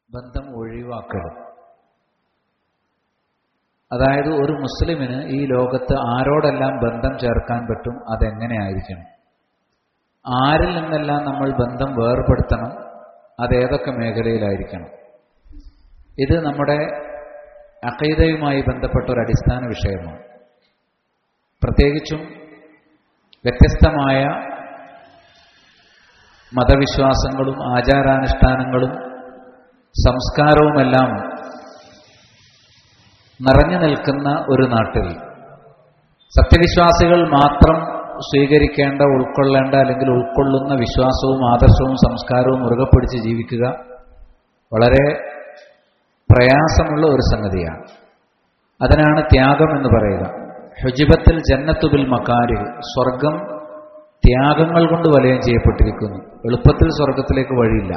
ബന്ധം ഒഴിവാക്കരുത് അതായത് ഒരു മുസ്ലിമിന് ഈ ലോകത്ത് ആരോടെല്ലാം ബന്ധം ചേർക്കാൻ പറ്റും അതെങ്ങനെയായിരിക്കണം ആരിൽ നിന്നെല്ലാം നമ്മൾ ബന്ധം വേർപെടുത്തണം അതേതൊക്കെ മേഖലയിലായിരിക്കണം ഇത് നമ്മുടെ അക്കൈതയുമായി ബന്ധപ്പെട്ട ഒരു അടിസ്ഥാന വിഷയമാണ് പ്രത്യേകിച്ചും വ്യത്യസ്തമായ മതവിശ്വാസങ്ങളും ആചാരാനുഷ്ഠാനങ്ങളും സംസ്കാരവുമെല്ലാം നിറഞ്ഞു നിൽക്കുന്ന ഒരു നാട്ടിൽ സത്യവിശ്വാസികൾ മാത്രം സ്വീകരിക്കേണ്ട ഉൾക്കൊള്ളേണ്ട അല്ലെങ്കിൽ ഉൾക്കൊള്ളുന്ന വിശ്വാസവും ആദർശവും സംസ്കാരവും മുറുകെ പിടിച്ച് ജീവിക്കുക വളരെ പ്രയാസമുള്ള ഒരു സംഗതിയാണ് അതിനാണ് ത്യാഗം എന്ന് പറയുക ഹുജിബത്തിൽ ജന്നത്തുബിൽ മക്കാരി സ്വർഗം ത്യാഗങ്ങൾ കൊണ്ട് വലയം ചെയ്യപ്പെട്ടിരിക്കുന്നു എളുപ്പത്തിൽ സ്വർഗത്തിലേക്ക് വഴിയില്ല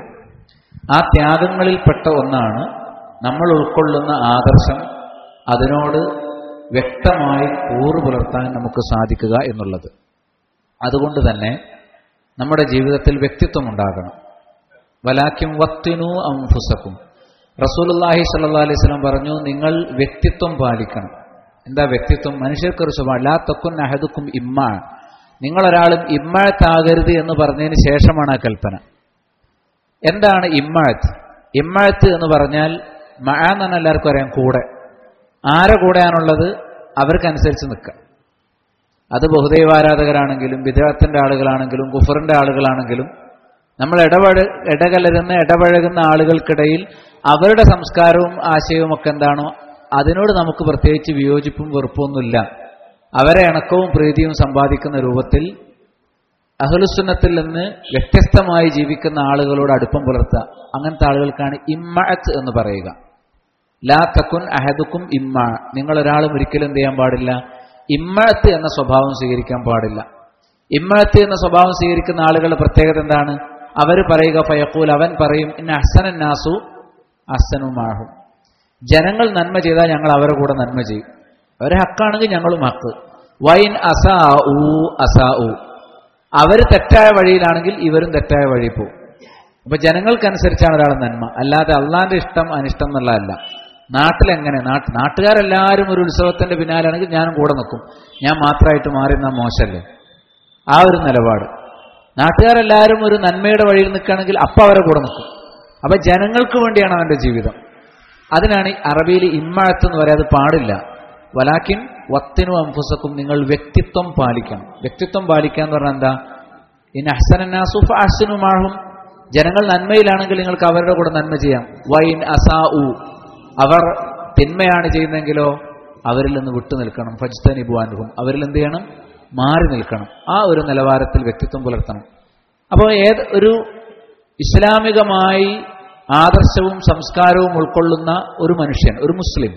ആ ത്യാഗങ്ങളിൽപ്പെട്ട ഒന്നാണ് നമ്മൾ ഉൾക്കൊള്ളുന്ന ആദർശം അതിനോട് വ്യക്തമായി കൂറു പുലർത്താൻ നമുക്ക് സാധിക്കുക എന്നുള്ളത് അതുകൊണ്ട് തന്നെ നമ്മുടെ ജീവിതത്തിൽ വ്യക്തിത്വം ഉണ്ടാകണം വലാക്കും വത്തിനു അംഫുസക്കും റസൂലുല്ലാഹി സല്ലാ അലൈഹി സ്വലം പറഞ്ഞു നിങ്ങൾ വ്യക്തിത്വം പാലിക്കണം എന്താ വ്യക്തിത്വം മനുഷ്യർക്കൊരു സ്വഭാവം ലാ തൊക്കും അഹദുക്കും ഇമ്മ നിങ്ങളൊരാളും ഇമ്മഴത്താകരുത് എന്ന് പറഞ്ഞതിന് ശേഷമാണ് ആ കൽപ്പന എന്താണ് ഇമ്മഴത്ത് ഇമ്മഴത്ത് എന്ന് പറഞ്ഞാൽ മഴ എന്നാണ് എല്ലാവർക്കും അറിയാം കൂടെ ആരെ കൂടെയാണുള്ളത് അവർക്കനുസരിച്ച് നിൽക്കുക അത് ബഹുദൈവാരാധകരാണെങ്കിലും വിദേഹത്തിന്റെ ആളുകളാണെങ്കിലും കുഫറിന്റെ ആളുകളാണെങ്കിലും നമ്മൾ ഇടപഴ ഇടകലരുന്ന ഇടപഴകുന്ന ആളുകൾക്കിടയിൽ അവരുടെ സംസ്കാരവും ആശയവും ഒക്കെ എന്താണോ അതിനോട് നമുക്ക് പ്രത്യേകിച്ച് വിയോജിപ്പും വെറുപ്പൊന്നുമില്ല അവരെ ഇണക്കവും പ്രീതിയും സമ്പാദിക്കുന്ന രൂപത്തിൽ അഹ്ലുസുന്നത്തിൽ നിന്ന് വ്യത്യസ്തമായി ജീവിക്കുന്ന ആളുകളോട് അടുപ്പം പുലർത്തുക അങ്ങനത്തെ ആളുകൾക്കാണ് ഇമ്മഅത്ത് എന്ന് പറയുക ലാ തക്കുൻ അഹദുക്കും ഇമ്മ നിങ്ങൾ ഒരാളും ഒരിക്കലും എന്ത് ചെയ്യാൻ പാടില്ല ഇമ്മഴത്ത് എന്ന സ്വഭാവം സ്വീകരിക്കാൻ പാടില്ല ഇമ്മഴത്ത് എന്ന സ്വഭാവം സ്വീകരിക്കുന്ന ആളുകളുടെ പ്രത്യേകത എന്താണ് അവർ പറയുക ഫയക്കൂൽ അവൻ പറയും ഇന്ന അഹ്സനൻ നാസു അഹ്സനുമാഹും ജനങ്ങൾ നന്മ ചെയ്താൽ ഞങ്ങൾ അവരെ കൂടെ നന്മ ചെയ്യും അവരെ ഹക്കാണെങ്കിൽ ഞങ്ങളും ഹക്ക് വൈൻ അസാ ഊ അസാ ഊ അവർ തെറ്റായ വഴിയിലാണെങ്കിൽ ഇവരും തെറ്റായ വഴി പോകും അപ്പൊ ജനങ്ങൾക്കനുസരിച്ചാണ് ഒരാൾ നന്മ അല്ലാതെ അള്ളാന്റെ ഇഷ്ടം അനിഷ്ടം എന്നുള്ളതല്ല നാട്ടിലെങ്ങനെ നാട്ട് നാട്ടുകാരെല്ലാവരും ഒരു ഉത്സവത്തിന്റെ പിന്നാലാണെങ്കിൽ ഞാനും കൂടെ നിൽക്കും ഞാൻ മാത്രമായിട്ട് മാറി നിന്നാൽ മോശമല്ലേ ആ ഒരു നിലപാട് നാട്ടുകാരെല്ലാവരും ഒരു നന്മയുടെ വഴിയിൽ നിൽക്കുകയാണെങ്കിൽ അപ്പം അവരെ കൂടെ നിൽക്കും അപ്പൊ ജനങ്ങൾക്ക് വേണ്ടിയാണ് അവന്റെ ജീവിതം അതിനാണ് അറബിയിൽ ഇമ്മഴത്ത് എന്ന് പറയാതെ പാടില്ല വലാക്കിൻ വത്തിനും അംഫുസക്കും നിങ്ങൾ വ്യക്തിത്വം പാലിക്കണം വ്യക്തിത്വം പാലിക്കുക എന്ന് പറഞ്ഞാൽ എന്താ ഇൻ അഹ്സനാസുഫ് അഹ്സനുമാഹും ജനങ്ങൾ നന്മയിലാണെങ്കിൽ നിങ്ങൾക്ക് അവരുടെ കൂടെ നന്മ ചെയ്യാം വൈൻ അസാ ഉ അവർ തിന്മയാണ് ചെയ്യുന്നതെങ്കിലോ അവരിൽ നിന്ന് വിട്ടു നിൽക്കണം ഫജ്തനിബുവാനുഹും അവരിൽ എന്ത് ചെയ്യണം മാറി നിൽക്കണം ആ ഒരു നിലവാരത്തിൽ വ്യക്തിത്വം പുലർത്തണം അപ്പോൾ ഏത് ഒരു ഇസ്ലാമികമായി ആദർശവും സംസ്കാരവും ഉൾക്കൊള്ളുന്ന ഒരു മനുഷ്യൻ ഒരു മുസ്ലിം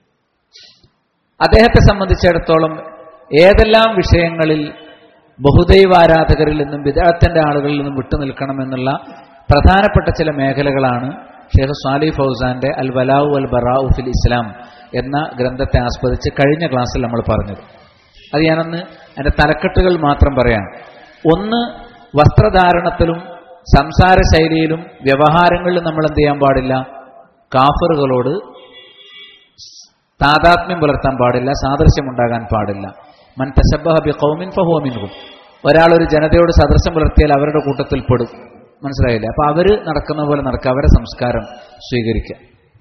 അദ്ദേഹത്തെ സംബന്ധിച്ചിടത്തോളം ഏതെല്ലാം വിഷയങ്ങളിൽ ബഹുദൈവാരാധകരിൽ നിന്നും വിദഗ്ധന്റെ ആളുകളിൽ നിന്നും വിട്ടുനിൽക്കണമെന്നുള്ള പ്രധാനപ്പെട്ട ചില മേഖലകളാണ് ഷെയ്ഖ് സ്വാലി ഫൗസാന്റെ അൽ വലാവു അൽ ബറാഉ ഫിൽ ഇസ്ലാം എന്ന ഗ്രന്ഥത്തെ ആസ്പദിച്ച് കഴിഞ്ഞ ക്ലാസ്സിൽ നമ്മൾ പറഞ്ഞത് അത് ഞാനൊന്ന് എൻ്റെ തലക്കെട്ടുകൾ മാത്രം പറയാം ഒന്ന് വസ്ത്രധാരണത്തിലും സംസാര ശൈലിയിലും വ്യവഹാരങ്ങളിലും നമ്മൾ എന്ത് ചെയ്യാൻ പാടില്ല കാഫറുകളോട് താതാത്മ്യം പുലർത്താൻ പാടില്ല സാദൃശ്യം ഉണ്ടാകാൻ പാടില്ല മൻ തശബ്ബഹ ബി ഖൗമിൻ ഫഹുവ മിൻഹും ഒരാൾ ഒരു ജനതയോട് സദൃശ്യം പുലർത്തിയാൽ അവരുടെ കൂട്ടത്തിൽ പെടും മനസ്സിലായില്ലേ അപ്പൊ അവര് നടക്കുന്ന പോലെ നടക്കുക അവരെ സംസ്കാരം സ്വീകരിക്കുക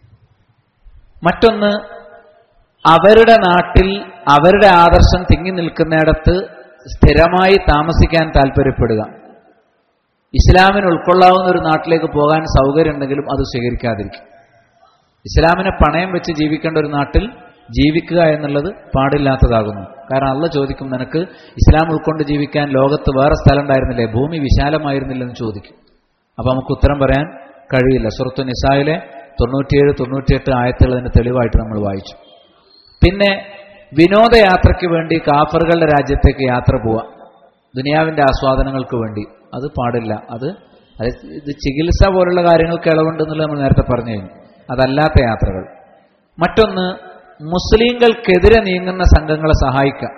മറ്റൊന്ന് അവരുടെ നാട്ടിൽ അവരുടെ ആദർശം തിങ്ങി നിൽക്കുന്നിടത്ത് സ്ഥിരമായി താമസിക്കാൻ താല്പര്യപ്പെടുക ഇസ്ലാമിന് ഉൾക്കൊള്ളാവുന്ന ഒരു നാട്ടിലേക്ക് പോകാൻ സൗകര്യം ഉണ്ടെങ്കിലും അത് സ്വീകരിക്കാതിരിക്കും ഇസ്ലാമിനെ പണയം വെച്ച് ജീവിക്കേണ്ട ഒരു നാട്ടിൽ ജീവിക്കുക എന്നുള്ളത് പാടില്ലാത്തതാകുന്നു കാരണം അള്ള ചോദിക്കും നിനക്ക് ഇസ്ലാം ഉൾക്കൊണ്ട് ജീവിക്കാൻ ലോകത്ത് വേറെ സ്ഥലം ഉണ്ടായിരുന്നില്ലേ ഭൂമി വിശാലമായിരുന്നില്ലെന്ന് ചോദിക്കും അപ്പൊ നമുക്ക് ഉത്തരം പറയാൻ കഴിയില്ല സുഹൃത്തു നിസായിലെ തൊണ്ണൂറ്റിയേഴ് തൊണ്ണൂറ്റിയെട്ട് ആയത്തുകൾ അതിന് തെളിവായിട്ട് നമ്മൾ വായിച്ചു പിന്നെ വിനോദയാത്രയ്ക്ക് വേണ്ടി കാഫറുകളുടെ രാജ്യത്തേക്ക് യാത്ര പോവുക ദുനിയാവിന്റെ ആസ്വാദനങ്ങൾക്ക് വേണ്ടി അത് പാടില്ല അത് അത് ഇത് ചികിത്സ പോലുള്ള കാര്യങ്ങൾക്ക് ഇളവുണ്ടെന്നുള്ളത് നമ്മൾ നേരത്തെ പറഞ്ഞു കഴിഞ്ഞു അതല്ലാത്ത യാത്രകൾ മറ്റൊന്ന് മുസ്ലിങ്ങൾക്കെതിരെ നീങ്ങുന്ന സംഘങ്ങളെ സഹായിക്കാം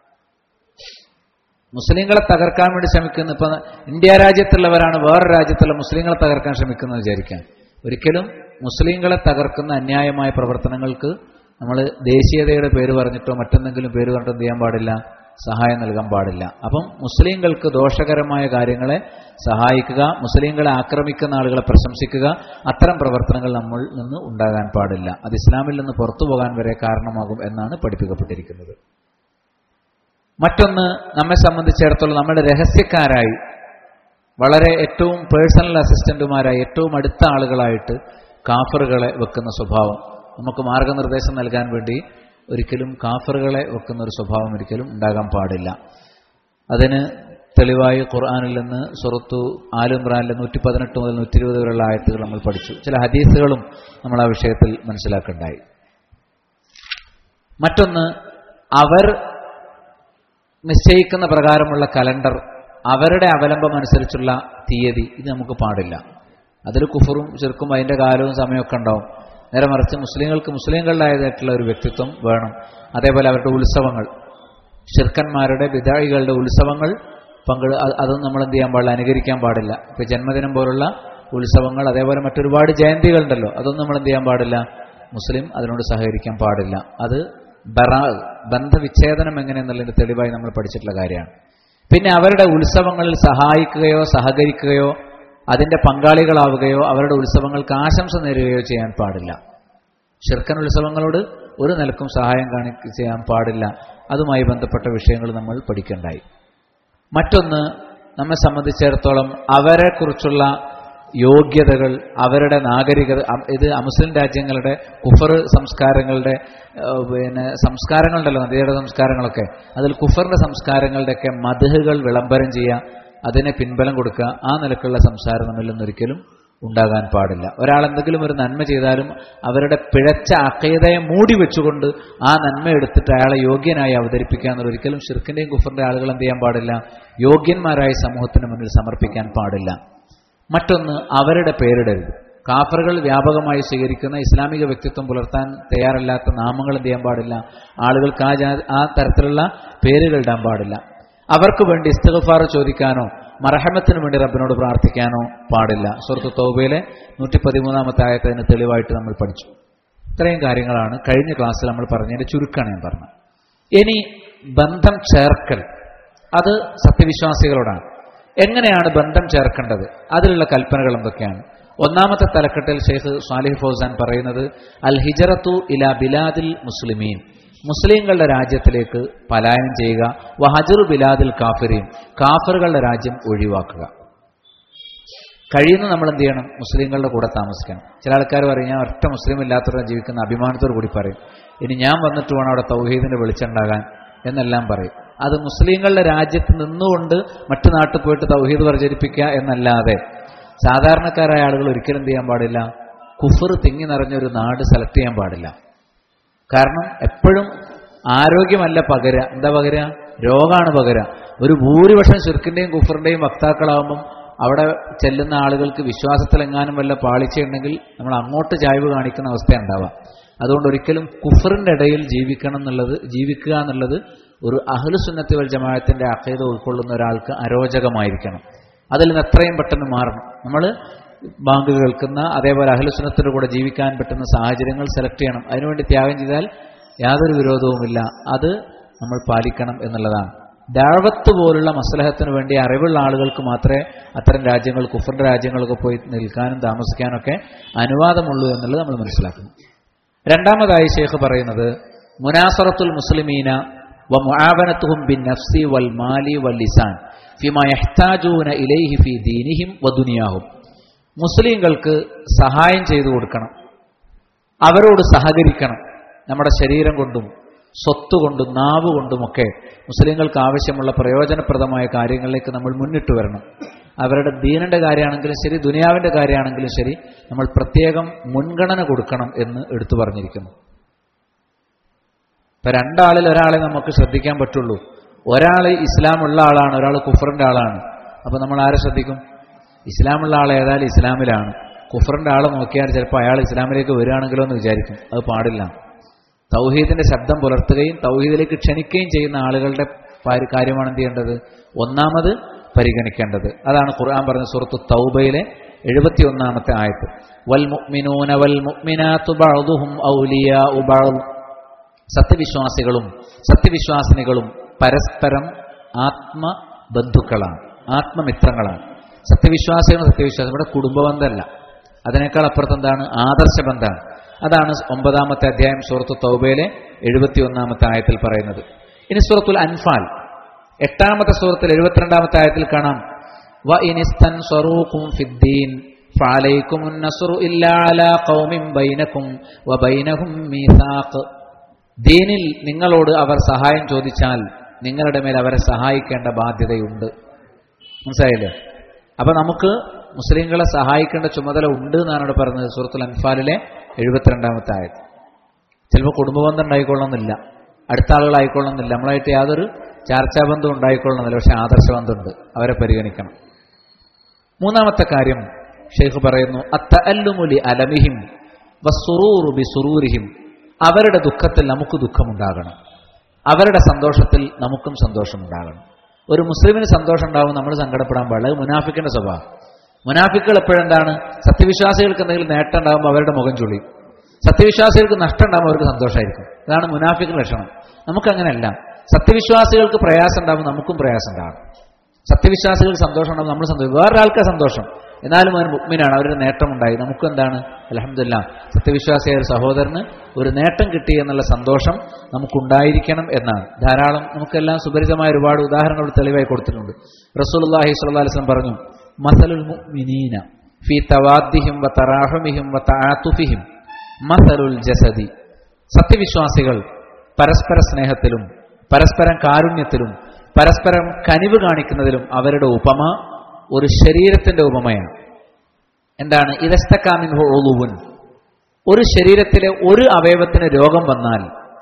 മുസ്ലിങ്ങളെ തകർക്കാൻ വേണ്ടി ശ്രമിക്കുന്ന ഇപ്പൊ ഇന്ത്യ രാജ്യത്തുള്ളവരാണ് വേറെ രാജ്യത്തുള്ള മുസ്ലിങ്ങളെ തകർക്കാൻ ശ്രമിക്കുന്നത് വിചാരിക്കാൻ ഒരിക്കലും മുസ്ലിങ്ങളെ തകർക്കുന്ന അന്യായമായ പ്രവർത്തനങ്ങൾക്ക് നമ്മൾ ദേശീയതയുടെ പേര് പറഞ്ഞിട്ടോ മറ്റെന്തെങ്കിലും പേര് പറഞ്ഞിട്ടോ എന്ത് ചെയ്യാൻ പാടില്ല സഹായം നൽകാൻ പാടില്ല അപ്പം മുസ്ലിങ്ങൾക്ക് ദോഷകരമായ കാര്യങ്ങളെ സഹായിക്കുക മുസ്ലിങ്ങളെ ആക്രമിക്കുന്ന ആളുകളെ പ്രശംസിക്കുക അത്തരം പ്രവർത്തനങ്ങൾ നമ്മൾ നിന്ന് ഉണ്ടാകാൻ പാടില്ല അത് ഇസ്ലാമിൽ നിന്ന് പുറത്തു പോകാൻ വരെ കാരണമാകും എന്നാണ് പഠിപ്പിക്കപ്പെട്ടിരിക്കുന്നത് മറ്റൊന്ന് നമ്മെ സംബന്ധിച്ചിടത്തോളം നമ്മുടെ രഹസ്യക്കാരായി വളരെ ഏറ്റവും പേഴ്സണൽ അസിസ്റ്റന്റുമാരായി ഏറ്റവും അടുത്ത ആളുകളായിട്ട് കാഫറുകളെ വെക്കുന്ന സ്വഭാവം നമുക്ക് മാർഗനിർദ്ദേശം നൽകാൻ വേണ്ടി ഒരിക്കലും കാഫറുകളെ വെക്കുന്ന ഒരു സ്വഭാവം ഒരിക്കലും ഉണ്ടാകാൻ പാടില്ല അതിന് തെളിവായി ഖുർആാനിൽ നിന്ന് സുറത്തു ആലുംറാനിലെ നൂറ്റി പതിനെട്ട് മുതൽ നൂറ്റി ഇരുപത് വരെയുള്ള ആയത്തുകൾ നമ്മൾ പഠിച്ചു ചില ഹദീസുകളും നമ്മൾ ആ വിഷയത്തിൽ മനസ്സിലാക്കുണ്ടായി മറ്റൊന്ന് അവർ നിശ്ചയിക്കുന്ന പ്രകാരമുള്ള കലണ്ടർ അവരുടെ അവലംബം അനുസരിച്ചുള്ള തീയതി ഇത് നമുക്ക് പാടില്ല അതിൽ കുഫറും ചെറുക്കും അതിൻ്റെ കാലവും സമയമൊക്കെ ഉണ്ടാവും നേരെ മറിച്ച് മുസ്ലിങ്ങൾക്ക് മുസ്ലിങ്ങളുടേതായിട്ടുള്ള ഒരു വ്യക്തിത്വം വേണം അതേപോലെ അവരുടെ ഉത്സവങ്ങൾ ഷിർക്കന്മാരുടെ വിദായികളുടെ ഉത്സവങ്ങൾ പങ്കെടു അതൊന്നും നമ്മൾ എന്ത് ചെയ്യാൻ പാടില്ല അനുകരിക്കാൻ പാടില്ല ഇപ്പൊ ജന്മദിനം പോലുള്ള ഉത്സവങ്ങൾ അതേപോലെ മറ്റൊരുപാട് ജയന്തികളുണ്ടല്ലോ അതൊന്നും നമ്മൾ എന്ത് ചെയ്യാൻ പാടില്ല മുസ്ലിം അതിനോട് സഹകരിക്കാൻ പാടില്ല അത് ബറാ ബന്ധവിച്ഛേദനം എങ്ങനെയെന്നുള്ളതിന്റെ തെളിവായി നമ്മൾ പഠിച്ചിട്ടുള്ള കാര്യമാണ് പിന്നെ അവരുടെ ഉത്സവങ്ങളിൽ സഹായിക്കുകയോ സഹകരിക്കുകയോ അതിന്റെ പങ്കാളികളാവുകയോ അവരുടെ ഉത്സവങ്ങൾക്ക് ആശംസ നേരുകയോ ചെയ്യാൻ പാടില്ല ഷിർക്കൻ ഉത്സവങ്ങളോട് ഒരു നിലക്കും സഹായം കാണി ചെയ്യാൻ പാടില്ല അതുമായി ബന്ധപ്പെട്ട വിഷയങ്ങൾ നമ്മൾ പഠിക്കേണ്ടായി മറ്റൊന്ന് നമ്മെ സംബന്ധിച്ചിടത്തോളം അവരെക്കുറിച്ചുള്ള യോഗ്യതകൾ അവരുടെ നാഗരികത ഇത് അമുസ്ലിം രാജ്യങ്ങളുടെ കുഫർ സംസ്കാരങ്ങളുടെ പിന്നെ സംസ്കാരങ്ങളുണ്ടല്ലോ നദിയുടെ സംസ്കാരങ്ങളൊക്കെ അതിൽ കുഫറിന്റെ സംസ്കാരങ്ങളുടെയൊക്കെ മധുഹുകൾ വിളംബരം ചെയ്യുക അതിനെ പിൻബലം കൊടുക്കുക ആ നിലക്കുള്ള സംസാരം നമ്മിൽ നിന്നൊരിക്കലും ഉണ്ടാകാൻ പാടില്ല ഒരാൾ എന്തെങ്കിലും ഒരു നന്മ ചെയ്താലും അവരുടെ പിഴച്ച അക്കൈതയെ മൂടി വെച്ചുകൊണ്ട് ആ നന്മ എടുത്തിട്ട് അയാളെ യോഗ്യനായി അവതരിപ്പിക്കുക എന്നുള്ള ഒരിക്കലും ഷിർക്കിന്റെയും കുഫറിന്റെ ആളുകൾ എന്ത് ചെയ്യാൻ പാടില്ല യോഗ്യന്മാരായ സമൂഹത്തിന് മുന്നിൽ സമർപ്പിക്കാൻ പാടില്ല മറ്റൊന്ന് അവരുടെ പേരിടരുത് കാഫറുകൾ വ്യാപകമായി സ്വീകരിക്കുന്ന ഇസ്ലാമിക വ്യക്തിത്വം പുലർത്താൻ തയ്യാറല്ലാത്ത നാമങ്ങൾ എന്ത് ചെയ്യാൻ പാടില്ല ആളുകൾക്ക് ആ ജാ ആ തരത്തിലുള്ള പേരുകൾ ഇടാൻ പാടില്ല അവർക്ക് വേണ്ടി ഇസ്തഗഫാർ ചോദിക്കാനോ മറഹമത്തിന് വേണ്ടി റബ്ബിനോട് പ്രാർത്ഥിക്കാനോ പാടില്ല സുഹൃത്ത് തൗബയിലെ നൂറ്റി പതിമൂന്നാമത്തെ ആയത്തതിന് തെളിവായിട്ട് നമ്മൾ പഠിച്ചു ഇത്രയും കാര്യങ്ങളാണ് കഴിഞ്ഞ ക്ലാസ്സിൽ നമ്മൾ പറഞ്ഞതിന്റെ ചുരുക്കമാണ് ഞാൻ പറഞ്ഞത് ഇനി ബന്ധം ചേർക്കൽ അത് സത്യവിശ്വാസികളോടാണ് എങ്ങനെയാണ് ബന്ധം ചേർക്കേണ്ടത് അതിലുള്ള കൽപ്പനകൾ എന്തൊക്കെയാണ് ഒന്നാമത്തെ തലക്കെട്ടിൽ ഷെയ്ഖ് സാലിഹ് ഫൗസാൻ പറയുന്നത് അൽ ഹിജറത്തു ഇല ബിലാദിൽ മുസ്ലിമീൻ മുസ്ലിങ്ങളുടെ രാജ്യത്തിലേക്ക് പലായനം ചെയ്യുക വഹജറു ബിലാദിൽ കാഫിരീൻ കാഫറുകളുടെ രാജ്യം ഒഴിവാക്കുക കഴിയുന്ന നമ്മൾ എന്ത് ചെയ്യണം മുസ്ലിങ്ങളുടെ കൂടെ താമസിക്കണം ചില ആൾക്കാർ പറയും ഞാൻ ഒറ്റ മുസ്ലിം ഇല്ലാത്തവരെ ജീവിക്കുന്ന അഭിമാനത്തോടു കൂടി പറയും ഇനി ഞാൻ വന്നിട്ട് വേണം അവിടെ തൗഹീദിന്റെ വെളിച്ചുണ്ടാകാൻ എന്നെല്ലാം പറയും അത് മുസ്ലിങ്ങളുടെ രാജ്യത്ത് നിന്നുകൊണ്ട് മറ്റു നാട്ടിൽ പോയിട്ട് തൗഹീദ് പ്രചരിപ്പിക്കുക എന്നല്ലാതെ സാധാരണക്കാരായ ആളുകൾ ഒരിക്കലും എന്ത് ചെയ്യാൻ പാടില്ല കുഫർ തിങ്ങി നിറഞ്ഞൊരു നാട് സെലക്ട് ചെയ്യാൻ പാടില്ല കാരണം എപ്പോഴും ആരോഗ്യമല്ല പകര എന്താ പകര രോഗമാണ് പകര ഒരു ഭൂരിപക്ഷം ശിർക്കിന്റെയും കുഫറിന്റെയും വക്താക്കളാവുമ്പം അവിടെ ചെല്ലുന്ന ആളുകൾക്ക് വിശ്വാസത്തിലെങ്ങാനും വല്ല പാളിച്ചയുണ്ടെങ്കിൽ നമ്മൾ അങ്ങോട്ട് ചായ്വ് കാണിക്കുന്ന അവസ്ഥ ഉണ്ടാവാം അതുകൊണ്ട് ഒരിക്കലും കുഫറിന്റെ ഇടയിൽ ജീവിക്കണം എന്നുള്ളത് ജീവിക്കുക എന്നുള്ളത് ഒരു അഹ്ലുസുന്നത്തി വൽ ജമാഅത്തിന്റെ അഖീദ ഉൾക്കൊള്ളുന്ന ഒരാൾക്ക് അരോചകമായിരിക്കണം അതിൽ നിന്ന് എത്രയും പെട്ടെന്ന് മാറണം നമ്മൾ ബാങ്ക് കേൾക്കുന്ന അതേപോലെ അഹ്ലുസുന്നത്തിന്റെ കൂടെ ജീവിക്കാൻ പറ്റുന്ന സാഹചര്യങ്ങൾ സെലക്ട് ചെയ്യണം അതിനുവേണ്ടി ത്യാഗം ചെയ്താൽ യാതൊരു വിരോധവുമില്ല അത് നമ്മൾ പാലിക്കണം എന്നുള്ളതാണ് ദാവത്ത് പോലുള്ള മസ്ലഹത്തിന് വേണ്ടി അറിവുള്ള ആളുകൾക്ക് മാത്രമേ അത്തരം രാജ്യങ്ങൾ കുഫറിന്റെ രാജ്യങ്ങളൊക്കെ പോയി നിൽക്കാനും താമസിക്കാനൊക്കെ അനുവാദമുള്ളൂ എന്നുള്ളത് നമ്മൾ മനസ്സിലാക്കുന്നു രണ്ടാമതായി ഷേഖ് പറയുന്നത് മുനാസറത്തുൽ മുസ്ലിമീന വ മുആവനത്തുഹും ബിൻ നഫ്സി വൽ മാലി വൽ ലിസാൻ ഫിമാ യഹ്താജൂന ഇലൈഹി ഫി ദീനിഹിം വ ദുനിയാഹും മുസ്ലിങ്ങൾക്ക് സഹായം ചെയ്തു കൊടുക്കണം അവരോട് സഹകരിക്കണം നമ്മുടെ ശരീരം കൊണ്ടും സ്വത്ത് കൊണ്ടും നാവ് കൊണ്ടുമൊക്കെ മുസ്ലിങ്ങൾക്ക് ആവശ്യമുള്ള പ്രയോജനപ്രദമായ കാര്യങ്ങളിലേക്ക് നമ്മൾ മുന്നിട്ട് വരണം അവരുടെ ദീനന്റെ കാര്യമാണെങ്കിലും ശരി ദുനിയാവിന്റെ കാര്യമാണെങ്കിലും ശരി നമ്മൾ പ്രത്യേകം മുൻഗണന കൊടുക്കണം എന്ന് എടുത്തു പറഞ്ഞിരിക്കുന്നു ഇപ്പൊ രണ്ടാളിൽ ഒരാളെ നമുക്ക് ശ്രദ്ധിക്കാൻ പറ്റുള്ളൂ ഒരാൾ ഇസ്ലാമുള്ള ആളാണ് ഒരാൾ കുഫറിന്റെ ആളാണ് അപ്പൊ നമ്മൾ ആരെ ശ്രദ്ധിക്കും ഇസ്ലാമുള്ള ആൾ ഏതായാലും ഇസ്ലാമിലാണ് കുഫറിന്റെ ആളെ നോക്കിയാൽ ചിലപ്പോൾ അയാൾ ഇസ്ലാമിലേക്ക് വരികയാണെങ്കിലോ എന്ന് വിചാരിക്കും അത് പാടില്ല തൗഹീദിന്റെ ശബ്ദം പുലർത്തുകയും തൗഹീദിലേക്ക് ക്ഷണിക്കുകയും ചെയ്യുന്ന ആളുകളുടെ പാരി- കാര്യമാണ് എന്ത് ചെയ്യേണ്ടത് ഒന്നാമത് പരിഗണിക്കേണ്ടത് അതാണ് ഖുർആൻ പറഞ്ഞ സുഹൃത്ത് തൗബയിലെ എഴുപത്തി ഒന്നാമത്തെ ആയത്ത് വൽ മുഅ്മിനൂന വൽ മുഅ്മിനാത്തു ബഅ്ദുഹും ഔലിയാഉ ബഅ്ദ് സത്യവിശ്വാസികളും സത്യവിശ്വാസിനികളും പരസ്പരം ആത്മബന്ധുക്കളാണ് ആത്മമിത്രങ്ങളാണ് സത്യവിശ്വാസികളും സത്യവിശ്വാസം ഇവിടെ കുടുംബബന്ധമല്ല അതിനേക്കാൾ അപ്പുറത്ത് എന്താണ് ആദർശബന്ധമാണ് അതാണ് ഒമ്പതാമത്തെ അധ്യായം സൂറത്തു തൗബയിലെ എഴുപത്തി ഒന്നാമത്തെ ആയത്തിൽ പറയുന്നത് ഇനി സൂറത്തുൽ അൻഫാൽ എട്ടാമത്തെ സൂറത്തിൽ എഴുപത്തിരണ്ടാമത്തെ ആയത്തിൽ കാണാം വ ഇനിസ്തൻ സ്വറൂക്കും ഫിദ്ദീൻ ഫാലൈക്കും ഇല്ലാ അലാ ഖൗമിൻ ബൈനക്കും വ ബൈനഹും മീസാഖ് ദീനിൽ നിങ്ങളോട് അവർ സഹായം ചോദിച്ചാൽ നിങ്ങളുടെ മേൽ അവരെ സഹായിക്കേണ്ട ബാധ്യതയുണ്ട് മനസ്സിലായില്ലേ അപ്പൊ നമുക്ക് മുസ്ലിങ്ങളെ സഹായിക്കേണ്ട ചുമതല ഉണ്ട് എന്നാണ് ഇവിടെ പറഞ്ഞത് സൂറത്തുൽ അൻഫാലിലെ എഴുപത്തിരണ്ടാമത്തെ ആയത് ചിലപ്പോൾ കുടുംബബന്ധം ഉണ്ടായിക്കൊള്ളണമെന്നില്ല അടുത്ത ആളുകളായിക്കൊള്ളണമെന്നില്ല നമ്മളായിട്ട് യാതൊരു ചാർച്ചാബന്ധം ഉണ്ടായിക്കൊള്ളണമെന്നില്ല പക്ഷെ ആദർശബന്ധമുണ്ട് അവരെ പരിഗണിക്കണം മൂന്നാമത്തെ കാര്യം ഷെയ്ഖ് പറയുന്നു അത്തല്ലുമുലി അലമിഹിം വസുറൂറു ബി സുറൂരിഹിം അവരുടെ ദുഃഖത്തിൽ നമുക്ക് ദുഃഖമുണ്ടാകണം അവരുടെ സന്തോഷത്തിൽ നമുക്കും സന്തോഷമുണ്ടാകണം ഒരു മുസ്ലിമിന് സന്തോഷം ഉണ്ടാവും നമ്മൾ സങ്കടപ്പെടാൻ പാടില്ല അത് മുനാഫിക്കിന്റെ സ്വഭാവം മുനാഫിക്കുകൾ എപ്പോഴെന്താണ് സത്യവിശ്വാസികൾക്ക് എന്തെങ്കിലും നേട്ടം ഉണ്ടാകുമ്പോൾ അവരുടെ മുഖം ചുളി സത്യവിശ്വാസികൾക്ക് നഷ്ടം ഉണ്ടാകുമ്പോൾ അവർക്ക് സന്തോഷമായിരിക്കും അതാണ് മുനാഫിക്കിന്റെ ലക്ഷണം നമുക്കങ്ങനെയല്ല സത്യവിശ്വാസികൾക്ക് പ്രയാസം ഉണ്ടാകുമ്പോൾ നമുക്കും പ്രയാസം ഉണ്ടാകും സത്യവിശ്വാസികൾക്ക് സന്തോഷം ഉണ്ടാകുമ്പോൾ നമ്മൾ സന്തോഷം വേറൊരാൾക്ക് സന്തോഷം എന്നാലും അവന് മുഗ്മിനാണ് അവരുടെ നേട്ടമുണ്ടായി നമുക്കും എന്താണ് അലഹമില്ല സത്യവിശ്വാസിയായ ഒരു സഹോദരന് ഒരു നേട്ടം കിട്ടി എന്നുള്ള സന്തോഷം നമുക്കുണ്ടായിരിക്കണം എന്നാണ് ധാരാളം നമുക്കെല്ലാം സുപരിചിതമായ ഒരുപാട് ഉദാഹരണങ്ങൾ തെളിവായി കൊടുത്തിട്ടുണ്ട് റസൂലുള്ളാഹി സ്വല്ലല്ലാഹി അലൈഹി വസല്ലം പറഞ്ഞു മസലുൽ മുഅ്മിനീന ഫീ തവാദ്ദിഹിം വ തറാഹുമിഹിം വ തആതുഫിഹിം മസലുൽ ജസദി സത്യവിശ്വാസികൾ പരസ്പര സ്നേഹത്തിലും പരസ്പരം കാരുണ്യത്തിലും പരസ്പരം കനിവ് കാണിക്കുന്നതിലും അവരുടെ ഉപമ ഒരു ശരീരത്തിന്റെ ഉപമയാണ് എന്താണ് ഇതസ്തക്കാമിൻ ഒളുവുൻ ഒരു ശരീരത്തിലെ ഒരു അവയവത്തിന് രോഗം വന്നാൽ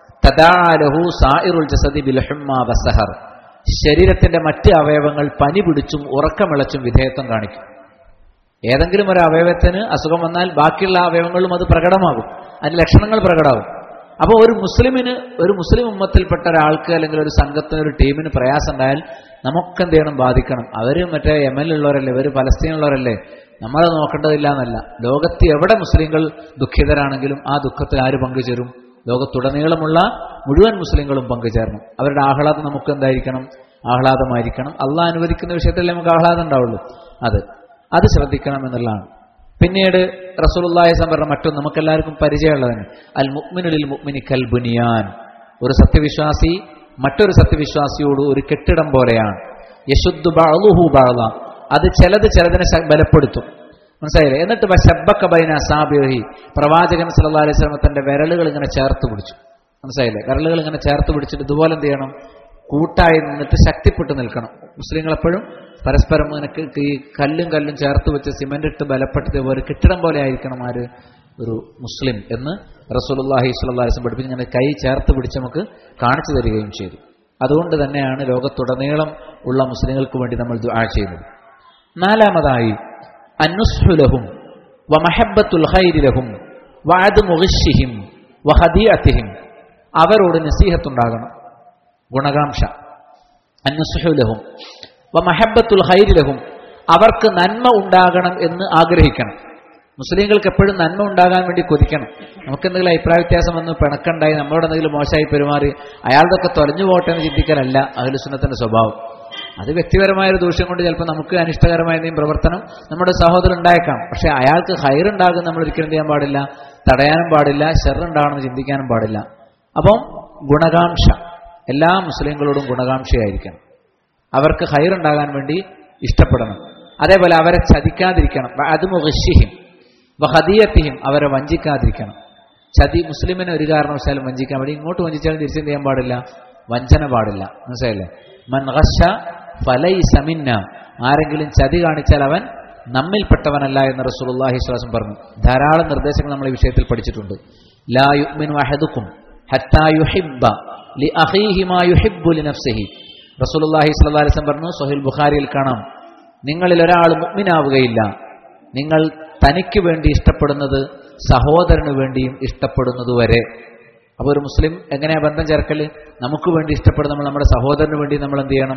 തദാലഹു സായിറുൽ ജസദി ബിൽഹുമ്മ വസഹർ ശരീരത്തിന്റെ മറ്റ് അവയവങ്ങൾ പനി പിടിച്ചും ഉറക്കമിളച്ചും വിധേയത്വം കാണിക്കും ഏതെങ്കിലും ഒരു അവയവത്തിന് അസുഖം വന്നാൽ ബാക്കിയുള്ള അവയവങ്ങളിലും അത് പ്രകടമാകും അതിന്റെ ലക്ഷണങ്ങൾ പ്രകടമാകും അപ്പോൾ ഒരു മുസ്ലിമിന് ഒരു മുസ്ലിം ഉമ്മത്തിൽപ്പെട്ട ഒരാൾക്ക് അല്ലെങ്കിൽ ഒരു സംഘത്തിന് ഒരു ടീമിന് പ്രയാസം ഉണ്ടായാൽ നമുക്കെന്ത് ചെയ്യണം ബാധിക്കണം അവർ മറ്റേ യമനിൽ ഉള്ളവരല്ലേ ഇവർ പലസ്തീനുള്ളവരല്ലേ നമ്മളത് നോക്കേണ്ടതില്ല എന്നല്ല ലോകത്ത് എവിടെ മുസ്ലിങ്ങൾ ദുഃഖിതരാണെങ്കിലും ആ ദുഃഖത്തിൽ ആര് പങ്കുചേരും ലോകത്തുടനീളമുള്ള മുഴുവൻ മുസ്ലിങ്ങളും പങ്കുചേരണം അവരുടെ ആഹ്ലാദം നമുക്ക് എന്തായിരിക്കണം ആഹ്ലാദമായിരിക്കണം അള്ളാഹ് അനുവദിക്കുന്ന വിഷയത്തിലേ നമുക്ക് ആഹ്ലാദം ഉണ്ടാവുള്ളൂ അത് അത് ശ്രദ്ധിക്കണം എന്നുള്ളതാണ് പിന്നീട് റസൂലുള്ളാഹി സംബന്ധം മറ്റൊന്ന് നമുക്കെല്ലാവർക്കും പരിചയമുള്ളതാണ് അൽ മുഅ്മിനുലിൽ മുഅ്മിനി കൽ ബുനിയാൻ ഒരു സത്യവിശ്വാസി മറ്റൊരു സത്യവിശ്വാസിയോട് ഒരു കെട്ടിടം പോലെയാണ് യശുദ്ധു ബഅളുഹു ബഅള അത് ചിലത് ചിലതിനെ ശ- ബലപ്പെടുത്തും മനസ്സിലായില്ലേ എന്നിട്ട് വശബ്ബക്ക ബൈന സാബിഹി പ്രവാചകൻ സല്ലല്ലാഹു അലൈഹി വസല്ലം തന്റെ വിരലുകൾ ഇങ്ങനെ ചേർത്ത് പിടിച്ചു മനസ്സിലായില്ലേ വിരലുകൾ ഇങ്ങനെ ചേർത്ത് പിടിച്ചിട്ട് ഇതുപോലെ എന്ത് ചെയ്യണം കൂട്ടായി നിന്നിട്ട് ശക്തിപ്പെട്ട് നിൽക്കണം മുസ്ലിങ്ങൾ എപ്പോഴും പരസ്പരം ഇങ്ങനെ ക- ഈ കല്ലും കല്ലും ചേർത്ത് വെച്ച് സിമന്റ് ഇട്ട് ബലപ്പെട്ടത് ഒരു കെട്ടിടം പോലെ ആയിരിക്കണം ആര് ഒരു മുസ്ലിം എന്ന് റസൂലുള്ളാഹി സ്വല്ലല്ലാഹി അലൈഹി വസല്ലം പഠിപ്പിച്ച് ഇങ്ങനെ കൈ ചേർത്ത് പിടിച്ച് നമുക്ക് കാണിച്ചു തരികയും ചെയ്തു അതുകൊണ്ട് തന്നെയാണ് ലോകത്തുടനീളം ഉള്ള മുസ്ലിങ്ങൾക്ക് വേണ്ടി നമ്മൾ ദുആ ചെയ്യുന്നത് നാലാമതായി അന്നുസ്ഹുലഹും വമഹബത്തുൽ ഖൈരിലഹും വഅദ് മുഗിഷിഹിം വഹദിയത്തിഹിം അവരോട് നസീഹത്തുണ്ടാകണം ഗുണകാംക്ഷ അന്നുസ്ഹുലഹും വമഹബത്തുൽ ഖൈരിലഹും അവർക്ക് നന്മ ഉണ്ടാകണം എന്ന് ആഗ്രഹിക്കണം മുസ്ലിങ്ങൾക്ക് എപ്പോഴും നന്മ ഉണ്ടാകാൻ വേണ്ടി കൊതിക്കണം നമുക്ക് എന്തെങ്കിലും അഭിപ്രായ വ്യത്യാസം വന്ന് പിണക്കുണ്ടായി നമ്മളോട് എന്തെങ്കിലും മോശമായി പെരുമാറി അയാളുടെയൊക്കെ തൊലഞ്ഞു പോട്ടെ എന്ന് ചിന്തിക്കലല്ല അഖിലുസുന്നത്തിന്റെ സ്വഭാവം അത് വ്യക്തിപരമായ ഒരു ദൂഷ്യം കൊണ്ട് ചിലപ്പോൾ നമുക്ക് അനിഷ്ടകരമായ എന്തെങ്കിലും പ്രവർത്തനം നമ്മുടെ സഹോദരൻ ഉണ്ടായേക്കാം പക്ഷെ അയാൾക്ക് ഹൈറുണ്ടാകും നമ്മൾ ഒരിക്കലും എന്ത് ചെയ്യാൻ പാടില്ല തടയാനും പാടില്ല ഷെറുണ്ടാകണമെന്ന് ചിന്തിക്കാനും പാടില്ല അപ്പം ഗുണകാംക്ഷ എല്ലാ മുസ്ലിങ്ങളോടും ഗുണകാംക്ഷയായിരിക്കണം അവർക്ക് ഹൈറുണ്ടാകാൻ വേണ്ടി ഇഷ്ടപ്പെടണം അതേപോലെ അവരെ ചതിക്കാതിരിക്കണം അത് മുഖഷിഹിം വഹദീയത്തിഹിം അവരെ വഞ്ചിക്കാതിരിക്കണം ചതി മുസ്ലിമിനെ ഒരു കാരണവശാലും വഞ്ചിക്കാൻ വേണ്ടി ഇങ്ങോട്ട് വഞ്ചിച്ചാലും തിരിച്ചെന്ത് ചെയ്യാൻ പാടില്ല വഞ്ചന പാടില്ല മനസ്സിലായില്ലേ മൻ ഖശ ഫലൈസ മിന്ന ആരെങ്കിലും ചതി കാണിച്ചാൽ അവൻ നമ്മിൽപ്പെട്ടവനല്ല എന്ന് റസൂലുള്ളാഹി സ്വലാസം പറഞ്ഞു ധാരാളം നിർദ്ദേശങ്ങൾ നമ്മൾ ഈ വിഷയത്തിൽ പഠിച്ചിട്ടുണ്ട് ലാ യുഅ്മിനു അഹദുക്കും ഹത്താ യുഹിബ്ബ ലി അഖീഹി മാ യുഹിബ്ബു ലി നഫ്സിഹി റസൂലുള്ളാഹി സ്വല്ലല്ലാഹി അലൈഹി വസല്ലം പറഞ്ഞു സ്വഹീൽ ബുഖാരിയിൽ കാണാം നിങ്ങളിൽ ഒരാൾ മുഅ്മിനാവുകയില്ല നിങ്ങൾ തനിക്ക് വേണ്ടി ഇഷ്ടപ്പെടുന്നത് സഹോദരന് വേണ്ടിയും ഇഷ്ടപ്പെടുന്നതുവരെ അപ്പോൾ ഒരു മുസ്ലിം എങ്ങനെയാ ബന്ധം ചേർക്കല് നമുക്ക് വേണ്ടി ഇഷ്ടപ്പെടുന്ന നമ്മൾ നമ്മുടെ സഹോദരന് വേണ്ടി നമ്മൾ എന്ത് ചെയ്യണം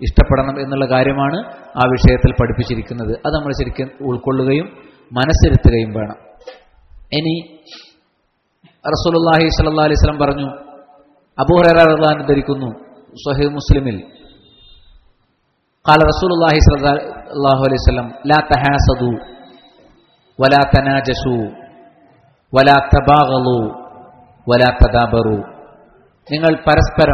ഇഷ്ടപ്പെടണം എന്നുള്ള കാര്യമാണ് ആ വിഷയത്തിൽ പഠിപ്പിച്ചിരിക്കുന്നത് അത് നമ്മൾ ശരിക്കും ഉൾക്കൊള്ളുകയും മനസ്സിരുത്തുകയും വേണം ഇനി റസൂലുള്ളാഹി സ്വല്ലല്ലാഹി അലൈഹി വസല്ലം പറഞ്ഞു അബൂഹുറൈറ റളിയല്ലാഹു ധരിക്കുന്നു സ്വഹീഹ് മുസ്ലിമിൽ قال رسول الله صلى الله عليه وسلم لا تحاسدوا ولا تناجشوا ولا تباغضوا ولا تدابروا നിങ്ങൾ പരസ്പരം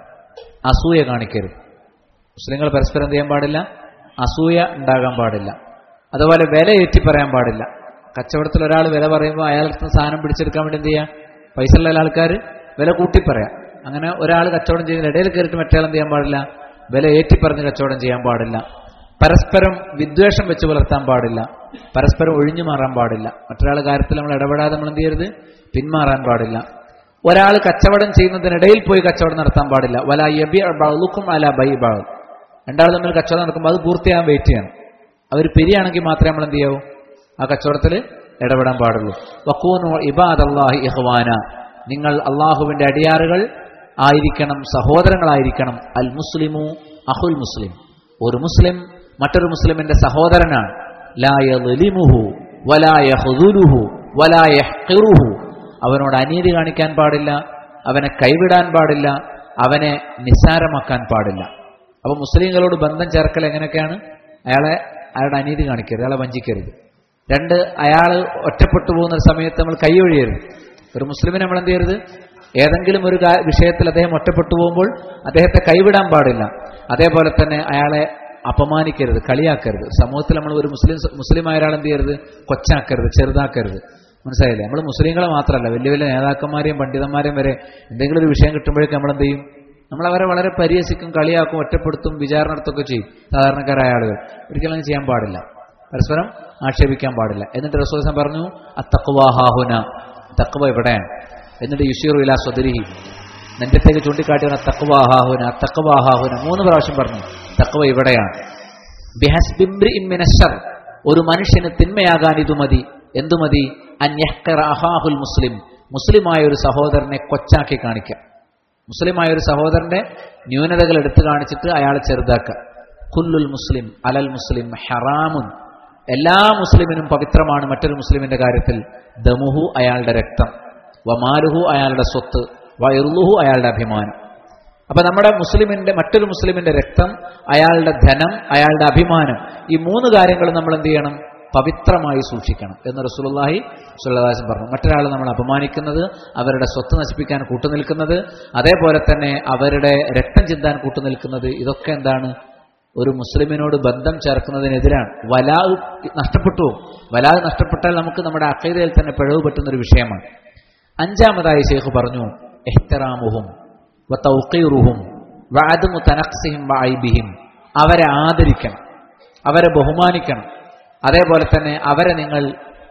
അസൂയ കാണിക്കരുത് മുസ്ലിങ്ങൾ പരസ്പരം എന്ത് ചെയ്യാൻ പാടില്ല അസൂയ ഉണ്ടാകാൻ പാടില്ല അതുപോലെ വില ഏറ്റി പറയാൻ പാടില്ല കച്ചവടത്തിൽ ഒരാൾ വില പറയുമ്പോൾ അയാൾക്ക് സാധനം പിടിച്ചെടുക്കാൻ വേണ്ടി എന്ത് ചെയ്യുക പൈസ ഉള്ള ആൾക്കാർ വില കൂട്ടി പറയാം അങ്ങനെ ഒരാൾ കച്ചവടം ചെയ്യുന്ന ഇടയിൽ കയറിയിട്ട് മറ്റേ എന്ത് ചെയ്യാൻ പാടില്ല വില ഏറ്റി പറഞ്ഞ് കച്ചവടം ചെയ്യാൻ പാടില്ല പരസ്പരം വിദ്വേഷം വെച്ച് പുലർത്താൻ പാടില്ല പരസ്പരം ഒഴിഞ്ഞു മാറാൻ പാടില്ല മറ്റൊരാളുടെ കാര്യത്തിൽ നമ്മൾ ഇടപെടാതെ നമ്മൾ എന്ത് ചെയ്യരുത് പിന്മാറാൻ പാടില്ല ഒരാൾ കച്ചവടം ചെയ്യുന്നതിനിടയിൽ പോയി കച്ചവടം നടത്താൻ പാടില്ല വല യബി ബളുക്കും അല ബൈ ബാൾ രണ്ടാൾ തമ്മിൽ കച്ചവടം നടക്കുമ്പോൾ അത് പൂർത്തിയാകാൻ വെയിറ്റ് ചെയ്യണം അവർ പെരിയാണെങ്കിൽ മാത്രമേ നമ്മൾ എന്ത് ചെയ്യാവൂ ആ കച്ചവടത്തിൽ ഇടപെടാൻ പാടുള്ളൂ വക്കൂനു ഇബാദ് അള്ളാഹി ഇഹ്വാന നിങ്ങൾ അള്ളാഹുവിന്റെ അടിയാറുകൾ ആയിരിക്കണം സഹോദരങ്ങളായിരിക്കണം അൽ മുസ്ലിമു അഹുൽ മുസ്ലിം ഒരു മുസ്ലിം മറ്റൊരു മുസ്ലിമിന്റെ സഹോദരനാണ് ലാ യളിമുഹു വലാ യഹ്ദുലുഹു വലാ യഹ്ഖിറുഹു അവനോട് അനീതി കാണിക്കാൻ പാടില്ല അവനെ കൈവിടാൻ പാടില്ല അവനെ നിസ്സാരമാക്കാൻ പാടില്ല അപ്പൊ മുസ്ലിങ്ങളോട് ബന്ധം ചേർക്കൽ എങ്ങനെയൊക്കെയാണ് അയാളെ അയാളുടെ അനീതി കാണിക്കരുത് അയാളെ വഞ്ചിക്കരുത് രണ്ട് അയാൾ ഒറ്റപ്പെട്ടു പോകുന്ന ഒരു സമയത്ത് നമ്മൾ കൈയൊഴിയരുത് ഒരു മുസ്ലിമിനെ നമ്മൾ എന്ത് ചെയ്യരുത് ഏതെങ്കിലും ഒരു കാ- വിഷയത്തിൽ അദ്ദേഹം ഒറ്റപ്പെട്ടു പോകുമ്പോൾ അദ്ദേഹത്തെ കൈവിടാൻ പാടില്ല അതേപോലെ തന്നെ അയാളെ അപമാനിക്കരുത് കളിയാക്കരുത് സമൂഹത്തിൽ നമ്മൾ ഒരു മുസ്ലിം മുസ്ലിമായ ഒരാൾ എന്ത് ചെയ്യരുത് കൊച്ചാക്കരുത് ചെറുതാക്കരുത് മനസ്സിലായില്ലേ നമ്മൾ മുസ്ലിങ്ങളെ മാത്രമല്ല വലിയ വലിയ നേതാക്കന്മാരെയും പണ്ഡിതന്മാരെയും വരെ എന്തെങ്കിലും ഒരു വിഷയം കിട്ടുമ്പോഴേക്കും നമ്മൾ എന്ത് ചെയ്യും നമ്മൾ അവരെ വളരെ പരിഹസിക്കും കളിയാക്കും ഒറ്റപ്പെടുത്തും വിചാരണ നടത്തൊക്കെ ചെയ്യും സാധാരണക്കാരായ ആളുകൾ ഒരിക്കലും അങ്ങനെ ചെയ്യാൻ പാടില്ല പരസ്പരം ആക്ഷേപിക്കാൻ പാടില്ല എന്നിട്ട് റസൂസം പറഞ്ഞു അത്തക്കുവാഹാഹുന തക്കുവ എവിടെയാണ് എന്നിട്ട് യുഷീറു ഇലാ സ്വദരിഹി നെഞ്ചത്തേക്ക് ചൂണ്ടിക്കാട്ടിയ തക്കുവാഹാഹുന തക്കുവാഹാഹുന മൂന്ന് പ്രാവശ്യം പറഞ്ഞു തക്കുവ ഇവിടെയാണ് ബിഹസ്ബിംബ്രി ഇമ്മിനശർ ഒരു മനുഷ്യന് തിന്മയാകാൻ ഇത് മതി എന്തു മതി അന്യഹ്കറ അഹാഹുൽ മുസ്ലിം മുസ്ലിമായ ഒരു സഹോദരനെ കൊച്ചാക്കി കാണിക്കാം മുസ്ലിമായ ഒരു സഹോദരന്റെ ന്യൂനതകൾ എടുത്തു കാണിച്ചിട്ട് അയാളെ ചെറുതാക്കുക കുല്ലുൽ മുസ്ലിം അലൽ മുസ്ലിം ഹറാമുൻ എല്ലാ മുസ്ലിമിനും പവിത്രമാണ് മറ്റൊരു മുസ്ലിമിന്റെ കാര്യത്തിൽ ദമുഹു അയാളുടെ രക്തം വമാലുഹു അയാളുടെ സ്വത്ത് വയറുലുഹു അയാളുടെ അഭിമാനം അപ്പൊ നമ്മുടെ മുസ്ലിമിന്റെ മറ്റൊരു മുസ്ലിമിന്റെ രക്തം അയാളുടെ ധനം അയാളുടെ അഭിമാനം ഈ മൂന്ന് കാര്യങ്ങൾ നമ്മൾ എന്ത് ചെയ്യണം പവിത്രമായി സൂക്ഷിക്കണം എന്ന് റസൂലുള്ളാഹി സുല്ലാസം പറഞ്ഞു മറ്റൊരാൾ നമ്മൾ അപമാനിക്കുന്നത് അവരുടെ സ്വത്ത് നശിപ്പിക്കാൻ കൂട്ടുനിൽക്കുന്നത് അതേപോലെ തന്നെ അവരുടെ രക്തം ചിന്താൻ കൂട്ടുനിൽക്കുന്നത് ഇതൊക്കെ എന്താണ് ഒരു മുസ്ലിമിനോട് ബന്ധം ചേർക്കുന്നതിനെതിരാണ് വലാവ് നഷ്ടപ്പെട്ടു പോകും. വലാവ് നഷ്ടപ്പെട്ടാൽ നമുക്ക് നമ്മുടെ അക്കൈതയിൽ തന്നെ പിഴവ് പറ്റുന്ന ഒരു വിഷയമാണ് അഞ്ചാമതായി ഷെയ്ഖ് പറഞ്ഞു എഹ്തറാമുഹും വത്തൗഖീറുഹും വഅദമു തനഖ്സിഹിം വഅയ്ബിഹിം അവരെ ആദരിക്കണം അവരെ ബഹുമാനിക്കണം അതേപോലെ തന്നെ അവരെ നിങ്ങൾ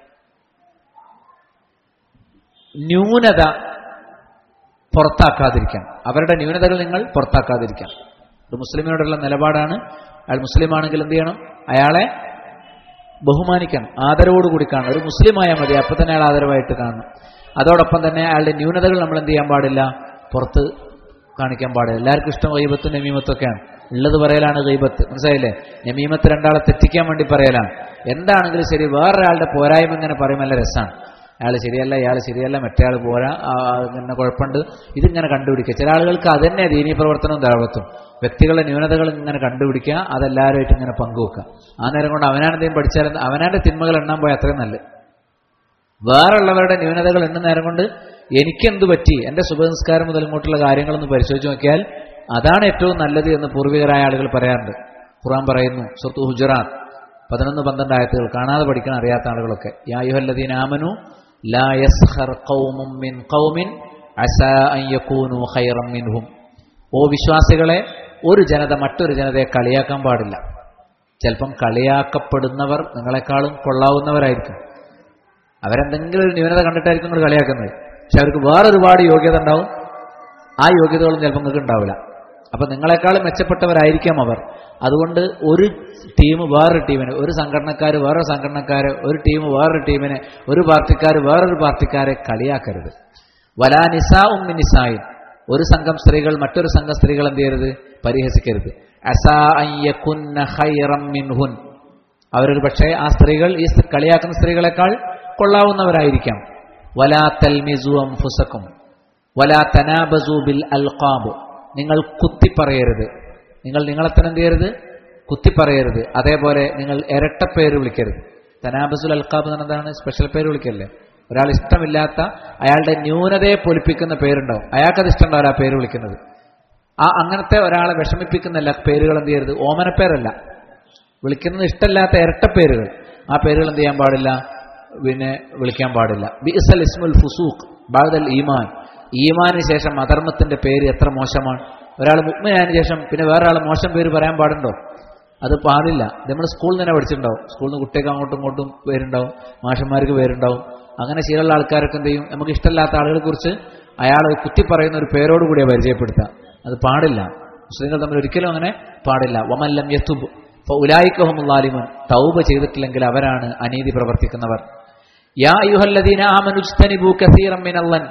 ന്യൂനത പുറത്താക്കാതിരിക്കണം അവരുടെ ന്യൂനതകൾ നിങ്ങൾ പുറത്താക്കാതിരിക്കണം ഒരു മുസ്ലിമിനോടുള്ള നിലപാടാണ് അയാൾ മുസ്ലിമാണെങ്കിൽ എന്ത് ചെയ്യണം അയാളെ ബഹുമാനിക്കണം ആദരവോടുകൂടി കാണണം ഒരു മുസ്ലിമായ മതി അപ്പൊ തന്നെ അയാൾ ആദരവായിട്ട് കാണണം അതോടൊപ്പം തന്നെ അയാളുടെ ന്യൂനതകൾ നമ്മൾ എന്ത് ചെയ്യാൻ പാടില്ല പുറത്ത് കാണിക്കാൻ പാടില്ല എല്ലാവർക്കും ഇഷ്ടം ഗൈബത്തും നമീമത്തും ഒക്കെയാണ് ഉള്ളത് പറയലാണ് ഗൈബത്ത് മനസ്സിലായില്ലേ നമീമത്ത് രണ്ടാളെ തെറ്റിക്കാൻ വേണ്ടി പറയലാണ് എന്താണെങ്കിലും ശരി വേറൊരാളുടെ പോരായ്മ ഇങ്ങനെ പറയുമ്പോൾ നല്ല രസമാണ് അയാൾ ശരിയല്ല ഇയാൾ ശരിയല്ല മറ്റേ ആൾ പോരാ ആ, ആ, ഇങ്ങനെ കുഴപ്പമുണ്ട് ഇതിങ്ങനെ കണ്ടുപിടിക്കുക ചില ആളുകൾക്ക് അതന്നെ ദീനീ പ്രവർത്തനവും ദാവത്തും വ്യക്തികളുടെ ന്യൂനതകൾ ഇങ്ങനെ കണ്ടുപിടിക്കുക അതെല്ലാവരുമായിട്ട് ഇങ്ങനെ പങ്കുവെക്കുക ആ നേരം കൊണ്ട് അവനാണെന്തെങ്കിലും പഠിച്ചാൽ അവനാന്റെ തിന്മകൾ എണ്ണാൻ പോയാൽ അത്രയും നല്ലത് വേറുള്ളവരുടെ ന്യൂനതകൾ എണ്ണ നേരം കൊണ്ട് എനിക്കെന്ത് പറ്റി എന്റെ ശുഭസംസ്കാരം മുതൽ ഇങ്ങോട്ടുള്ള കാര്യങ്ങളൊന്ന് പരിശോധിച്ച് നോക്കിയാൽ അതാണ് ഏറ്റവും നല്ലത് എന്ന് പൂർവികരായ ആളുകൾ പറയാറുണ്ട് ഖുറാൻ പറയുന്നു സുഹൃത്തു ഹുജറാത്ത് പതിനൊന്ന് പന്ത്രണ്ട് ആയത്തുകൾ കാണാതെ പഠിക്കാൻ അറിയാത്ത ആളുകളൊക്കെ യായുഹല്ലദീൻ ആമനു ലാ യസ്ഖർ ഖൗമും മിൻ ഖൗമിൻ അസാ അൻ യകൂനു ഖൈറൻ മിൻഹും ഓ വിശ്വാസികളെ ഒരു ജനത മറ്റൊരു ജനതയെ കളിയാക്കാൻ പാടില്ല ചിലപ്പം കളിയാക്കപ്പെടുന്നവർ നിങ്ങളെക്കാളും കൊള്ളാവുന്നവരായിരിക്കും അവരെന്തെങ്കിലും ഒരു ന്യൂനത കണ്ടിട്ടായിരിക്കും നിങ്ങൾ കളിയാക്കുന്നത് പക്ഷെ അവർക്ക് വേറെ ഒരുപാട് യോഗ്യത ഉണ്ടാവും ആ യോഗ്യതകളും ചിലപ്പോൾ നിങ്ങൾക്ക് ഉണ്ടാവില്ല അപ്പൊ നിങ്ങളെക്കാളും മെച്ചപ്പെട്ടവരായിരിക്കാം അവർ അതുകൊണ്ട് ഒരു ടീം വേറൊരു ടീമിനെ ഒരു സംഘടനക്കാർ വേറൊരു സംഘടനക്കാര് ഒരു ടീം വേറൊരു ടീമിനെ ഒരു പാർട്ടിക്കാർ വേറൊരു പാർട്ടിക്കാരെ കളിയാക്കരുത് വലാ നിസാ ഉമ്മി നിസായും ഒരു സംഘം സ്ത്രീകൾ മറ്റൊരു സംഘം സ്ത്രീകൾ എന്ത് ചെയ്യരുത് പരിഹസിക്കരുത് അസാ അൻ യകുന്ന ഖൈറം മിൻഹുൻ അവരൊരു പക്ഷേ ആ സ്ത്രീകൾ ഈ സ്ത്രീ- കളിയാക്കുന്ന സ്ത്രീകളെക്കാൾ കൊള്ളാവുന്നവരായിരിക്കാം വലാ തൽമിസു അംഫുസക്കും വലാ തനാബസു ബിൽ അൽഖാബ് നിങ്ങൾ കുത്തിപ്പറയരുത് നിങ്ങൾ നിങ്ങളെ തന്നെ എന്ത് ചെയ്യരുത് കുത്തിപ്പറയരുത് അതേപോലെ നിങ്ങൾ ഇരട്ടപ്പേര് വിളിക്കരുത് തനാബസുൽ അൽഖാബ് എന്ന് പറഞ്ഞതാണ് സ്പെഷ്യൽ പേര് വിളിക്കല്ലേ ഒരാൾ ഇഷ്ടമില്ലാത്ത അയാളുടെ ന്യൂനതയെ പൊലിപ്പിക്കുന്ന പേരുണ്ടാവും അയാൾക്കത് ഇഷ്ടമുണ്ടാവില്ല ആ പേര് വിളിക്കുന്നത് ആ അങ്ങനത്തെ ഒരാളെ വിഷമിപ്പിക്കുന്നില്ല പേരുകൾ എന്ത് ചെയ്യരുത് ഓമനപ്പേരല്ല വിളിക്കുന്നത് ഇഷ്ടമില്ലാത്ത ഇരട്ടപ്പേരുകൾ ആ പേരുകൾ എന്ത് ചെയ്യാൻ പാടില്ല പിന്നെ വിളിക്കാൻ പാടില്ല ബിസൽ ഇസ്മുൽ ഫുസൂഖ് ബാദൽ ഈമാൻ ഈമാന് ശേഷം അധർമ്മത്തിന്റെ പേര് എത്ര മോശമാണ് ഒരാൾ മുഗ്മയായതിനു ശേഷം പിന്നെ വേറെ ആൾ മോശം പേര് പറയാൻ പാടുണ്ടോ അത് പാടില്ല നമ്മൾ സ്കൂളിൽ തന്നെ പഠിച്ചിട്ടുണ്ടാവും സ്കൂളിൽ നിന്ന് കുട്ടികൾക്ക് അങ്ങോട്ടും ഇങ്ങോട്ടും പേരുണ്ടാവും മാഷന്മാർക്ക് പേരുണ്ടാവും അങ്ങനെ ശീലമുള്ള ആൾക്കാരൊക്കെ എന്ത് ചെയ്യും നമുക്ക് ഇഷ്ടമില്ലാത്ത ആളുകളെ കുറിച്ച് അയാൾ കുത്തി പറയുന്ന ഒരു പേരോട് കൂടിയാ പരിചയപ്പെടുത്തുക അത് പാടില്ല മുസ്ലിങ്ങൾ തമ്മിൽ ഒരിക്കലും അങ്ങനെ പാടില്ല വമല്ലം യത്തുബ് ഉലായിക്കഹമുല്ലാലിമൻ തൗബ ചെയ്തിട്ടില്ലെങ്കിൽ അവരാണ് അനീതി പ്രവർത്തിക്കുന്നവർ യാ യുഹല്ലദീന ആമനുജ്തനിബു കസീറം മിനല്ലൻ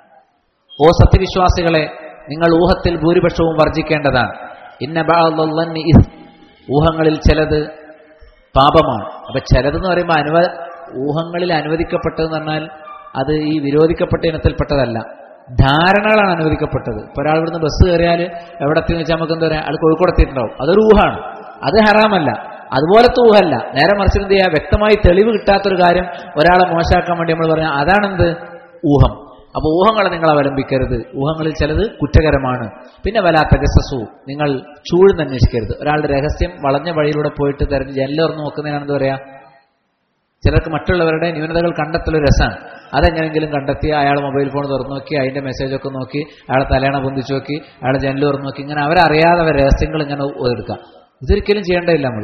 ഓ സത്യവിശ്വാസികളെ നിങ്ങൾ ഊഹത്തിൽ ഭൂരിപക്ഷവും വർജിക്കേണ്ടതാണ് ഇന്ന ബഅദല്ലന്നി ഇസ് ഊഹങ്ങളിൽ ചിലത് പാപമാണ് അപ്പൊ ചിലതെന്ന് പറയുമ്പോൾ അനുവ ഊഹങ്ങളിൽ അനുവദിക്കപ്പെട്ടതെന്ന് പറഞ്ഞാൽ അത് ഈ വിരോധിക്കപ്പെട്ട ഇനത്തിൽപ്പെട്ടതല്ല ധാരണകളാണ് അനുവദിക്കപ്പെട്ടത് ഇപ്പൊ ഒരാൾ ഇവിടുന്ന് ബസ് കയറിയാൽ എവിടെ എത്തിയെന്ന് വെച്ചാൽ നമുക്ക് എന്താ പറയാ ആൾ കോഴിക്കോട് എത്തിയിട്ടുണ്ടാവും അതൊരു ഊഹാണ് അത് ഹറാമല്ല അതുപോലത്തെ ഊഹല്ല നേരെ മറിച്ച് എന്ത് ചെയ്യുക വ്യക്തമായി തെളിവ് കിട്ടാത്തൊരു കാര്യം ഒരാളെ മോശമാക്കാൻ വേണ്ടി നമ്മൾ പറയാം അതാണെന്ത് ഊഹം അപ്പൊ ഊഹങ്ങളെ നിങ്ങൾ അവലംബിക്കരുത് ഊഹങ്ങളിൽ ചിലത് കുറ്റകരമാണ് പിന്നെ വലാത്ത ഗസസു നിങ്ങൾ ചൂഴ്ന്ന് അന്വേഷിക്കരുത് ഒരാളുടെ രഹസ്യം വളഞ്ഞ വഴിയിലൂടെ പോയിട്ട് തെരഞ്ഞ് ജനലുറന്ന് നോക്കുന്നതിനാണ് എന്താ പറയാ ചിലർക്ക് മറ്റുള്ളവരുടെ ന്യൂനതകൾ കണ്ടെത്തലൊരു രസമാണ് അതെങ്ങനെങ്കിലും കണ്ടെത്തി അയാൾ മൊബൈൽ ഫോൺ തുറന്നു നോക്കി അതിന്റെ മെസ്സേജൊക്കെ നോക്കി അയാളെ തലേണ പൊന്തിച്ചു നോക്കി അയാളെ ജനൽ തുറന്നു നോക്കി ഇങ്ങനെ അവരറിയാതെ അവർ രഹസ്യങ്ങൾ ഇങ്ങനെ എടുക്കുക ഇതൊരിക്കലും ചെയ്യേണ്ടതില്ല നമ്മൾ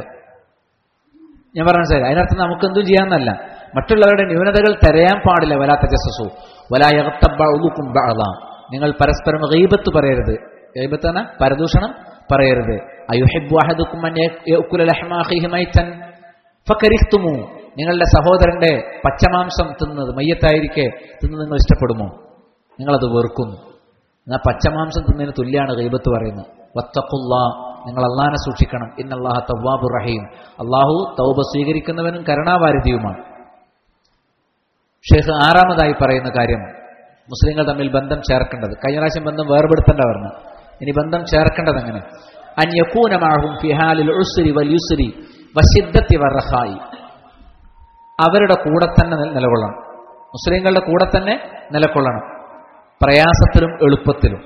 ഞാൻ പറഞ്ഞ ശരി അതിനർത്ഥം നമുക്കെന്തും ചെയ്യാമെന്നല്ല മറ്റുള്ളവരുടെ ന്യൂനതകൾ തിരയാൻ പാടില്ല വലാത്ത ജസസു വലായകത്തബുക്കും നിങ്ങൾ പരസ്പരം ഗീബത്ത് പറയരുത് ഗീബത്ത് എന്ന പരദൂഷണം പറയരുത് അയുഹിബ് അഹദുക്കും അൻ യഅ്കുല ലഹ്മ അഖീഹി മൈതൻ ഫകരിഹ്തുമു നിങ്ങളുടെ സഹോദരന്റെ പച്ചമാംസം തിന്നത് മയ്യത്തായിരിക്കെ തിന്ന് നിങ്ങൾ ഇഷ്ടപ്പെടുമോ നിങ്ങളത് വെറുക്കുന്നു എന്നാൽ പച്ചമാംസം തിന്നതിന് തുല്യമാണ് ഗൈബത്ത് പറയുന്നത് വത്തഖുല്ലാ നിങ്ങൾ അള്ളാനെ സൂക്ഷിക്കണം ഇന്നല്ലാഹ തവ്വാബുർ റഹീം അള്ളാഹു തൗബ സ്വീകരിക്കുന്നവനും കരുണാവാരിധിയുമാണ് ഷേഖ് ആറാമതായി പറയുന്ന കാര്യം മുസ്ലിങ്ങൾ തമ്മിൽ ബന്ധം ചേർക്കേണ്ടത് കഴിഞ്ഞ പ്രാവശ്യം ബന്ധം വേർപെടുത്തേണ്ട പറഞ്ഞു ഇനി ബന്ധം ചേർക്കേണ്ടത് എങ്ങനെ അന്യക്കൂനമാകും ഫിഹാലിൽ ഉസ്രി വൽ യുസ്രി വശിദ്ധത്തി വറഹായി അവരുടെ കൂടെ തന്നെ നില- നിലകൊള്ളണം മുസ്ലിങ്ങളുടെ കൂടെ തന്നെ നിലകൊള്ളണം പ്രയാസത്തിലും എളുപ്പത്തിലും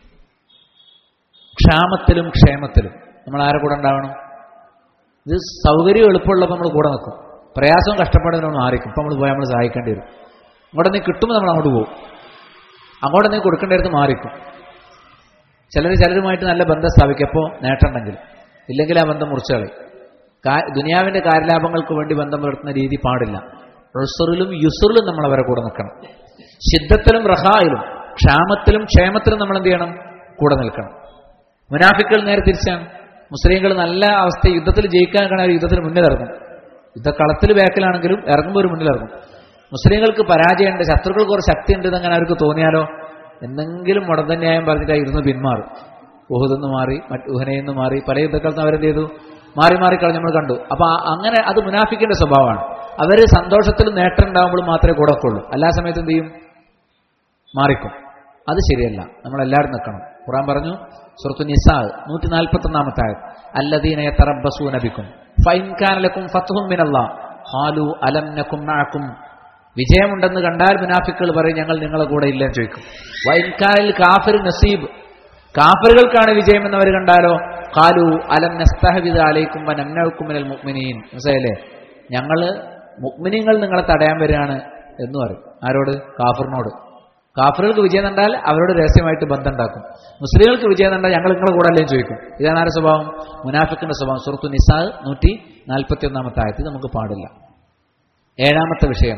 ക്ഷാമത്തിലും ക്ഷേമത്തിലും നമ്മൾ ആരെ കൂടെ ഉണ്ടാവണം ഇത് സൗകര്യം എളുപ്പമുള്ളപ്പോൾ നമ്മൾ കൂടെ നിൽക്കും പ്രയാസവും കഷ്ടപ്പാടും നമ്മൾ മാറിക്കും ഇപ്പം നമ്മൾ പോയാൽ നമ്മൾ സഹായിക്കേണ്ടി വരും അങ്ങോട്ട് നീ കിട്ടുമ്പോൾ നമ്മൾ അങ്ങോട്ട് പോകും അങ്ങോട്ട് നീ കൊടുക്കേണ്ടടുത്ത് മാറിക്കും ചിലർ ചിലരുമായിട്ട് നല്ല ബന്ധം സ്ഥാപിക്കപ്പോൾ നേട്ടമുണ്ടെങ്കിൽ ഇല്ലെങ്കിൽ ആ ബന്ധം മുറിച്ചുകളി ദുനിയാവിന്റെ കാര്യലാഭങ്ങൾക്ക് വേണ്ടി ബന്ധം പുലർത്തുന്ന രീതി പാടില്ല റുസറിലും യുസറിലും നമ്മൾ അവരെ കൂടെ നിൽക്കണം ശിദ്ധത്തിലും റഹായിലും ക്ഷാമത്തിലും ക്ഷേമത്തിലും നമ്മൾ എന്ത് ചെയ്യണം കൂടെ നിൽക്കണം മുനാഫിക്കൾ നേരെ തിരിച്ചാണ് മുസ്ലിങ്ങൾ നല്ല അവസ്ഥ യുദ്ധത്തിൽ ജയിക്കാൻ കാണാൻ യുദ്ധത്തിന് മുന്നിൽ ഇറങ്ങും യുദ്ധക്കളത്തിൽ ബാക്കിലാണെങ്കിലും ഇറങ്ങുമ്പോൾ ഒരു മുന്നിൽ ഇറങ്ങും മുസ്ലിങ്ങൾക്ക് പരാജയമുണ്ട് ശത്രുക്കൾക്ക് കുറച്ച് ശക്തി ഉണ്ട് എന്നങ്ങനെ അവർക്ക് തോന്നിയാലോ എന്തെങ്കിലും മുടന്തന്യായം പറഞ്ഞിട്ട് ആ ഇരുന്ന് പിന്മാറും ഉഹുദെന്ന് മാറി മറ്റ് ഉഹനയിൽ നിന്ന് മാറി പല യുദ്ധക്കാലത്തും അവരെന്ത് ചെയ്തു മാറി മാറി കളഞ്ഞ് നമ്മൾ കണ്ടു അപ്പൊ ആ- അങ്ങനെ അത് മുനാഫിക്കിന്റെ സ്വഭാവമാണ് അവര് സന്തോഷത്തിലും നേട്ടം ഉണ്ടാകുമ്പോൾ മാത്രമേ കൂടെ വെക്കുള്ളൂ എല്ലാ സമയത്തും എന്ത് ചെയ്യും മാറിക്കും അത് ശരിയല്ല നമ്മൾ എല്ലാവരും നിൽക്കണം ഖുറാൻ പറഞ്ഞു സുഹൃത്തു നിസാ നൂറ്റി നാൽപ്പത്തി ഒന്നാമത്തെ ആയത് അല്ലദീനയെ തറബസൂ നബിക്കും ഫൈൻകാനലക്കും ഫത്തുഹും മിനല്ലാ ഹാലു അലം നക്കും മഅക്കും വിജയമുണ്ടെന്ന് കണ്ടാൽ മുനാഫിക്കുകൾ പറയും ഞങ്ങൾ നിങ്ങളെ കൂടെ ഇല്ലെന്ന് ചോദിക്കും വൈൻകാനിൽ കാഫിർ നസീബ് കാഫറുകൾക്കാണ് വിജയമെന്ന് അവർ കണ്ടാലോ കാലു അലം നസ്തഹവിദ അലൈക്കും വനംനക്കും മിനൽ മുഅ്മിനീൻ മനസ്സിലായില്ലേ ഞങ്ങള് മുഅ്മിനീങ്ങൾ നിങ്ങളെ തടയാൻ വരികയാണ് എന്ന് പറയും ആരോട് കാഫറിനോട് കാഫറുകൾക്ക് വിജയം കണ്ടാൽ അവരോട് രഹസ്യമായിട്ട് ബന്ധം ഉണ്ടാക്കും മുസ്ലിങ്ങൾക്ക് വിജയം കണ്ടാൽ ഞങ്ങൾ നിങ്ങളെ കൂടെ അല്ലേ ചോദിക്കും ഇതാണ് ആരുടെ സ്വഭാവം മുനാഫിക്കിന്റെ സ്വഭാവം സുഹൃത്തു നിസാ നൂറ്റി നാൽപ്പത്തി ഒന്നാമത്തെ ആയത്തിൽ നമുക്ക് പാടില്ല ഏഴാമത്തെ വിഷയം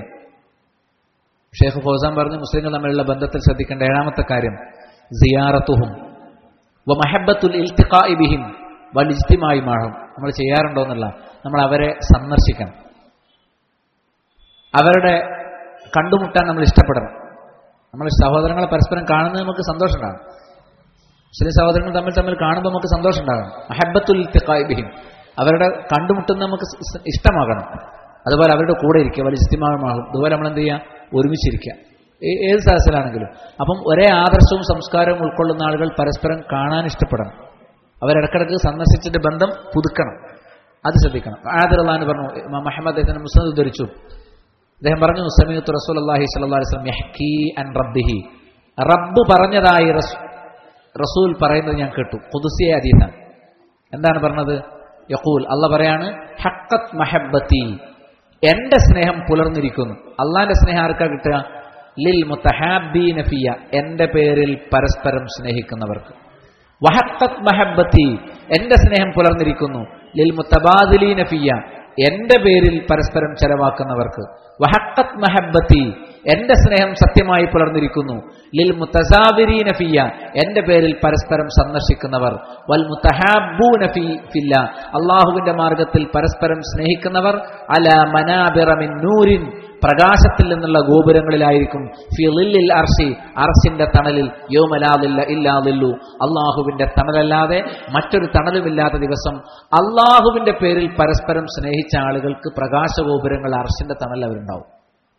ഷേഖ് ഫൗസാൻ പറഞ്ഞു മുസ്ലിങ്ങൾ തമ്മിലുള്ള ബന്ധത്തിൽ ശ്രദ്ധിക്കേണ്ട ഏഴാമത്തെ കാര്യം സിയാറത്തുഹും വ മഹബത്തുൽ ഇൽത്തിഖാഇ ബിഹിം വൽ ഇജ്തിമായി മാഹും നമ്മൾ ചെയ്യാറുണ്ടോ എന്നല്ല നമ്മൾ അവരെ സന്ദർശിക്കണം അവരുടെ കണ്ടുമുട്ടാൻ നമ്മൾ ഇഷ്ടപ്പെടണം നമ്മൾ സഹോദരങ്ങളെ പരസ്പരം കാണുന്നത് നമുക്ക് സന്തോഷമുണ്ടാകും മുസ്ലിം സഹോദരങ്ങൾ തമ്മിൽ തമ്മിൽ കാണുമ്പോൾ നമുക്ക് സന്തോഷം ഉണ്ടാകണം അഹബത്തുൽ ബിഹിം അവരുടെ കണ്ടുമുട്ടുന്ന നമുക്ക് സ് സ് ഇഷ്ടമാകണം അതുപോലെ അവരുടെ കൂടെ ഇരിക്കുക വലിയ ഇസ്തിമാകമാകും അതുപോലെ നമ്മൾ എന്ത് ചെയ്യുക ഒരുമിച്ചിരിക്കുക ഏ- ഏത് സദസ്സിലാണെങ്കിലും അപ്പം ഒരേ ആദർശവും സംസ്കാരവും ഉൾക്കൊള്ളുന്ന ആളുകൾ പരസ്പരം കാണാൻ ഇഷ്ടപ്പെടണം അവരിടക്കിടക്ക് സന്ദർശിച്ചിട്ട് ബന്ധം പുതുക്കണം അത് ശ്രദ്ധിക്കണം ആദർലാന്ന് പറഞ്ഞു ഇമാം മുഹമ്മദ് അദ്ദേഹത്തിന് മുസ്ലിം ഉദ്ധരിച്ചു അദ്ദേഹം പറഞ്ഞു സമീത്ത് റസൂൽ അള്ളാഹി സ്വല്ലല്ലാഹി അലൈഹി വസല്ലം യഹ്കി അൻ റബ്ബിഹി റബ്ബ് പറഞ്ഞതായി റസൂ- റസൂൽ പറയുന്നത് ഞാൻ കേട്ടു കുതുസിയ അതീതാണ് എന്താണ് പറഞ്ഞത് യഖൂൽ അല്ല പറയാണ് ഹക്കത്ത് മഹബത്തി എന്റെ സ്നേഹം പുലർന്നിരിക്കുന്നു അള്ളാന്റെ സ്നേഹം ആർക്കാ കിട്ടുക ലിൽ മുത്തഹാബീന ഫിയ എന്റെ പേരിൽ പരസ്പരം സ്നേഹിക്കുന്നവർക്ക് വഹക്കത്ത് മഹബത്തി എന്റെ സ്നേഹം പുലർന്നിരിക്കുന്നു ലിൽ മുത്തബാദിലീന ഫിയ എന്റെ പേരിൽ പരസ്പരം ചെലവാക്കുന്നവർക്ക് വഹക്കത്ത് മഹബത്തി എന്റെ സ്നേഹം സത്യമായി പുലർന്നിരിക്കുന്നു ലിൽ മുത്തസാബിരീന ഫിയ എന്റെ പേരിൽ പരസ്പരം സന്ദർശിക്കുന്നവർ വൽ മുത്തഹാബൂന ഫി ഫില്ല അള്ളാഹുവിന്റെ മാർഗത്തിൽ പരസ്പരം സ്നേഹിക്കുന്നവർ അല മനാബിറ മിൻ നൂരിൻ പ്രകാശത്തിൽ നിന്നുള്ള ഗോപുരങ്ങളിലായിരിക്കും ഫിലിൽ അർഷി അർഷിന്റെ തണലിൽ യോമലാതില്ല ഇല്ലാതില്ലു അള്ളാഹുവിന്റെ തണലല്ലാതെ മറ്റൊരു തണലുമില്ലാത്ത ദിവസം അള്ളാഹുവിന്റെ പേരിൽ പരസ്പരം സ്നേഹിച്ച ആളുകൾക്ക് പ്രകാശഗോപുരങ്ങൾ അർഷിന്റെ തണൽ അവരുണ്ടാവും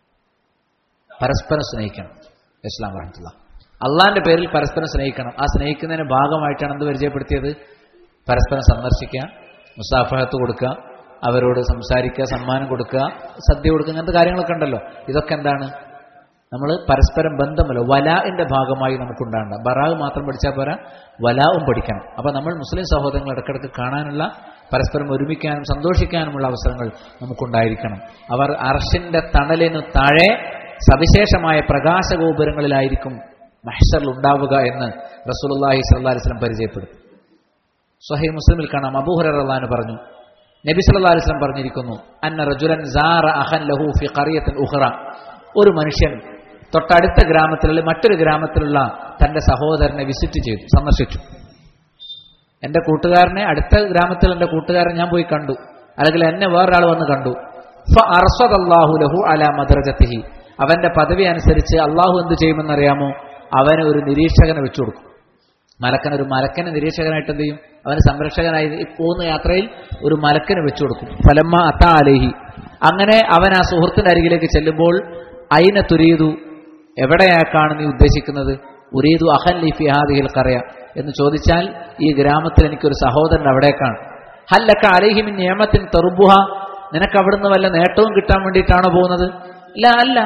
പരസ്പരം സ്നേഹിക്കണം ഇസ്ലാം പറഞ്ഞിട്ടുള്ള അള്ളാന്റെ പേരിൽ പരസ്പരം സ്നേഹിക്കണം ആ സ്നേഹിക്കുന്നതിന് ഭാഗമായിട്ടാണ് എന്ത് പരിചയപ്പെടുത്തിയത് പരസ്പരം സന്ദർശിക്കുക മുസാഫഹത്ത് കൊടുക്കുക അവരോട് സംസാരിക്കുക സമ്മാനം കൊടുക്കുക സദ്യ കൊടുക്കുക ഇങ്ങനത്തെ കാര്യങ്ങളൊക്കെ ഉണ്ടല്ലോ ഇതൊക്കെ എന്താണ് നമ്മൾ പരസ്പരം ബന്ധമല്ല വലാഇന്റെ ഭാഗമായി നമുക്കുണ്ടാകണ്ട ബറാവ് മാത്രം പഠിച്ചാൽ പോരാ വലാവും പഠിക്കണം അപ്പൊ നമ്മൾ മുസ്ലിം സഹോദരങ്ങൾ ഇടക്കിടക്ക് കാണാനുള്ള പരസ്പരം ഒരുമിക്കാനും സന്തോഷിക്കാനുമുള്ള അവസരങ്ങൾ നമുക്കുണ്ടായിരിക്കണം അവർ അർഷിന്റെ തണലിനു താഴെ സവിശേഷമായ പ്രകാശഗോപുരങ്ങളിലായിരിക്കും മഹ്ഷറിൽ ഉണ്ടാവുക എന്ന് റസൂലുള്ളാഹി സ്വല്ലല്ലാഹി അലൈഹി വസല്ലം പരിചയപ്പെടുത്തി സ്വഹീഹ് മുസ്ലിമിൽ കാണാം അബൂഹുറല്ലാന്ന് പറഞ്ഞു നബി സല്ലല്ലാഹു അലൈഹി വസല്ലം പറഞ്ഞിരിക്കുന്നു അന്ന റജുലൻ സാറ അഹൻ ലഹു ഫി ഖറിയത്തിൻ ഉഖറ ഒരു മനുഷ്യൻ തൊട്ടടുത്ത ഗ്രാമത്തിലുള്ള മറ്റൊരു ഗ്രാമത്തിലുള്ള തന്റെ സഹോദരനെ വിസിറ്റ് ചെയ്തു സന്ദർശിച്ചു എന്റെ കൂട്ടുകാരനെ അടുത്ത ഗ്രാമത്തിൽ എന്റെ കൂട്ടുകാരൻ ഞാൻ പോയി കണ്ടു അല്ലെങ്കിൽ എന്നെ വേറൊരാൾ വന്ന് കണ്ടു അള്ളാഹു ലഹു അല മദ്രജത്തിഹി അവന്റെ പദവി അനുസരിച്ച് അള്ളാഹു എന്ത് ചെയ്യുമെന്നറിയാമോ അവന് ഒരു നിരീക്ഷകനെ വെച്ചു കൊടുക്കും മലക്കൻ ഒരു മലക്കനെ നിരീക്ഷകനായിട്ട് എന്ത് ചെയ്യും അവന് സംരക്ഷകനായി ഈ പോകുന്ന യാത്രയിൽ ഒരു മലക്കന് വെച്ചു കൊടുക്കും ഫലമ്മ അത്ത അലേഹി അങ്ങനെ അവൻ ആ സുഹൃത്തിന്റെ അരികിലേക്ക് ചെല്ലുമ്പോൾ അയിന തുരീതു എവിടെയാക്കാണ് നീ ഉദ്ദേശിക്കുന്നത് ഉരീതു അഹൻ ലി ഫിഹാദിഹിൽ കറയ എന്ന് ചോദിച്ചാൽ ഈ ഗ്രാമത്തിൽ എനിക്കൊരു സഹോദരൻ അവിടേക്കാണ് ഹല്ലക്ക അലേഹിമിൻ നിയമത്തിൻ തെറുബുഹ നിനക്ക് അവിടുന്ന് വല്ല നേട്ടവും കിട്ടാൻ വേണ്ടിയിട്ടാണോ പോകുന്നത് ഇല്ല അല്ല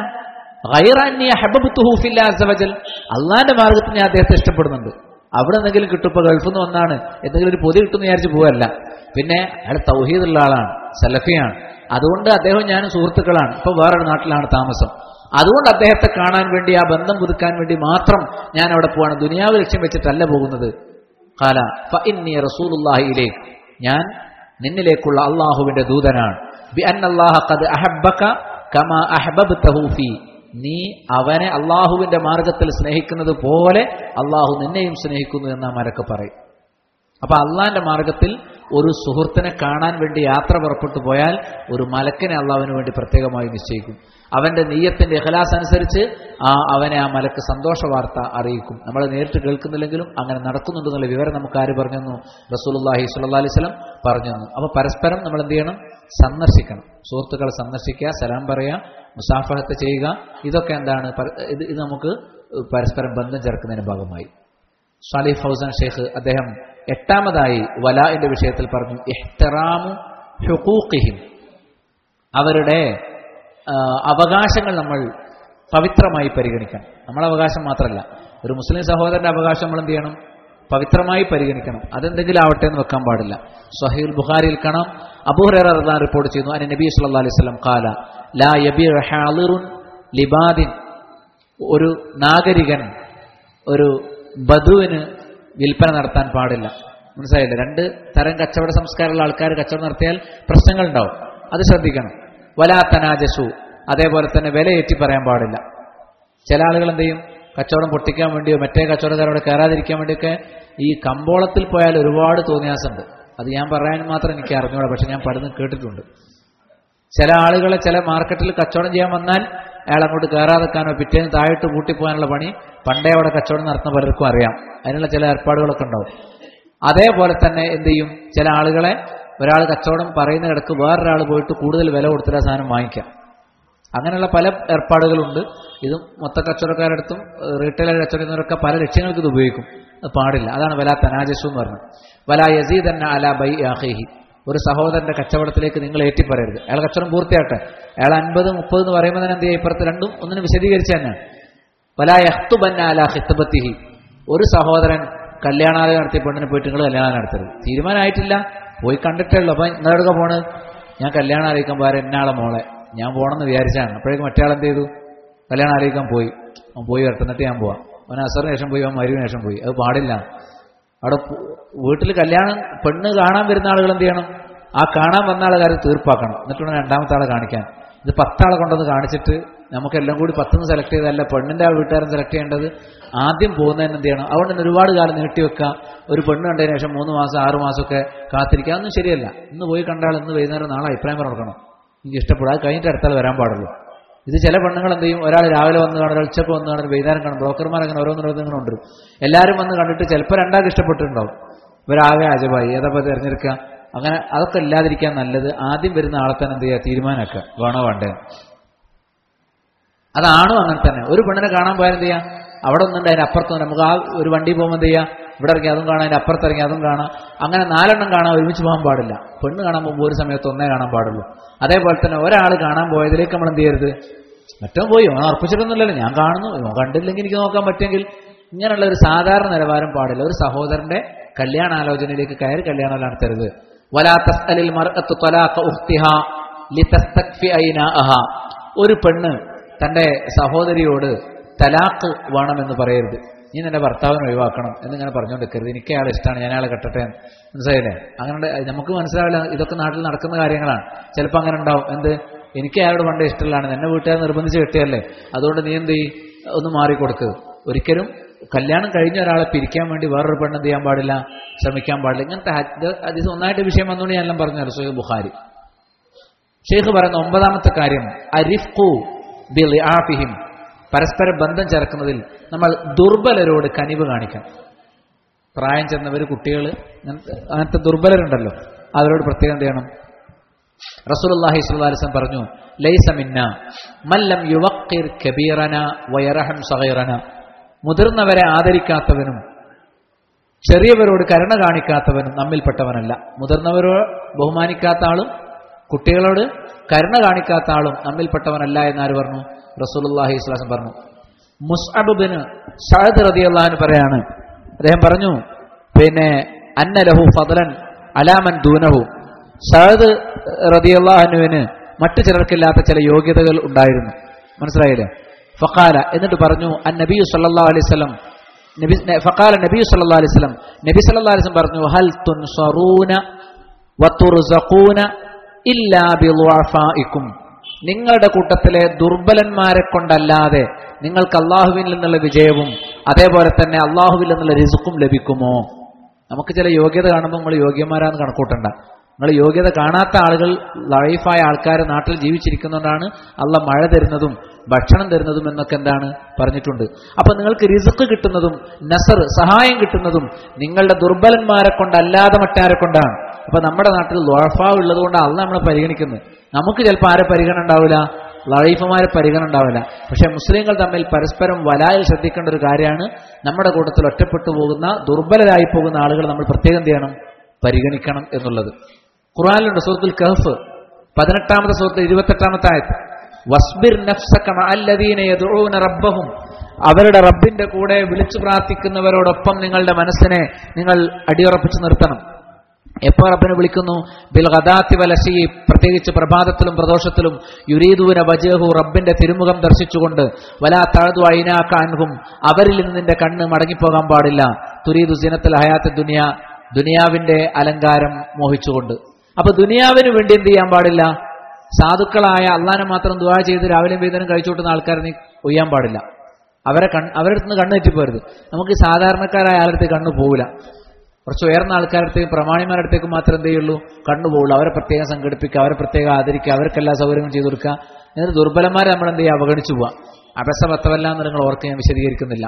അള്ളാന്റെ മാർഗത്തിൽ ഞാൻ അദ്ദേഹത്തെ ഇഷ്ടപ്പെടുന്നുണ്ട് അവിടെ എന്തെങ്കിലും കിട്ടും ഇപ്പൊ ഗൾഫിൽ നിന്ന് വന്നാണ് എന്തെങ്കിലും ഒരു പൊതി കിട്ടുമെന്ന് വിചാരിച്ച് പോവല്ല പിന്നെ അയാൾ തൗഹീദുള്ള ആളാണ് സലഫിയാണ് അതുകൊണ്ട് അദ്ദേഹം ഞാനും സുഹൃത്തുക്കളാണ് ഇപ്പൊ വേറൊരു നാട്ടിലാണ് താമസം അതുകൊണ്ട് അദ്ദേഹത്തെ കാണാൻ വേണ്ടി ആ ബന്ധം പുതുക്കാൻ വേണ്ടി മാത്രം ഞാൻ അവിടെ പോവാണ് ദുനിയാവ് ലക്ഷ്യം വെച്ചിട്ടല്ല പോകുന്നത് കാല ഫഇന്നി റസൂലുള്ളാഹിയിലേക്ക് ഞാൻ നിന്നിലേക്കുള്ള അള്ളാഹുവിന്റെ ദൂതനാണ് ബി അന്നല്ലാഹ ഖദ് അഹബ്ബക കമാ അഹബബ്തഹു ഫീ നീ അവനെ അള്ളാഹുവിന്റെ മാർഗത്തിൽ സ്നേഹിക്കുന്നത് പോലെ അള്ളാഹു നിന്നെയും സ്നേഹിക്കുന്നു എന്ന് ആ മരക്ക് പറയും അപ്പൊ അള്ളാന്റെ മാർഗത്തിൽ ഒരു സുഹൃത്തിനെ കാണാൻ വേണ്ടി യാത്ര പുറപ്പെട്ടു പോയാൽ ഒരു മലക്കിനെ അള്ളാഹുവിന് വേണ്ടി പ്രത്യേകമായി നിശ്ചയിക്കും അവന്റെ നെയ്യത്തിന്റെ ഇഖലാസ് അനുസരിച്ച് ആ അവനെ ആ മലക്ക് സന്തോഷ വാർത്ത അറിയിക്കും നമ്മൾ നേരിട്ട് കേൾക്കുന്നില്ലെങ്കിലും അങ്ങനെ നടക്കുന്നുണ്ടെന്നുള്ള വിവരം നമുക്ക് ആര് പറഞ്ഞു തന്നു റസൂലുള്ളാഹി സ്വല്ലല്ലാഹി അലൈഹി വസല്ലം പറഞ്ഞു തന്നു അപ്പൊ പരസ്പരം നമ്മൾ എന്ത് ചെയ്യണം സന്ദർശിക്കണം സുഹൃത്തുക്കളെ സന്ദർശിക്കുക സലാം പറയുക മുസാഫഹത്ത് ചെയ്യുക ഇതൊക്കെ എന്താണ് പര- ഇത് ഇത് നമുക്ക് പരസ്പരം ബന്ധം ചേർക്കുന്നതിന് ഭാഗമായി സാലിഹ് ഫൗസൻ ഷെയ്ഖ് അദ്ദേഹം എട്ടാമതായി വലാഇന്റെ വിഷയത്തിൽ പറഞ്ഞു ഇഹ്തറാമു ഹുഖൂഖിഹിം അവരുടെ ആ, അവകാശങ്ങൾ നമ്മൾ പവിത്രമായി പരിഗണിക്കണം നമ്മളെ അവകാശം മാത്രമല്ല ഒരു മുസ്ലിം സഹോദരന്റെ അവകാശം നമ്മൾ എന്ത് ചെയ്യണം പവിത്രമായി പരിഗണിക്കണം അതെന്തെങ്കിലും ആവട്ടെ എന്ന് വെക്കാൻ പാടില്ല സഹീൽ ബുഖാരിയിൽ കാണാം അബൂഹറ റിപ്പോർട്ട് ചെയ്യുന്നു അതിന് നബി സല്ലല്ലാഹു അലൈഹി വസല്ലം ഖാല ലാ യബി ഹാളിറുൻ ലിബാദിൻ ഒരു നാഗരികൻ ഒരു ബധുവിന് വിൽപ്പന നടത്താൻ പാടില്ല മനസ്സിലായില്ല രണ്ട് തരം കച്ചവട സംസ്കാരമുള്ള ആൾക്കാർ കച്ചവടം നടത്തിയാൽ പ്രശ്നങ്ങൾ ഉണ്ടാവും അത് ശ്രദ്ധിക്കണം വലാത്തനാജസു അതേപോലെ തന്നെ വിലയേറ്റി പറയാൻ പാടില്ല ചില ആളുകൾ എന്ത് ചെയ്യും കച്ചവടം പൊട്ടിക്കാൻ വേണ്ടിയോ മറ്റേ കച്ചവടക്കാരോട് കയറാതിരിക്കാൻ വേണ്ടിയൊക്കെ ഈ കമ്പോളത്തിൽ പോയാൽ ഒരുപാട് തോന്നിയാസുണ്ട് അത് ഞാൻ പറയാൻ മാത്രം എനിക്ക് അറിഞ്ഞൂടാ പക്ഷെ ഞാൻ പലതും കേട്ടിട്ടുണ്ട് ചില ആളുകളെ ചില മാർക്കറ്റിൽ കച്ചവടം ചെയ്യാൻ വന്നാൽ അയാൾ അങ്ങോട്ട് കയറാതെക്കാനോ പിറ്റേന്ന് താഴോട്ട് പൂട്ടിപ്പോകാനുള്ള പണി പണ്ടേ അവിടെ കച്ചവടം നടത്തുന്ന പലർക്കും അറിയാം അതിനുള്ള ചില ഏർപ്പാടുകളൊക്കെ ഉണ്ടാവും അതേപോലെ തന്നെ എന്ത് ചെയ്യും ചില ആളുകളെ ഒരാൾ കച്ചവടം പറയുന്ന കിടക്ക് വേറൊരാൾ പോയിട്ട് കൂടുതൽ വില കൊടുത്തിട്ട് ആ സാധനം വാങ്ങിക്കാം അങ്ങനെയുള്ള പല ഏർപ്പാടുകളുണ്ട് ഇതും മൊത്ത കച്ചവടക്കാരടുത്തും റീറ്റെയിൽ കച്ചവടക്കാരൊക്കെ പല ലക്ഷ്യങ്ങൾക്ക് ഇത് ഉപയോഗിക്കും അത് പാടില്ല അതാണ് വല തനാജസു എന്ന് പറഞ്ഞത് വല യസീദന്ന അല ബൈ ആഹിഹി ഒരു സഹോദരന്റെ കച്ചവടത്തിലേക്ക് നിങ്ങൾ ഏറ്റി പറയരുത് അയാൾ കച്ചവടം പൂർത്തിയാട്ടെ അയാൾ അൻപത് മുപ്പത് എന്ന് പറയുമ്പോൾ തന്നെ എന്ത് ചെയ്യുക ഇപ്പുറത്ത് രണ്ടും ഒന്നിനും വിശദീകരിച്ച് തന്നെ വല യഹ്തുബന്ന അല ഹിത്തബത്തിഹി ഒരു സഹോദരൻ കല്യാണാലയം നടത്തിയ പെണ്ണിനെ പോയിട്ട് നിങ്ങൾ കല്യാണം നടത്തരുത് തീരുമാനമായിട്ടില്ല പോയി കണ്ടിട്ടേ ഉള്ളൂ അപ്പം നിങ്ങളെടുക്ക പോണ് ഞാൻ കല്യാണം ആലോചിക്കാൻ പോരാ എന്നാളെ മോളെ ഞാൻ പോകണമെന്ന് വിചാരിച്ചാണ് അപ്പോഴേക്കും മറ്റേ ആൾ എന്ത് ചെയ്തു കല്യാണം ആലോചിക്കാൻ പോയി അവൻ പോയി വരട്ടെ എന്നിട്ട് ഞാൻ പോവാം അവൻ അസറിന് ശേഷം പോയി അവൻ മരുവിന് ശേഷം പോയി അത് പാടില്ല അവിടെ വീട്ടിൽ കല്യാണം പെണ്ണ് കാണാൻ വരുന്ന ആളുകൾ എന്ത് ചെയ്യണം ആ കാണാൻ വന്ന ആളെ കാര്യം തീർപ്പാക്കണം എന്നിട്ട് വേണം രണ്ടാമത്തെ ആളെ കാണിക്കാൻ ഇത് പത്താളെ കൊണ്ടൊന്ന് കാണിച്ചിട്ട് നമുക്കെല്ലാം കൂടി പത്തുനിന്ന് സെലക്ട് ചെയ്തല്ല പെണ്ണിന്റെ ആ വീട്ടുകാരൻ സെലക്ട് ചെയ്യേണ്ടത് ആദ്യം പോകുന്നതിന് എന്ത് ചെയ്യണം അതുകൊണ്ട് തന്നെ ഒരുപാട് കാലം നീട്ടിവെക്കുക ഒരു പെണ്ണ് കണ്ടതിന് ശേഷം മൂന്ന് മാസം ആറ് മാസമൊക്കെ കാത്തിരിക്കുക അതൊന്നും ശരിയല്ല ഇന്ന് പോയി കണ്ടാൽ ഇന്ന് വൈകുന്നേരം നാളെ അഭിപ്രായം പറഞ്ഞെടുക്കണം എനിക്ക് ഇഷ്ടപ്പെടും അത് കഴിഞ്ഞിട്ട് അടുത്താൽ വരാൻ പാടുള്ളൂ ഇത് ചില പെണ്ണുങ്ങൾ എന്ത് ചെയ്യും ഒരാൾ രാവിലെ വന്ന് കാണും ഒരാൾ ഉച്ചക്ക് വന്ന് കാണും വൈകുന്നേരം കാണും ബ്രോക്കർമാർ അങ്ങനെ ഓരോന്നോരോന്നിങ്ങനെ കൊണ്ടുവരും എല്ലാവരും വന്ന് കണ്ടിട്ട് ചിലപ്പോൾ രണ്ടാൾക്ക് ഇഷ്ടപ്പെട്ടിട്ടുണ്ടാവും ഇവരാകെ അജബായി ഏതപ്പോൾ തിരഞ്ഞെടുക്കുക അങ്ങനെ അതൊക്കെ ഇല്ലാതിരിക്കാൻ നല്ലത് ആദ്യം വരുന്ന ആളെ തന്നെ എന്ത് ചെയ്യുക തീരുമാനമാക്കുക വേണോ വേണ്ടേ അതാണോ അങ്ങനെ തന്നെ ഒരു പെണ്ണിനെ കാണാൻ പോയാൽ എന്ത് ചെയ്യാം അവിടെ ഒന്നുണ്ട് അതിന്റെ അപ്പുറത്ത് നമുക്ക് ആ ഒരു വണ്ടി പോകുമ്പോൾ എന്ത് ചെയ്യാം ഇവിടെ ഇറങ്ങി അതും കാണാം അതിന്റെ അപ്പുറത്ത് ഇറങ്ങി അതും കാണാം അങ്ങനെ നാലെണ്ണം കാണാൻ ഒരുമിച്ച് പോകാൻ പാടില്ല പെണ്ണ് കാണാൻ പോകുമ്പോൾ ഒരു സമയത്ത് ഒന്നേ കാണാൻ പാടുള്ളൂ അതേപോലെ തന്നെ ഒരാൾ കാണാൻ പോയതിലേക്ക് നമ്മൾ എന്ത് ചെയ്യരുത് മറ്റോ പോയി അവൻ അർപ്പിച്ചിട്ടൊന്നുമില്ലല്ലോ ഞാൻ കാണുന്നു അവൻ കണ്ടില്ലെങ്കിൽ എനിക്ക് നോക്കാൻ പറ്റുമെങ്കിൽ ഇങ്ങനെയുള്ള ഒരു സാധാരണ നിലവാരം പാടില്ല ഒരു സഹോദരന്റെ കല്യാണാലോചനയിലേക്ക് കയറി കല്യാണം നടത്തരുത് വലാ തസ്അലിൽ മർഅത്തു ത്വലാഖ ഉഖ്തിഹാ ലിതസ്തക്ഫി ഐനാഅഹ ഒരു പെണ്ണ് തന്റെ സഹോദരിയോട് തലാഖ് വേണമെന്ന് പറയരുത് നീ നിന്റെ ഭർത്താവിനെ ഒഴിവാക്കണം എന്നിങ്ങനെ പറഞ്ഞുകൊണ്ടിരിക്കരുത് എനിക്ക് അയാളെ ഇഷ്ടമാണ് ഞാൻ അയാളെ കെട്ടട്ടെ എന്ന്. മനസ്സിലായില്ലേ അങ്ങനെ നമുക്ക് മനസ്സിലാവില്ല ഇതൊക്കെ നാട്ടിൽ നടക്കുന്ന കാര്യങ്ങളാണ് ചിലപ്പോൾ അങ്ങനെ ഉണ്ടാവും എന്ത് എനിക്ക് അയാളോട് പണ്ടേ ഇഷ്ടമുള്ളതാണ് എന്നെ വീട്ടുകാർ നിർബന്ധിച്ച് കെട്ടിയല്ലേ അതുകൊണ്ട് നീ എന്ത് ചെയ്യ് ഒന്ന് മാറിക്കൊടുക്കുക ഒരിക്കലും കല്യാണം കഴിഞ്ഞ ഒരാളെ പിരിക്കാൻ വേണ്ടി വേറൊരു പെണ്ണ് എന്ത് ചെയ്യാൻ പാടില്ല ശ്രമിക്കാൻ പാടില്ല ഇങ്ങനത്തെ അത് ഒന്നായിട്ട് വിഷയം വന്നുകൊണ്ട് ഞാൻ എല്ലാം പറഞ്ഞു സുഹൈബ് ബുഖാരി ഷെയ്ഖ് പറയുന്ന ഒമ്പതാമത്തെ കാര്യം അരിഫ്കു ബിളിആഫിഹിം പരസ്പര ബന്ധം ചേർക്കുന്നതിൽ നമ്മൾ ദുർബലരോട് കനിവ് കാണിക്കണം പ്രായം ചെന്നവർ കുട്ടികൾ അങ്ങനത്തെ ദുർബലരുണ്ടല്ലോ അവരോട് പ്രത്യേകം എന്ത് ചെയ്യണം റസൂലുള്ളാഹി സ്വല്ലല്ലാഹി അലൈഹി വസല്ലം പറഞ്ഞു ലൈസ മിന്ന മല്ലം യുവഖിർ കബീറന വയറഹം സഗീറന മുതിർന്നവരെ ആദരിക്കാത്തവനും ചെറിയവരോട് കരുണ കാണിക്കാത്തവനും നമ്മിൽപ്പെട്ടവനല്ല മുതിർന്നവരോട് ബഹുമാനിക്കാത്ത ആളും കുട്ടികളോട് കരുണ കാണിക്കാത്ത ആളും നമ്മിൽപ്പെട്ടവനല്ല എന്നാര് പറഞ്ഞു റസൂലുള്ളാഹി സ്വലാസം പറഞ്ഞു മുസ്അബിന് സഅദ് റളിയല്ലാഹു പറയാണ് അദ്ദേഹം പറഞ്ഞു പിന്നെ അന്ന ലഹു ഫضലൻ അലാമൻ ദൂനഹു സഅദ് റളിയല്ലാഹുവിന് മറ്റു ചിലർക്കില്ലാത്ത ചില യോഗ്യതകൾ ഉണ്ടായിരുന്നു മനസ്സിലായില്ലേ ഫഖാല എന്നിട്ട് പറഞ്ഞു അൻ നബി സല്ലല്ലാഹു അലൈഹി വസല്ലം നബി ഫഖാല നബി സല്ലല്ലാഹു അലൈഹി വസല്ലം നബി സല്ലല്ലാഹു അലൈഹി വസല്ലം പറഞ്ഞു ഹൽ തുൻസറൂന വതുർസഖൂന ഇല്ലാ ബിളുഅഫായിക്കും നിങ്ങളുടെ കൂട്ടത്തിലെ ദുർബലന്മാരെ കൊണ്ടല്ലാതെ നിങ്ങൾക്ക് അള്ളാഹുവിൽ നിന്നുള്ള വിജയവും അതേപോലെ തന്നെ അള്ളാഹുവിൽ നിന്നുള്ള റിസുക്കും ലഭിക്കുമോ നമുക്ക് ചില യോഗ്യത കാണുമ്പോൾ നമ്മൾ യോഗ്യന്മാരാന്ന് കണക്കൂട്ടണ്ട നിങ്ങൾ യോഗ്യത കാണാത്ത ആളുകൾ ലൈഫായ ആൾക്കാർ നാട്ടിൽ ജീവിച്ചിരിക്കുന്നതുകൊണ്ടാണ് അള്ള മഴ തരുന്നതും ഭക്ഷണം തരുന്നതും എന്നൊക്കെ എന്താണ് പറഞ്ഞിട്ടുണ്ട് അപ്പൊ നിങ്ങൾക്ക് റിസുക്ക് കിട്ടുന്നതും നസർ സഹായം കിട്ടുന്നതും നിങ്ങളുടെ ദുർബലന്മാരെ കൊണ്ടല്ലാതെ മറ്റാരെ കൊണ്ടാണ് അപ്പൊ നമ്മുടെ നാട്ടിൽ ലോഫാ ഉള്ളത് കൊണ്ട് അല്ല നമ്മളെ പരിഗണിക്കുന്നത് നമുക്ക് ചിലപ്പോൾ ആരെ പരിഗണന ഉണ്ടാവില്ല ലൈഫുമാരെ പരിഗണന ഉണ്ടാവില്ല പക്ഷെ മുസ്ലിങ്ങൾ തമ്മിൽ പരസ്പരം വലായിൽ ശ്രദ്ധിക്കേണ്ട ഒരു കാര്യമാണ് നമ്മുടെ കൂട്ടത്തിൽ ഒറ്റപ്പെട്ടു പോകുന്ന ദുർബലരായി പോകുന്ന ആളുകൾ നമ്മൾ പ്രത്യേകം എന്ത് ചെയ്യണം പരിഗണിക്കണം എന്നുള്ളത് ഖുറാനിലുണ്ട് സൂറത്തുൽ കഹഫ് പതിനെട്ടാമത്തെ സുഹൃത്ത് ഇരുപത്തെട്ടാമത്തെ ആയത്ത് വസ്ബിർ നഫ്സക മഅല്ലദീന യദ്ഊന റബ്ബഹും അവരുടെ റബ്ബിന്റെ കൂടെ വിളിച്ചു പ്രാർത്ഥിക്കുന്നവരോടൊപ്പം നിങ്ങളുടെ മനസ്സിനെ നിങ്ങൾ അടിയുറപ്പിച്ചു നിർത്തണം എപ്പോ റബ്ബിനെ വിളിക്കുന്നു ബിൽ ഗദാത്തി വലശി പ്രത്യേകിച്ച് പ്രഭാതത്തിലും പ്രദോഷത്തിലും യുരീദൂന വജഹു റബ്ബിന്റെ തിരുമുഖം ദർശിച്ചുകൊണ്ട് വലാ തഴതു അയിനാക്കാൻഹും അവരിൽ നിന്ന് നിന്റെ കണ്ണ് മടങ്ങിപ്പോകാൻ പാടില്ല തുരീദു സിനത്തൽ ഹയാത്ത് ദുനിയ ദുനിയാവിന്റെ അലങ്കാരം മോഹിച്ചുകൊണ്ട് അപ്പൊ ദുനിയാവിന് വേണ്ടി എന്ത് ചെയ്യാൻ പാടില്ല സാധുക്കളായ അള്ളാനെ മാത്രം ദുവാ ചെയ്ത് രാവിലെയും വൈകുന്നേരം കഴിച്ചു കൂട്ടുന്ന ആൾക്കാരെ നീ ഒയ്യാൻ പാടില്ല അവരെ കൺ അവരുടെ അടുത്ത് നിന്ന് കണ്ണ് തെറ്റിപ്പോരുത് നമുക്ക് ഈ സാധാരണക്കാരായ ആളുടെ കണ്ണ് പോവില്ല കുറച്ച് ഉയർന്ന ആൾക്കാരടുത്തേക്കും പ്രമാണിമാരുടെ അടുത്തേക്ക് മാത്രം എന്ത് ചെയ്യുള്ളൂ കണ്ണു പോകുള്ളൂ അവരെ പ്രത്യേകം സംഘടിപ്പിക്കുക അവരെ പ്രത്യേകം ആദരിക്കുക അവർക്ക് എല്ലാ സൗകര്യങ്ങളും ചെയ്തു കൊടുക്കുക എന്നിട്ട് ദുർബലന്മാരെ നമ്മൾ എന്ത് ചെയ്യുക അവഗണിച്ചു പോവാം അപസവത്തവല്ല എന്ന് നിങ്ങൾ ഓർക്ക് ഞാൻ വിശദീകരിക്കുന്നില്ല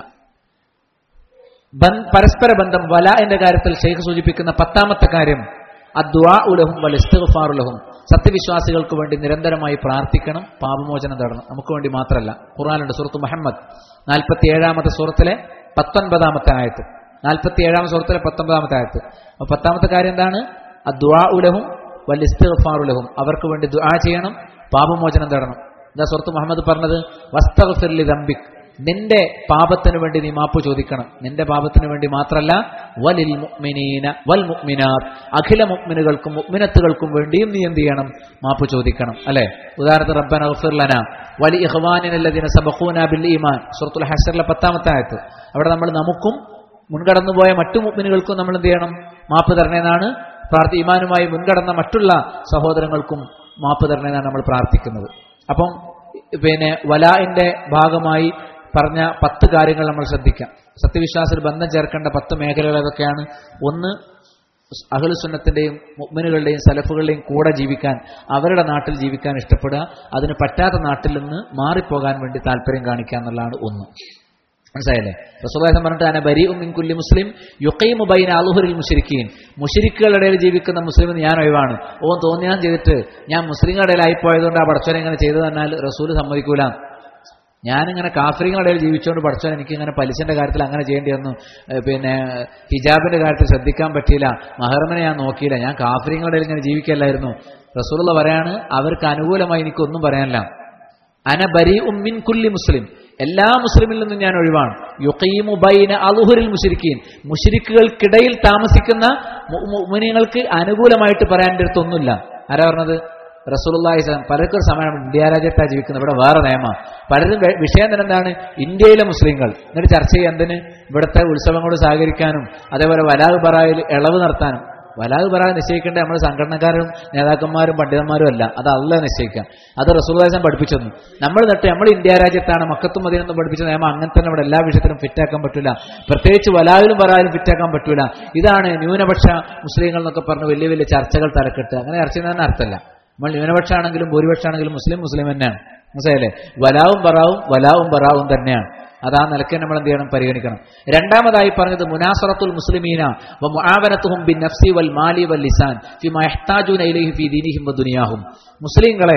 ബൻ- പരസ്പര ബന്ധം വല എന്റെ കാര്യത്തിൽ ഷെയ്ഖ് സൂചിപ്പിക്കുന്ന പത്താമത്തെ കാര്യം അദ്വാ ഉലഹും വൽ ഇസ്തിഗ്ഫാറുലഹും സത്യവിശ്വാസികൾക്ക് വേണ്ടി നിരന്തരമായി പ്രാർത്ഥിക്കണം പാപമോചനം തേടണം നമുക്ക് വേണ്ടി മാത്രമല്ല ഖുർആാനുണ്ട് സുഹൃത്ത് മുഹമ്മദ് നാൽപ്പത്തി ഏഴാമത്തെ സൂറത്തിലെ പത്തൊൻപതാമത്തെ ആയത്ത് നാൽപ്പത്തി ഏഴാമത്തെ സൂറത്തിലെ പത്തൊൻപതാമത്തെ ആയത്ത് അപ്പൊ പത്താമത്തെ കാര്യം എന്താണ് അദ്വാ ഉലഹും വൽ ഇസ്തിഗ്ഫാറുലഹും അവർക്ക് വേണ്ടി ദുആ ചെയ്യണം പാപമോചനം തേടണം എന്താ സുഹൃത്ത് മുഹമ്മദ് പറഞ്ഞത് വസ്തഗ്ഫിർലി ദംബിക് നിന്റെ പാപത്തിന് വേണ്ടി നീ മാപ്പ് ചോദിക്കണം നിന്റെ പാപത്തിന് വേണ്ടി മാത്രമല്ല വലിൽ മുഅ്മിനീന വൽ മുഅ്മിനാത്ത് അഖില മുഅ്മിനുകൾക്കും മുഅ്മിനത്തുകൾക്കും വേണ്ടിയും നീ എന്ത് ചെയ്യണം മാപ്പ് ചോദിക്കണം അല്ലെ ഉദാഹരണത്തിന് റബ്ബന ഗഫിർ ലന വലി ഇഖ്വാനിനല്ലദീന സബഖൂന ബിൽ ഈമാൻ സൂറത്തുൽ ഹശ്റിലെ പത്താമത്തെ ആയത്ത് അവിടെ നമ്മൾ നമുക്കും മുൻകടന്നുപോയ മറ്റു മുഅ്മിനുകൾക്കും നമ്മൾ എന്ത് ചെയ്യണം മാപ്പ് തരണേന്നാണ് പ്രാർത്ഥി ഈമാനുമായി മുൻകടന്ന മറ്റുള്ള സഹോദരങ്ങൾക്കും മാപ്പ് തരണേന്നാണ് നമ്മൾ പ്രാർത്ഥിക്കുന്നത് അപ്പം പിന്നെ വലാഇന്റെ ഭാഗമായി പറഞ്ഞ പത്ത് കാര്യങ്ങൾ നമ്മൾ ശ്രദ്ധിക്കാം സത്യവിശ്വാസത്തിൽ ബന്ധം ചേർക്കേണ്ട പത്ത് മേഖലകൾ ഏതൊക്കെയാണ് ഒന്ന് അഹ്ലുസുന്നത്തിന്റെയും മുഅ്മിനുകളുടെയും സലഫുകളുടെയും കൂടെ ജീവിക്കാൻ അവരുടെ നാട്ടിൽ ജീവിക്കാൻ ഇഷ്ടപ്പെടുക അതിന് പറ്റാത്ത നാട്ടിൽ നിന്ന് മാറിപ്പോകാൻ വേണ്ടി താല്പര്യം കാണിക്കുക എന്നുള്ളതാണ് ഒന്ന് മനസ്സിലായല്ലേ റസൂലുള്ളാഹി പറഞ്ഞിട്ട് അന ബരീഉം മിൻ കുല്ലി മുസ്ലിം യുഖീമു ബൈന അളുഹുരിൽ മുശ്രിക്കീൻ മുശ്രിക്കുകളുടെ ഇടയിൽ ജീവിക്കുന്ന മുസ്ലിം എന്ന് ഞാൻ ഒഴിവാണ് ഓൻ തോന്നിയാൻ ചെയ്തിട്ട് ഞാൻ മുസ്ലിങ്ങളുടെ ഇടയിൽ ആയിപ്പോയതുകൊണ്ട് ആ പടച്ചോനെ ഇങ്ങനെ ചെയ്തു തന്നാൽ റസൂല് സമ്മതിക്കൂല ഞാനിങ്ങനെ കാഫറിങ്ങളുടെ ഇടയിൽ ജീവിച്ചുകൊണ്ട് പഠിച്ചോ എനിക്ക് ഇങ്ങനെ പലിശന്റെ കാര്യത്തിൽ അങ്ങനെ ചെയ്യേണ്ടി വന്നു ഏഹ് പിന്നെ ഹിജാബിന്റെ കാര്യത്തിൽ ശ്രദ്ധിക്കാൻ പറ്റിയില്ല മഹർമനെ ഞാൻ നോക്കിയില്ല ഞാൻ കാഫറിങ്ങളുടെ ഇടയിൽ ഇങ്ങനെ ജീവിക്കല്ലായിരുന്നു റസൂലുള്ള പറയാണ് അവർക്ക് അനുകൂലമായി എനിക്കൊന്നും പറയാനില്ല അന ബരി ഉമ്മിൻ കുല്ലി മുസ്ലിം എല്ലാ മുസ്ലിമിൽ നിന്നും ഞാൻ ഒഴിവാണ് യുഖീമു ബൈന അലുഹുരിൽ മുഷിരിക്കീൻ മുഷിരിക്കുകൾക്കിടയിൽ താമസിക്കുന്ന മുമിനിങ്ങൾക്ക് അനുകൂലമായിട്ട് പറയാൻ എൻ്റെ അടുത്തൊന്നുമില്ല ആരാ പറഞ്ഞത് റസൂലുള്ളാഹി സ്വലം പലർക്കും ഒരു സമയം ഇന്ത്യ രാജ്യത്താണ് ജീവിക്കുന്നത് ഇവിടെ വേറെ നിയമമാണ് പലരും വെ- വിഷയം തന്നെ എന്താണ് ഇന്ത്യയിലെ മുസ്ലിങ്ങൾ എന്നിട്ട് ചർച്ച ചെയ്യാൻ എന്തിന് ഇവിടുത്തെ ഉത്സവങ്ങളോട് സഹകരിക്കാനും അതേപോലെ വലാഗ് ബറായിൽ ഇളവ് നടത്താനും വലാഗ് ബറാ നിശ്ചയിക്കേണ്ട നമ്മൾ സംഘടനക്കാരും നേതാക്കന്മാരും പണ്ഡിതന്മാരും അല്ല അത് അല്ല നിശ്ചയിക്കാം അത് റസൂൽദാസം പഠിപ്പിച്ചു തന്നു നമ്മൾ നട്ട് നമ്മൾ ഇന്ത്യ രാജ്യത്താണ് മക്കത്തും മദീനത്തും പഠിപ്പിച്ച നിയമം അങ്ങനെ തന്നെ ഇവിടെ എല്ലാ വിഷയത്തിലും ഫിറ്റാക്കാൻ പറ്റില്ല പ്രത്യേകിച്ച് വലാവിലും ബറായിലും ഫിറ്റാക്കാൻ പറ്റൂല ഇതാണ് ന്യൂനപക്ഷ മുസ്ലിങ്ങൾ എന്നൊക്കെ പറഞ്ഞ് വലിയ വലിയ ചർച്ചകൾ തലക്കെട്ട് അങ്ങനെ ചർച്ച ചെയ്യുന്നതിന് അർത്ഥമല്ല നമ്മൾ ന്യൂനപക്ഷമാണെങ്കിലും ഭൂരിപക്ഷമാണെങ്കിലും മുസ്ലിം മുസ്ലിം തന്നെയാണ് മനസ്സിലായില്ലേ വലാവും ബറാവും വലാവും ബറാവും തന്നെയാണ് അത് ആ നിലയ്ക്ക് നമ്മൾ എന്ത് ചെയ്യണം പരിഗണിക്കണം രണ്ടാമതായി പറഞ്ഞത് മുനാസറത്തുൽ മുസ്ലിമീന വ മുആവനത്തുഹും ബിൻ നഫ്സി വൽ മാലി വൽ ലിസാൻ ഫിമാ യഹ്താജൂന ഇലൈഹി ഫീ ദീനിഹിം വ ദുനിയാഹും മുസ്ലിങ്ങളെ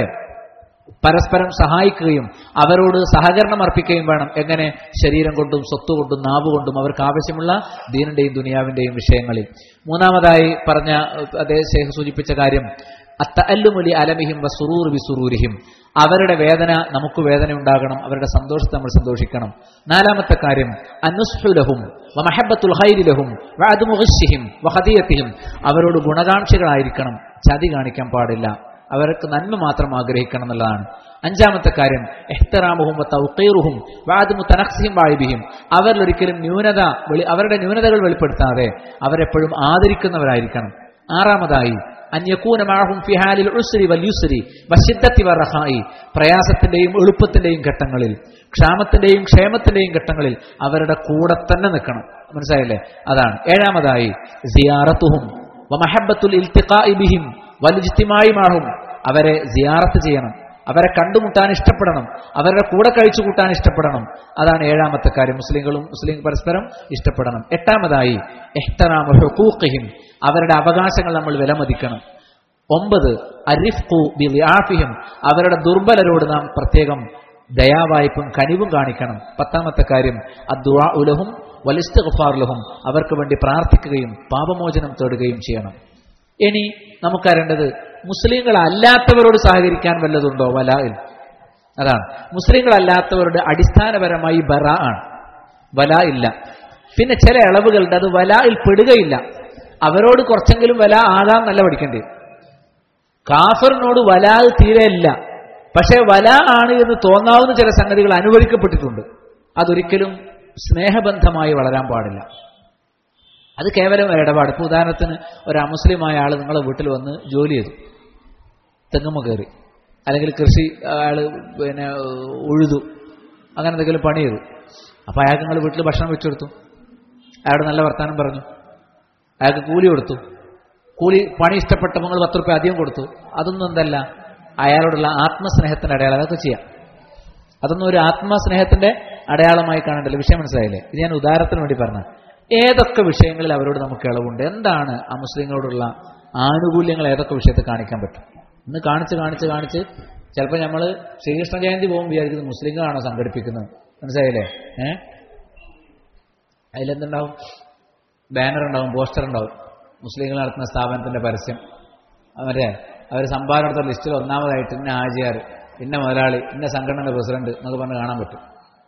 പരസ്പരം സഹായിക്കുകയും അവരോട് സഹകരണം അർപ്പിക്കുകയും വേണം എങ്ങനെ ശരീരം കൊണ്ടും സ്വത്ത് കൊണ്ടും നാവ് കൊണ്ടും അവർക്ക് ആവശ്യമുള്ള ദീനിന്റെയും ദുനിയാവിന്റെയും വിഷയങ്ങളിൽ മൂന്നാമതായി പറഞ്ഞ ഏഹ്, അതേ ശേഖ് സൂചിപ്പിച്ച കാര്യം അത്തല്ലുമുലി അലമിഹിം വ സുറൂർ ബി സുറൂരിഹിം അവരുടെ വേദന നമുക്ക് വേദന ഉണ്ടാകണം അവരുടെ സന്തോഷത്തെ നമ്മൾ സന്തോഷിക്കണം നാലാമത്തെ കാര്യം അനുസ്ഹുലഹും വമഹബത്തുൽ ഹൈരിലഹും വഅദ്മുഗശ്ശിഹിം വഹദിയത്തിഹിം അവരോട് ഗുണകാംക്ഷികളായിരിക്കണം ചതി കാണിക്കാൻ പാടില്ല അവർക്ക് നന്മ മാത്രം ആഗ്രഹിക്കണം എന്നുള്ളതാണ് അഞ്ചാമത്തെ കാര്യം എഹ്തറാമുഹും തൗക്കീറുഹും വാദമു തനക്സിയും വാഴിബിയും അവരിലൊരിക്കലും ന്യൂനത വെളി- അവരുടെ ന്യൂനതകൾ വെളിപ്പെടുത്താതെ അവരെപ്പോഴും ആദരിക്കുന്നവരായിരിക്കണം ആറാമതായി അന്യക്കൂന മാഹും ഫിഹാലിൽ ഉസ്രി വൽ യുസ്രി വശിദ്ധത്തി വറഹായി പ്രയാസത്തിന്റെയും എളുപ്പത്തിന്റെയും ഘട്ടങ്ങളിൽ ക്ഷാമത്തിന്റെയും ക്ഷേമത്തിന്റെയും ഘട്ടങ്ങളിൽ അവരുടെ കൂടെ തന്നെ നിൽക്കണം മനസ്സിലായില്ലേ അതാണ് ഏഴാമതായി സിയാറത്തുഹും വമഹബത്തുൽ ഇൽത്തിഖാഇ ബിഹിം വലുജിത്തിമായി മാഹും അവരെ സിയാറത്ത് ചെയ്യണം അവരെ കണ്ടുമുട്ടാൻ ഇഷ്ടപ്പെടണം അവരുടെ കൂടെ കഴിച്ചു കൂട്ടാൻ ഇഷ്ടപ്പെടണം അതാണ് ഏഴാമത്തെ കാര്യം മുസ്ലിങ്ങളും മുസ്ലിം പരസ്പരം ഇഷ്ടപ്പെടണം എട്ടാമതായി എഹ്തറാമു ഹുഖൂഖിഹിം അവരുടെ അവകാശങ്ങൾ നമ്മൾ വിലമതിക്കണം ഒമ്പത് അരിഫ്ഖു ബിലിആഫിഹിം അവരുടെ ദുർബലരോട് നാം പ്രത്യേകം ദയാവായ്പും കനിവും കാണിക്കണം പത്താമത്തെ കാര്യം അദ്ദുആ ഉലഹും വലിസ്തഗ്ഫാറുലഹും അവർക്ക് വേണ്ടി പ്രാർത്ഥിക്കുകയും പാപമോചനം തേടുകയും ചെയ്യണം ഇനി നമുക്കറിയേണ്ടത് മുസ്ലിങ്ങളല്ലാത്തവരോട് സഹകരിക്കാൻ വല്ലതുണ്ടോ വലായിൽ അതാണ് മുസ്ലിങ്ങളല്ലാത്തവരുടെ അടിസ്ഥാനപരമായി ബറ ആണ് വല ഇല്ല പിന്നെ ചില ഇളവുകളുണ്ട് അത് വലായിൽ പെടുകയില്ല അവരോട് കുറച്ചെങ്കിലും വല ആകാം നല്ല പഠിക്കേണ്ടി കാഫറിനോട് വലാ തീരെ ഇല്ല പക്ഷേ വല ആണ് എന്ന് തോന്നാവുന്ന ചില സംഗതികൾ അനുവദിക്കപ്പെട്ടിട്ടുണ്ട് അതൊരിക്കലും സ്നേഹബന്ധമായി വളരാൻ പാടില്ല അത് കേവലം ഒരു ഇടപാട് ഇപ്പൊ ഉദാഹരണത്തിന് ഒരു അമുസ്ലിമായ ആൾ നിങ്ങളെ വീട്ടിൽ വന്ന് ജോലി ചെയ്തു തെങ്ങുമ്മ കയറി അല്ലെങ്കിൽ കൃഷി അയാൾ പിന്നെ ഉഴുതു അങ്ങനെ എന്തെങ്കിലും പണി ചെയ്തു അപ്പൊ അയാൾക്ക് നിങ്ങൾ വീട്ടിൽ ഭക്ഷണം വെച്ചു കൊടുത്തു അയാളോട് നല്ല വർത്താനം പറഞ്ഞു അയാൾക്ക് കൂലി കൊടുത്തു കൂലി പണി ഇഷ്ടപ്പെട്ടപ്പോൾ നിങ്ങൾ പത്ത് റുപ്യ അധികം കൊടുത്തു അതൊന്നും എന്തല്ല അയാളോടുള്ള ആത്മസ്നേഹത്തിന്റെ അടയാളം അതൊക്കെ ചെയ്യാം അതൊന്നും ഒരു ആത്മസ്നേഹത്തിന്റെ അടയാളമായി കാണേണ്ടല്ലോ വിഷയം മനസ്സിലായില്ലേ ഇത് ഞാൻ ഉദാഹരണത്തിന് വേണ്ടി പറഞ്ഞ ഏതൊക്കെ വിഷയങ്ങളിൽ അവരോട് നമുക്ക് ഇളവുണ്ട് എന്താണ് ആ മുസ്ലിങ്ങളോടുള്ള ആനുകൂല്യങ്ങൾ ഏതൊക്കെ വിഷയത്തെ കാണിക്കാൻ പറ്റും ഇന്ന് കാണിച്ച് കാണിച്ച് കാണിച്ച് ചിലപ്പോൾ നമ്മൾ ശ്രീകൃഷ്ണ ജയന്തി പോകുമ്പോൾ വിചാരിക്കുന്നത് മുസ്ലിങ്ങളാണോ സംഘടിപ്പിക്കുന്നത് മനസ്സിലായില്ലേ ഏ അതിലെന്തുണ്ടാവും ബാനർ ഉണ്ടാവും പോസ്റ്റർ ഉണ്ടാവും മുസ്ലിങ്ങൾ നടത്തുന്ന സ്ഥാപനത്തിന്റെ പരസ്യം അവരെ അവർ സംഭാവന എടുത്ത ലിസ്റ്റിൽ ഒന്നാമതായിട്ട് ഇന്ന ആചാർ ഇന്ന മുതലാളി ഇന്ന സംഘടനയുടെ പ്രസിഡന്റ് എന്നൊക്കെ പറഞ്ഞ് കാണാൻ പറ്റും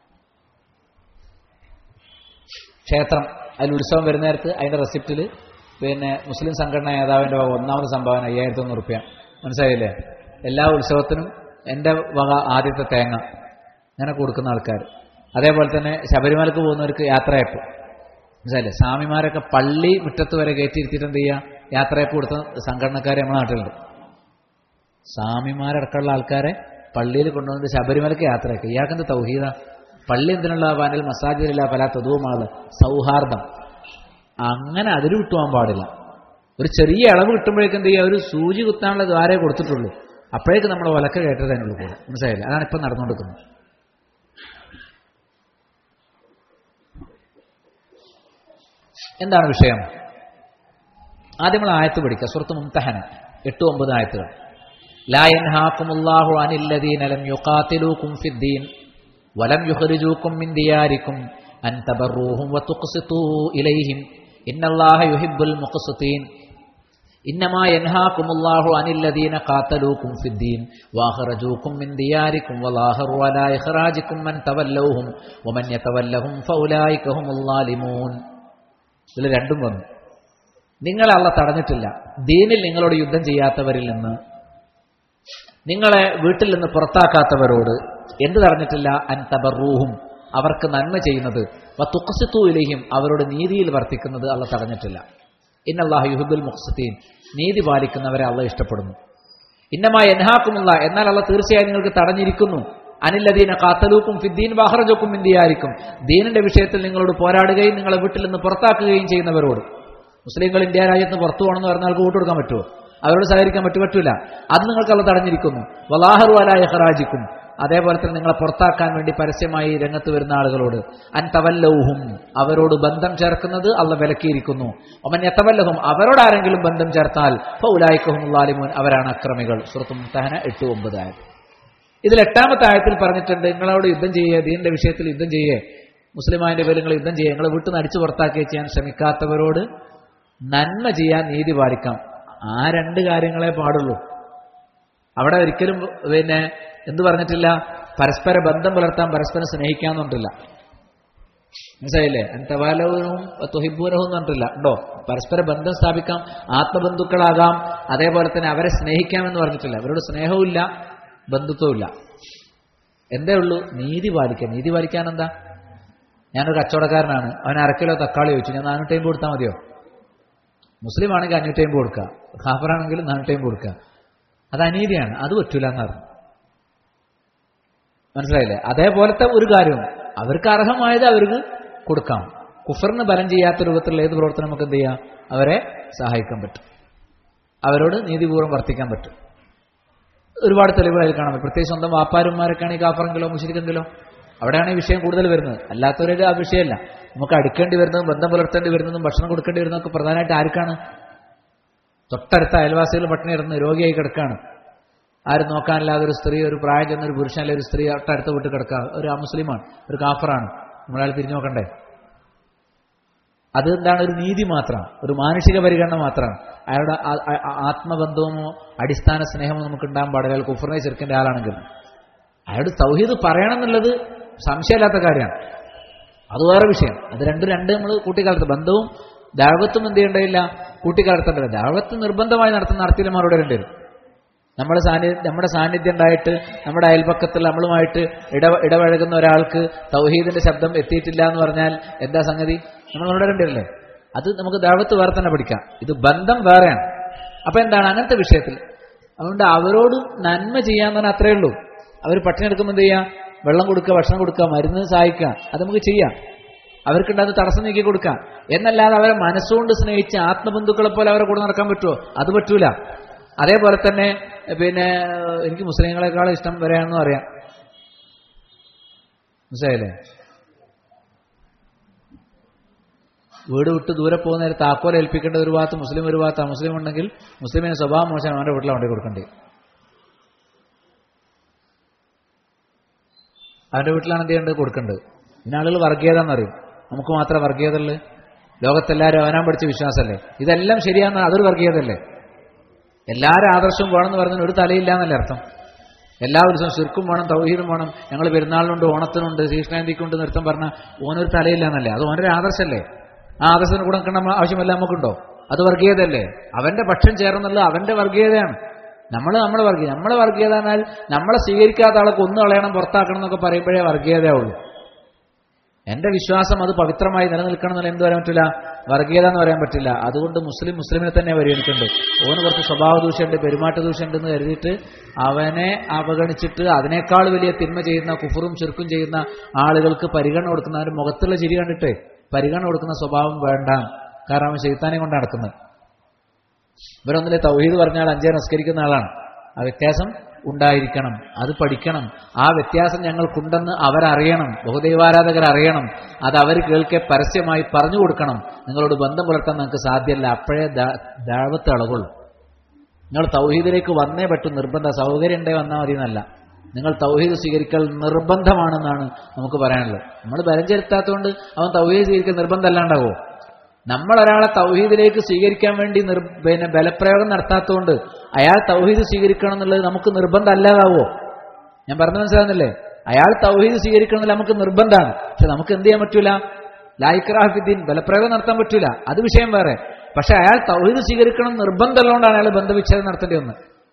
ക്ഷേത്രം അതിൽ ഉത്സവം വരുന്ന നേരത്ത് അതിന്റെ റെസിപ്റ്റിൽ പിന്നെ മുസ്ലിം സംഘടനാ നേതാവിന്റെ വക ഒന്നാമത് സംഭാവന അയ്യായിരത്തി ഒന്ന് റുപ്യ മനസ്സിലായില്ലേ എല്ലാ ഉത്സവത്തിനും എൻ്റെ വക ആദ്യത്തെ തേങ്ങ അങ്ങനെ കൊടുക്കുന്ന ആൾക്കാർ അതേപോലെ തന്നെ ശബരിമലക്ക് പോകുന്നവർക്ക് യാത്രയപ്പ് മനസ്സിലായില്ലേ സ്വാമിമാരൊക്കെ പള്ളി മുറ്റത്ത് വരെ കയറ്റിയിരുത്തിയിട്ട് എന്ത് ചെയ്യുക യാത്രയപ്പ് കൊടുത്ത സംഘടനക്കാർ നമ്മുടെ നാട്ടിലുണ്ട് സ്വാമിമാരടക്കമുള്ള ആൾക്കാരെ പള്ളിയിൽ കൊണ്ടുവന്നിട്ട് ശബരിമലക്ക് യാത്രയാക്കുക ഇയാൾക്കെന്ത് തൗഹീദ പള്ളി എന്തിനുള്ള പാനൽ മസാജിലില്ല പല തതുവുമാണ് സൗഹാർദ്ദം അങ്ങനെ അതിൽ വിട്ടുപോകാൻ പാടില്ല ഒരു ചെറിയ ഇളവ് കിട്ടുമ്പോഴേക്കും എന്ത് ചെയ്യുക ഒരു സൂചി കുത്താനുള്ള ദ്വാരേ കൊടുത്തിട്ടുള്ളൂ അപ്പോഴേക്ക് നമ്മൾ വലക്ക കേട്ടതിനുള്ളൂ കൂടെ മനസ്സിലായില്ല അതാണ് ഇപ്പം നടന്നുകൊടുക്കുന്നത് എന്താണ് വിഷയം ആദ്യം നമ്മൾ ആയത്ത് പഠിക്കുക സുഹൃത്ത് മുംതഹന എട്ട് ഒമ്പത് ആയത്തുകൾ ലാ യൻഹാക്കുമുല്ലാഹു അനില്ലദീന ലം യുഖാതിലൂകും ഫിദ്ദീൻ വലം യുഖ്രിജൂകും മിൻ ദിയാരിക്കും അൻ തബറൂഹും വതുഖ്സിതൂ ഇലൈഹിം ഇന്നല്ലാഹ യുഹിബ്ബുൽ മുഖ്സിതീൻ إنما ينهاكم الله عن الذين قاتلوكم في الدين وأخرجوكم من دياركم وظاهروا على إخراجكم من تولوهم ومن يتولهم فأولئك هم الظالمون ഇതിൽ രണ്ടും വന്നു നിങ്ങളെ അള്ള തടഞ്ഞിട്ടില്ല ദീനിൽ നിങ്ങളോട് യുദ്ധം ചെയ്യാത്തവരിൽ നിന്ന് നിങ്ങളെ വീട്ടിൽ നിന്ന് പുറത്താക്കാത്തവരോട് എന്ത് തടഞ്ഞിട്ടില്ല അൻ തബറൂഹും അവർക്ക് നന്മ ചെയ്യുന്നത് വത്തുക്കസിത്തു ഇലയും അവരോട് നീതിയിൽ വർത്തിക്കുന്നത് അള്ള തടഞ്ഞിട്ടില്ല ഇന്നല്ലാഹു യുഹുബുൽ മുഖ്സത്തീൻ നീതി പാലിക്കുന്നവരെ അള്ള ഇഷ്ടപ്പെടുന്നു ഇന്നമായ എൻഹാക്കുമുള്ള എന്നാൽ അള്ള തീർച്ചയായും നിങ്ങൾക്ക് തടഞ്ഞിരിക്കുന്നു അനില്ലദീന കാത്തലൂക്കും ഫിദ്ദീൻ ബാഹറജോക്കും ഇന്ത്യയായിരിക്കും ദീനിന്റെ വിഷയത്തിൽ നിങ്ങളോട് പോരാടുകയും നിങ്ങളെ വീട്ടിൽ നിന്ന് പുറത്താക്കുകയും ചെയ്യുന്നവരോട് മുസ്ലിങ്ങൾ ഇന്ത്യ രാജ്യത്ത് നിന്ന് പുറത്തു പോകണമെന്ന് പറഞ്ഞാൽ അവർക്ക് കൊടുക്കാൻ പറ്റുമോ അവരോട് സഹകരിക്കാൻ പറ്റു പറ്റൂല അത് നിങ്ങൾക്ക് അള്ള തടഞ്ഞിരിക്കുന്നു വലാഹറു അലായ ഹറാജിക്കും അതേപോലെ തന്നെ നിങ്ങളെ പുറത്താക്കാൻ വേണ്ടി പരസ്യമായി രംഗത്ത് വരുന്ന ആളുകളോട് അൻ തവല്ലൗഹും അവരോട് ബന്ധം ചേർക്കുന്നത് അള്ള വിലക്കിയിരിക്കുന്നു ഒമൻ യത്തവല്ലഹും അവരോട് ആരെങ്കിലും ബന്ധം ചേർത്താൽ ഫൗലായിക്കഹും ലാലിമോൻ അവരാണ് അക്രമികൾ സുഹൃത്തു മുത്തഹന എട്ട് ഒമ്പത് ആയത് ഇതിൽ എട്ടാമത്തെ ആയത്തിൽ പറഞ്ഞിട്ടുണ്ട് നിങ്ങളോട് യുദ്ധം ചെയ്യുക ദീനിന്റെ വിഷയത്തിൽ യുദ്ധം ചെയ്യേ മുസ്ലിമാന്റെ പേര് നിങ്ങൾ യുദ്ധം ചെയ്യുക നിങ്ങളെ വീട്ടിൽ നിന്ന് അടിച്ചു പുറത്താക്കുകയും ചെയ്യാൻ ശ്രമിക്കാത്തവരോട് നന്മ ചെയ്യാൻ നീതി പാലിക്കാം ആ രണ്ട് കാര്യങ്ങളെ പാടുള്ളൂ അവിടെ ഒരിക്കലും പിന്നെ എന്ത് പറഞ്ഞിട്ടില്ല പരസ്പര ബന്ധം പുലർത്താൻ പരസ്പരം സ്നേഹിക്കാന്നുണ്ടില്ല മനസ്സിലായില്ലേ അന്തവാലവും തൊഹിബൂരവും എന്ന് പറഞ്ഞിട്ടില്ല ഉണ്ടോ പരസ്പര ബന്ധം സ്ഥാപിക്കാം ആത്മബന്ധുക്കളാകാം അതേപോലെ തന്നെ അവരെ സ്നേഹിക്കാമെന്ന് പറഞ്ഞിട്ടില്ല അവരോട് സ്നേഹവുമില്ല ബന്ധുത്വമില്ല എന്തേ ഉള്ളൂ നീതി പാലിക്കാൻ നീതി പാലിക്കാൻ എന്താ ഞാനൊരു കച്ചവടക്കാരനാണ് അവൻ അരക്കിലോ തക്കാളി ചോദിച്ചു ഞാൻ നാനൂറ്റി അമ്പത് കൊടുത്താൽ മതിയോ മുസ്ലിം ആണെങ്കിൽ അഞ്ഞൂറ്റി അമ്പത് കൊടുക്കുക ഖാഫറാണെങ്കിലും നാനൂറ്റി അമ്പത് കൊടുക്കുക അത് അനീതിയാണ് അത് പറ്റൂല എന്ന് പറഞ്ഞു മനസ്സിലായില്ലേ അതേപോലത്തെ ഒരു കാര്യവും അവർക്ക് അർഹമായത് അവർക്ക് കൊടുക്കാം കുഫറിന് ബലം ചെയ്യാത്ത രൂപത്തിലുള്ള ഏത് പ്രവർത്തനം നമുക്ക് എന്ത് ചെയ്യാം അവരെ സഹായിക്കാൻ പറ്റും അവരോട് നീതിപൂർവ്വം വർത്തിക്കാൻ പറ്റും ഒരുപാട് തെളിവുകളിൽ കാണാൻ പറ്റും പ്രത്യേകിച്ച് സ്വന്തം വാപ്പാരന്മാരൊക്കെയാണ് ഈ കാഫറെങ്കിലോ മുഷിരിക്കെങ്കിലോ അവിടെയാണ് ഈ വിഷയം കൂടുതൽ വരുന്നത് അല്ലാത്തവരുടെ ആ വിഷയമല്ല നമുക്ക് അടുക്കേണ്ടി വരുന്നതും ബന്ധം പുലർത്തേണ്ടി വരുന്നതും ഭക്ഷണം കൊടുക്കേണ്ടി വരുന്നതൊക്കെ പ്രധാനമായിട്ട് ആർക്കാണ് തൊട്ടടുത്ത അയൽവാസികൾ പട്ടിണി ഇറന്ന് രോഗിയായി കിടക്കാണ് ആരും നോക്കാനില്ലാതെ ഒരു സ്ത്രീ ഒരു പ്രായം ചെന്ന ഒരു പുരുഷൻ അല്ലെങ്കിൽ ഒരു സ്ത്രീ തൊട്ടടുത്ത് വിട്ട് കിടക്കുക ഒരു അമുസ്ലിമാണ് ഒരു കാഫറാണ് നമ്മളയാൾ തിരിഞ്ഞു നോക്കണ്ടേ അത് എന്താണ് ഒരു നീതി മാത്രമാണ് ഒരു മാനുഷിക പരിഗണന മാത്രമാണ് അയാളുടെ ആ- ആ- ആ- ആത്മബന്ധമോ അടിസ്ഥാന സ്നേഹമോ നമുക്ക് ഉണ്ടാകാൻ പാടില്ല അയാൾ കുഫറിനെ ചെറുക്കേണ്ട ആളാണെങ്കിൽ അയാളുടെ സൗഹീദ് പറയണം എന്നുള്ളത് സംശയമില്ലാത്ത കാര്യമാണ് അത് വേറെ വിഷയം അത് രണ്ടും രണ്ട് നമ്മൾ കൂട്ടിക്കാലത്ത് ബന്ധവും ദാവത്തും എന്ത് ചെയ്യേണ്ടതില്ല കൂട്ടിക്കാലത്തേണ്ടത് ദാവത്ത് നിർബന്ധമായി നടത്തുന്ന നടത്തിയിൽ മറുപടി വരേണ്ടി വരും നമ്മുടെ സാന്നിധ്യം നമ്മുടെ സാന്നിധ്യം ഉണ്ടായിട്ട് നമ്മുടെ അയൽപക്കത്തിൽ നമ്മളുമായിട്ട് ഇട ഇടപഴകുന്ന ഒരാൾക്ക് തൗഹീദിന്റെ ശബ്ദം എത്തിയിട്ടില്ല എന്ന് പറഞ്ഞാൽ എന്താ സംഗതി നമ്മൾ ഉണരേണ്ടല്ലേ അത് നമുക്ക് ദാവത്ത് വേറെ തന്നെ പഠിക്കാം ഇത് ബന്ധം വേറെയാണ് അപ്പൊ എന്താണ് അങ്ങനത്തെ വിഷയത്തിൽ അതുകൊണ്ട് അവരോട് നന്മ ചെയ്യാന്ന് പറഞ്ഞാൽ അത്രയേ ഉള്ളൂ അവർ പട്ടിണി എടുക്കുമ്പോൾ എന്ത് ചെയ്യാം വെള്ളം കൊടുക്കുക ഭക്ഷണം കൊടുക്കുക മരുന്ന് സഹായിക്കുക അത് നമുക്ക് ചെയ്യാം അവർക്കുണ്ടാകുന്ന തടസ്സം നീക്കി കൊടുക്കാം എന്നല്ലാതെ അവരെ മനസ്സുകൊണ്ട് സ്നേഹിച്ച് ആത്മബന്ധുക്കളെ പോലെ അവരെ കൂടെ നടക്കാൻ പറ്റുമോ അത് പറ്റൂല അതേപോലെ തന്നെ പിന്നെ എനിക്ക് മുസ്ലിങ്ങളെക്കാളും ഇഷ്ടം വരെയാണെന്നും അറിയാം മനസ്സിലായില്ലേ വീട് വിട്ട് ദൂരെ പോകുന്ന നേരം താക്കോൽ ഏൽപ്പിക്കേണ്ട ഒരു ഭാഗത്ത് മുസ്ലിം ഒരു ഭാഗത്ത് മുസ്ലിം ഉണ്ടെങ്കിൽ മുസ്ലിമിന് സ്വഭാവം മോശം അവന്റെ വീട്ടിൽ വണ്ടി കൊടുക്കണ്ടേ അവന്റെ വീട്ടിലാണ് എന്ത് ചെയ്യേണ്ടത് കൊടുക്കേണ്ടത് പിന്നെ ആളുകൾ വർഗീയത എന്നറിയും നമുക്ക് മാത്രം വർഗീയത ഉള്ളു ലോകത്തെല്ലാവരും അവനാൻ പഠിച്ച വിശ്വാസമല്ലേ ഇതെല്ലാം ശരിയാന്ന് അതൊരു വർഗീയതല്ലേ എല്ലാവരും ആദർശവും വേണമെന്ന് പറഞ്ഞാൽ ഒരു തലയില്ല എന്നല്ലേ അർത്ഥം എല്ലാ ദിവസവും ശിർക്കും വേണം തൗഹീദും വേണം ഞങ്ങൾ പെരുന്നാളിനുണ്ട് ഓണത്തിനുണ്ട് ശ്രീകൃഷ്ണാന്തിക്കുണ്ട് നൃത്തം പറഞ്ഞാൽ ഓനൊരു തലയില്ല എന്നല്ലേ അത് ഓനൊരു ആദർശമല്ലേ ആ ആദർശത്തിന് കൂടെ നിൽക്കേണ്ട ആവശ്യമല്ല നമുക്കുണ്ടോ അത് വർഗീയതയല്ലേ അവന്റെ പക്ഷം ചേർന്നുള്ള അവന്റെ വർഗീയതയാണ് നമ്മൾ നമ്മളെ വർഗീയ നമ്മളെ വർഗീയത എന്നാൽ നമ്മളെ സ്വീകരിക്കാത്ത ആളെ കൊന്നു കളയണം പുറത്താക്കണം എന്നൊക്കെ പറയുമ്പോഴേ വർഗീയതയുള്ളൂ എന്റെ വിശ്വാസം അത് പവിത്രമായി നിലനിൽക്കണം എന്നുള്ള എന്ത് പറയാൻ പറ്റില്ല വർഗീയത എന്ന് പറയാൻ പറ്റില്ല അതുകൊണ്ട് മുസ്ലിം മുസ്ലിമിനെ തന്നെ പരിഗണിക്കുന്നുണ്ട് ഓന് കുറച്ച് സ്വഭാവ ദൂഷ്യമുണ്ട് പെരുമാറ്റ ദൂഷ്യമുണ്ട് എന്ന് കരുതിയിട്ട് അവനെ അവഗണിച്ചിട്ട് അതിനേക്കാൾ വലിയ തിന്മ ചെയ്യുന്ന കുഫറും ചെറുക്കും ചെയ്യുന്ന ആളുകൾക്ക് പരിഗണന കൊടുക്കുന്ന അവന്റെ മുഖത്തുള്ള ചിരി കണ്ടിട്ട് പരിഗണന കൊടുക്കുന്ന സ്വഭാവം വേണ്ട കാരണം അവൻ ശൈത്താനെ കൊണ്ട് നടക്കുന്നത് ഇവരൊന്നിലെ തൗഹീദ് പറഞ്ഞാൽ അഞ്ചേ നമസ്കരിക്കുന്ന ആളാണ് ആ വ്യത്യാസം ഉണ്ടായിരിക്കണം അത് പഠിക്കണം ആ വ്യത്യാസം ഞങ്ങൾക്കുണ്ടെന്ന് അവരറിയണം ബഹുദൈവാരാധകർ അറിയണം അത് അവർ കേൾക്കെ പരസ്യമായി പറഞ്ഞു കൊടുക്കണം നിങ്ങളോട് ബന്ധം പുലർത്താൻ നിങ്ങൾക്ക് സാധ്യമല്ല അപ്പോഴേ ദാവത്ത് അളവുള്ളൂ നിങ്ങൾ തൗഹീദിലേക്ക് വന്നേ പറ്റും നിർബന്ധ സൗകര്യം ഉണ്ടേ വന്നാൽ മതി എന്നല്ല നിങ്ങൾ തൗഹീദ് സ്വീകരിക്കൽ നിർബന്ധമാണെന്നാണ് നമുക്ക് പറയാനുള്ളത് നമ്മൾ ബലം ചെലുത്താത്തതുകൊണ്ട് അവൻ തൗഹീദ് സ്വീകരിക്കൽ നിർബന്ധമല്ലാണ്ടാവോ നമ്മൾ ഒരാളെ തൗഹീദിലേക്ക് സ്വീകരിക്കാൻ വേണ്ടി നിർ പിന്നെ ബലപ്രയോഗം നടത്താത്തതുകൊണ്ട് അയാൾ തൗഹീദ് സ്വീകരിക്കണം എന്നുള്ളത് നമുക്ക് നിർബന്ധം അല്ലാതാവോ ഞാൻ പറഞ്ഞു മനസ്സിലാകുന്നില്ലേ അയാൾ തൗഹീദ് സ്വീകരിക്കണം എന്നുള്ളത് നമുക്ക് നിർബന്ധമാണ് പക്ഷെ നമുക്ക് എന്ത് ചെയ്യാൻ പറ്റൂല ലായിക്രാഫിദ്ദീൻ ബലപ്രയോഗം നടത്താൻ പറ്റൂല അത് വിഷയം വേറെ പക്ഷെ അയാൾ തൗഹീദ് സ്വീകരിക്കണം നിർബന്ധമുള്ളതുകൊണ്ടാണ് അയാൾ ബന്ധവിച്ഛേദം നടത്തേണ്ടി വന്നത്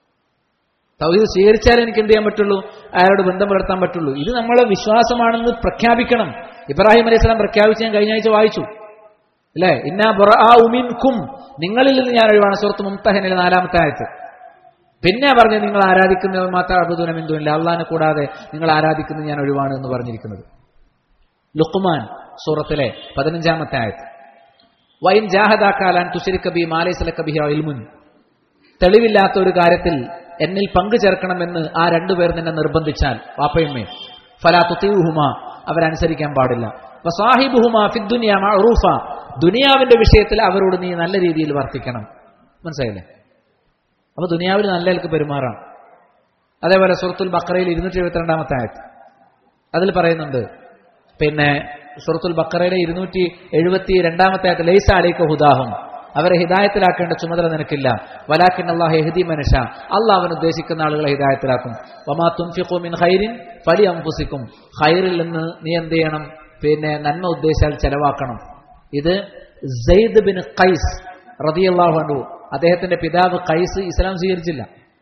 തൗഹീദ് സ്വീകരിച്ചാലേ എനിക്ക് എന്ത് ചെയ്യാൻ പറ്റുള്ളൂ അയാളോട് ബന്ധം പുലർത്താൻ പറ്റുള്ളൂ ഇത് നമ്മളെ വിശ്വാസമാണെന്ന് പ്രഖ്യാപിക്കണം ഇബ്രാഹിം അലൈഹി സ്വലാം പ്രഖ്യാപിച്ച് ഞാൻ കഴിഞ്ഞ ആഴ്ച വായിച്ചു അല്ലേ ഇന്നാ ഉമിൻകും നിങ്ങളിൽ നിന്ന് ഞാൻ ഒഴിവാണ് സുഹൃത്ത് മുംതഹനിലെ നാലാമത്തെ ആയത്ത് പിന്നെ പറഞ്ഞു നിങ്ങൾ ആരാധിക്കുന്നവർ മാത്രം അബുദുനമിന്ദുല്ല അള്ളഹാനെ കൂടാതെ നിങ്ങൾ ആരാധിക്കുന്നത് ഞാൻ ഒഴിവാണ് എന്ന് പറഞ്ഞിരിക്കുന്നത് ലുക്കുമാൻ സൂറത്തിലെ പതിനഞ്ചാമത്തെ ആയത്ത് വൈൻ ജാഹദാക്കാലാൻ തുശരിക്കബി മാലേസലക്കബി ഇൽമുൻ തെളിവില്ലാത്ത ഒരു കാര്യത്തിൽ എന്നിൽ പങ്കു ചേർക്കണമെന്ന് ആ രണ്ടുപേർ നിന്നെ നിർബന്ധിച്ചാൽ വാപ്പയമ്മേ ഫലാ തുത്തിയുഹുമ അവരനുസരിക്കാൻ പാടില്ല വസാഹിബുഹുമ ഫിദ്ദുനിയ മഅറൂഫ ദുനിയാവിന്റെ വിഷയത്തിൽ അവരോട് നീ നല്ല രീതിയിൽ വർത്തിക്കണം മനസ്സിലായില്ലേ അപ്പൊ ദുനിയാവിൽ നല്ല നിലക്ക് പെരുമാറാം അതേപോലെ സുഹൃത്തുൽ ബക്കറയിൽ ഇരുന്നൂറ്റി എഴുപത്തിരണ്ടാമത്തെ ആയത്ത് അതിൽ പറയുന്നുണ്ട് പിന്നെ സുഹൃത്തുൽ ബക്കറയിലെ ഇരുന്നൂറ്റി എഴുപത്തി രണ്ടാമത്തെ ആയത്ത് ലൈസ അലൈക്ക ഹുദാഹും അവരെ ഹിദായത്തിലാക്കേണ്ട ചുമതല നിനക്കില്ല വലാക്കിൻ അള്ളാഹ് എഹദി മനുഷ അള്ളാഹ് അവൻ ഉദ്ദേശിക്കുന്ന ആളുകളെ ഹിദായത്തിലാക്കും വമാ തുംഫിഖു മിൻ ഖൈരിൻ ഫലി അംഫുസിക്കും ഖൈറിൽ നിന്ന് നീ എന്ത് ചെയ്യണം പിന്നെ നന്മ ഉദ്ദേശിച്ചാൽ ചെലവാക്കണം ഇത് സെയ്ദ് ബിൻ ഖൈസ് റതിയല്ലാഹു അൻഹു അദ്ദേഹത്തിന്റെ പിതാവ് ഖൈസ് ഇസ്ലാം സ്വീകരിച്ചില്ല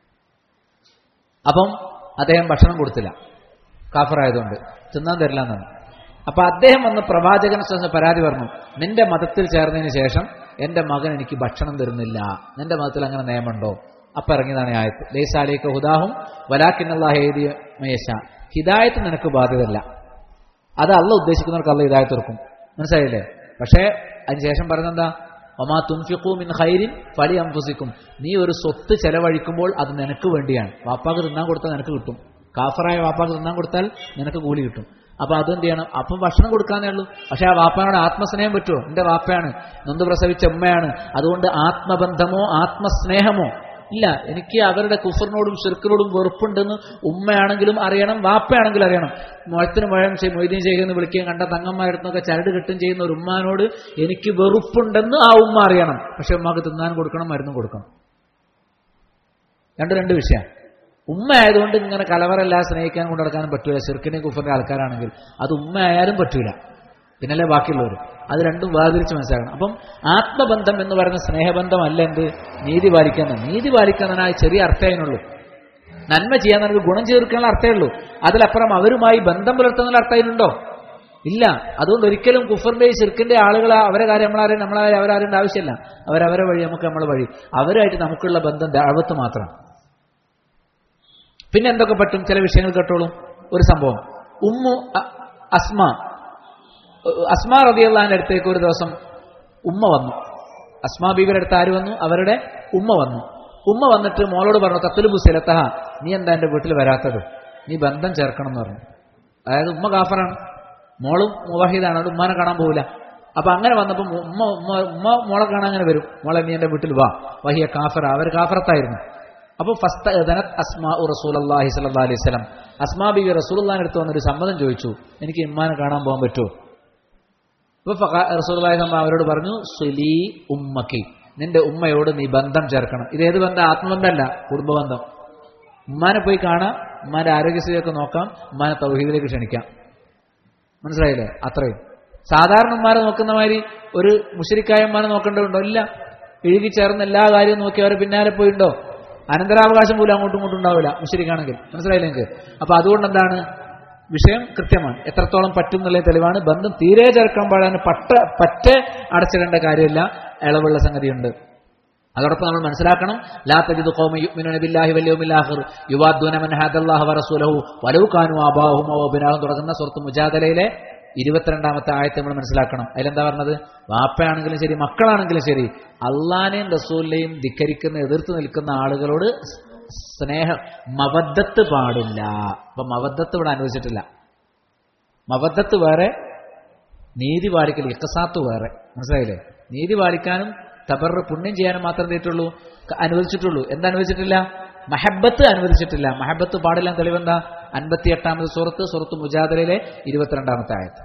അപ്പം അദ്ദേഹം ഭക്ഷണം കൊടുത്തില്ല കാഫറായതുകൊണ്ട് തിന്നാൻ തരില്ല എന്നാണ് അപ്പൊ അദ്ദേഹം വന്ന് പ്രവാചകൻ പരാതി പറഞ്ഞു നിന്റെ മതത്തിൽ ചേർന്നതിന് ശേഷം എന്റെ മകൻ എനിക്ക് ഭക്ഷണം തരുന്നില്ല നിന്റെ മതത്തിൽ അങ്ങനെ നിയമമുണ്ടോ അപ്പൊ ഇറങ്ങിയതാണ് ആയത്ത് ലേസാലേക്ക് ഹുദാഹും വലാക്കിന്നല്ലാഹേദിയ മേശ ഹിദായത്ത് നിനക്ക് ബാധ്യതല്ല അത് അല്ല ഉദ്ദേശിക്കുന്നവർക്ക് അല്ല ഹിദായത്ത് തുറക്കും മനസ്സിലായില്ലേ പക്ഷേ അതിനുശേഷം പറഞ്ഞെന്താ ഒമാ തുംഫിഖു മിൻ ഖൈരിൻ ഫലി അംഫുസിക്കും നീ ഒരു സ്വത്ത് ചെലവഴിക്കുമ്പോൾ അത് നിനക്ക് വേണ്ടിയാണ് വാപ്പാക്ക് തിന്നാൻ കൊടുത്താൽ നിനക്ക് കിട്ടും കാഫറായ വാപ്പാക്ക് തിന്നാൻ കൊടുത്താൽ നിനക്ക് കൂലി കിട്ടും അപ്പൊ അതെന്ത് ചെയ്യണം അപ്പം ഭക്ഷണം കൊടുക്കാനേ ഉള്ളൂ പക്ഷെ ആ വാപ്പയോട് ആത്മസ്നേഹം പറ്റുമോ എന്റെ വാപ്പയാണ് നൊന്ത് പ്രസവിച്ച ഉമ്മയാണ് അതുകൊണ്ട് ആത്മബന്ധമോ ആത്മസ്നേഹമോ ഇല്ല എനിക്ക് അവരുടെ കുഫറിനോടും ഷിർക്കിനോടും വെറുപ്പുണ്ടെന്ന് ഉമ്മയാണെങ്കിലും അറിയണം വാപ്പയാണെങ്കിലും അറിയണം മുഴത്തിന് മുഴം ചെയ്യും മൊയ്തീൻ ചെയ്യുമെന്ന് വിളിക്കുകയും കണ്ട തങ്ങന്മാരടുത്തൊക്കെ ചരട് കെട്ടും ചെയ്യുന്ന ഒരു ഉമ്മാനോട് എനിക്ക് വെറുപ്പുണ്ടെന്ന് ആ ഉമ്മ അറിയണം പക്ഷെ ഉമ്മാക്ക് തിന്നാൻ കൊടുക്കണം മരുന്നും കൊടുക്കണം രണ്ട് രണ്ട് വിഷയം ഉമ്മ ആയതുകൊണ്ട് ഇങ്ങനെ കലവറല്ല സ്നേഹിക്കാൻ കൊണ്ട് നടക്കാനും പറ്റൂല ചെറുക്കിനെ കുഫറിന്റെ ആൾക്കാരാണെങ്കിൽ അത് ഉമ്മ ആയാലും പറ്റൂല പിന്നല്ലേ ബാക്കിയുള്ളവർ അത് രണ്ടും വേർതിരിച്ച് മനസ്സിലാക്കണം അപ്പം ആത്മബന്ധം എന്ന് പറയുന്ന സ്നേഹബന്ധമല്ല എന്ത് നീതി പാലിക്കാൻ നീതി പാലിക്കുന്നതിനായ ചെറിയ അർത്ഥമേനുള്ളൂ നന്മ ചെയ്യാൻ നമുക്ക് ഗുണം ചേർക്കാനുള്ള അർത്ഥമേ ഉള്ളൂ അതിലപ്പുറം അവരുമായി ബന്ധം പുലർത്തുന്ന അർത്ഥമുണ്ടോ ഇല്ല അതുകൊണ്ട് ഒരിക്കലും കുഫറിന്റെ ചെറുക്കിന്റെ ആളുകൾ അവരെ കാര്യം നമ്മളാരും നമ്മളാരും അവരാരും ആവശ്യമില്ല അവരവരെ വഴി നമുക്ക് നമ്മളെ വഴി അവരായിട്ട് നമുക്കുള്ള ബന്ധം ദാവത്ത് മാത്രം പിന്നെ എന്തൊക്കെ പറ്റും ചില വിഷയങ്ങൾ കേട്ടോളും ഒരു സംഭവം ഉമ്മു അസ്മ അസ്മാ റബിയുള്ളാന്റെ അടുത്തേക്ക് ഒരു ദിവസം ഉമ്മ വന്നു അസ്മാ ബീബിയുടെ അടുത്ത് ആര് വന്നു അവരുടെ ഉമ്മ വന്നു ഉമ്മ വന്നിട്ട് മോളോട് പറഞ്ഞു തത്തുലുബു സിലത്തഹ നീ എന്താ എന്റെ വീട്ടിൽ വരാത്തത് നീ ബന്ധം ചേർക്കണം എന്ന് പറഞ്ഞു അതായത് ഉമ്മ കാഫറാണ് മോളും മുവാഹിദാണ് അവിടെ ഉമ്മാനെ കാണാൻ പോകില്ല അപ്പൊ അങ്ങനെ വന്നപ്പോൾ ഉമ്മ ഉമ്മ ഉമ്മ മോളെ കാണാൻ അങ്ങനെ വരും മോളെ നീ എന്റെ വീട്ടിൽ വാ വഹിയ കാഫറ അവർ കാഫറത്തായിരുന്നു അപ്പൊ ഫസ്ത അസ്മാ റസൂൽ അള്ളാഹി സല്ലാ അലൈഹി സ്വലം അസ്മാ ബിബി റസൂൽ അടുത്ത് വന്നൊരു സമ്മതം ചോദിച്ചു എനിക്ക് ഇമ്മാനെ കാണാൻ പോകാൻ പറ്റുമോ അപ്പൊ റസൂൽ അവരോട് പറഞ്ഞു സുലി ഉമ്മക്കി നിന്റെ ഉമ്മയോട് നീ ബന്ധം ചേർക്കണം ഇതേത് ബന്ധം ആത്മബന്ധമല്ല കുടുംബബന്ധം ഉമ്മാനെ പോയി കാണാം ഉമ്മാന്റെ ആരോഗ്യസ്ഥിതിയൊക്കെ നോക്കാം ഉമ്മാനെ തൗഹീദിലേക്ക് ക്ഷണിക്കാം മനസ്സിലായില്ലേ അത്രയും സാധാരണ ഉമ്മാരെ നോക്കുന്ന മാതിരി ഒരു മുഷരിക്കായ ഉമ്മാനെ നോക്കേണ്ടതുണ്ടോ ഇല്ല ഇഴുകി ചേർന്ന് എല്ലാ കാര്യവും നോക്കി അവരെ പിന്നാലെ പോയിണ്ടോ അനന്തരാവകാശം പോലും അങ്ങോട്ടും ഇങ്ങോട്ടും ഉണ്ടാവില്ല മുഷരിക്കാണെങ്കിൽ മനസ്സിലായില്ലേ നിങ്ങൾക്ക് അപ്പൊ അതുകൊണ്ട് എന്താണ് വിഷയം കൃത്യമാണ് എത്രത്തോളം പറ്റും എന്നുള്ള തെളിവാണ് ബന്ധം തീരെ ചേർക്കാൻ പാടാൻ പട്ട പറ്റ അടച്ചിടേണ്ട കാര്യമില്ല ഇളവുള്ള സംഗതിയുണ്ട് അതോടൊപ്പം നമ്മൾ മനസ്സിലാക്കണം ലാ തജിദു ഖൗമ യുഅ്മിനൂന ബില്ലാഹി വൽ യൗമിൽ ആഖിർ യുവാദ്ദൂന മൻ ഹദല്ലാഹ വറസൂലഹു വലൗ കാനു ആബാഹും വ അബ്നാഹും തുടങ്ങുന്ന സൂറത്ത് മുജാദലയിലെ ഇരുപത്തിരണ്ടാമത്തെ ആയത്തെ നമ്മൾ മനസ്സിലാക്കണം അതിലെന്താ പറഞ്ഞത് വാപ്പയാണെങ്കിലും ശരി മക്കളാണെങ്കിലും ശരി അള്ളാനെയും റസൂലിനെയും ധിക്കരിക്കുന്ന എതിർത്ത് നിൽക്കുന്ന ആളുകളോട് സ്നേഹം മവദ്ധത്ത് പാടില്ല അപ്പൊ മവദ്ധത്ത് ഇവിടെ അനുവദിച്ചിട്ടില്ല മവദ്ധത്ത് വേറെ നീതി പാലിക്കൽ ഇക്കസാത്ത് വേറെ മനസ്സിലായില്ലേ നീതി പാലിക്കാനും തബറ് പുണ്യം ചെയ്യാനും മാത്രം തീറ്റുള്ളൂ അനുവദിച്ചിട്ടുള്ളൂ എന്താ അനുവദിച്ചിട്ടില്ല മഹബത്ത് അനുവദിച്ചിട്ടില്ല മഹബത്ത് പാടില്ല തെളിവെന്താ അൻപത്തി എട്ടാമത് സുഹൃത്ത് സുഹൃത്ത് മുജാദലയിലെ ഇരുപത്തിരണ്ടാമത്തെ ആയത്ത്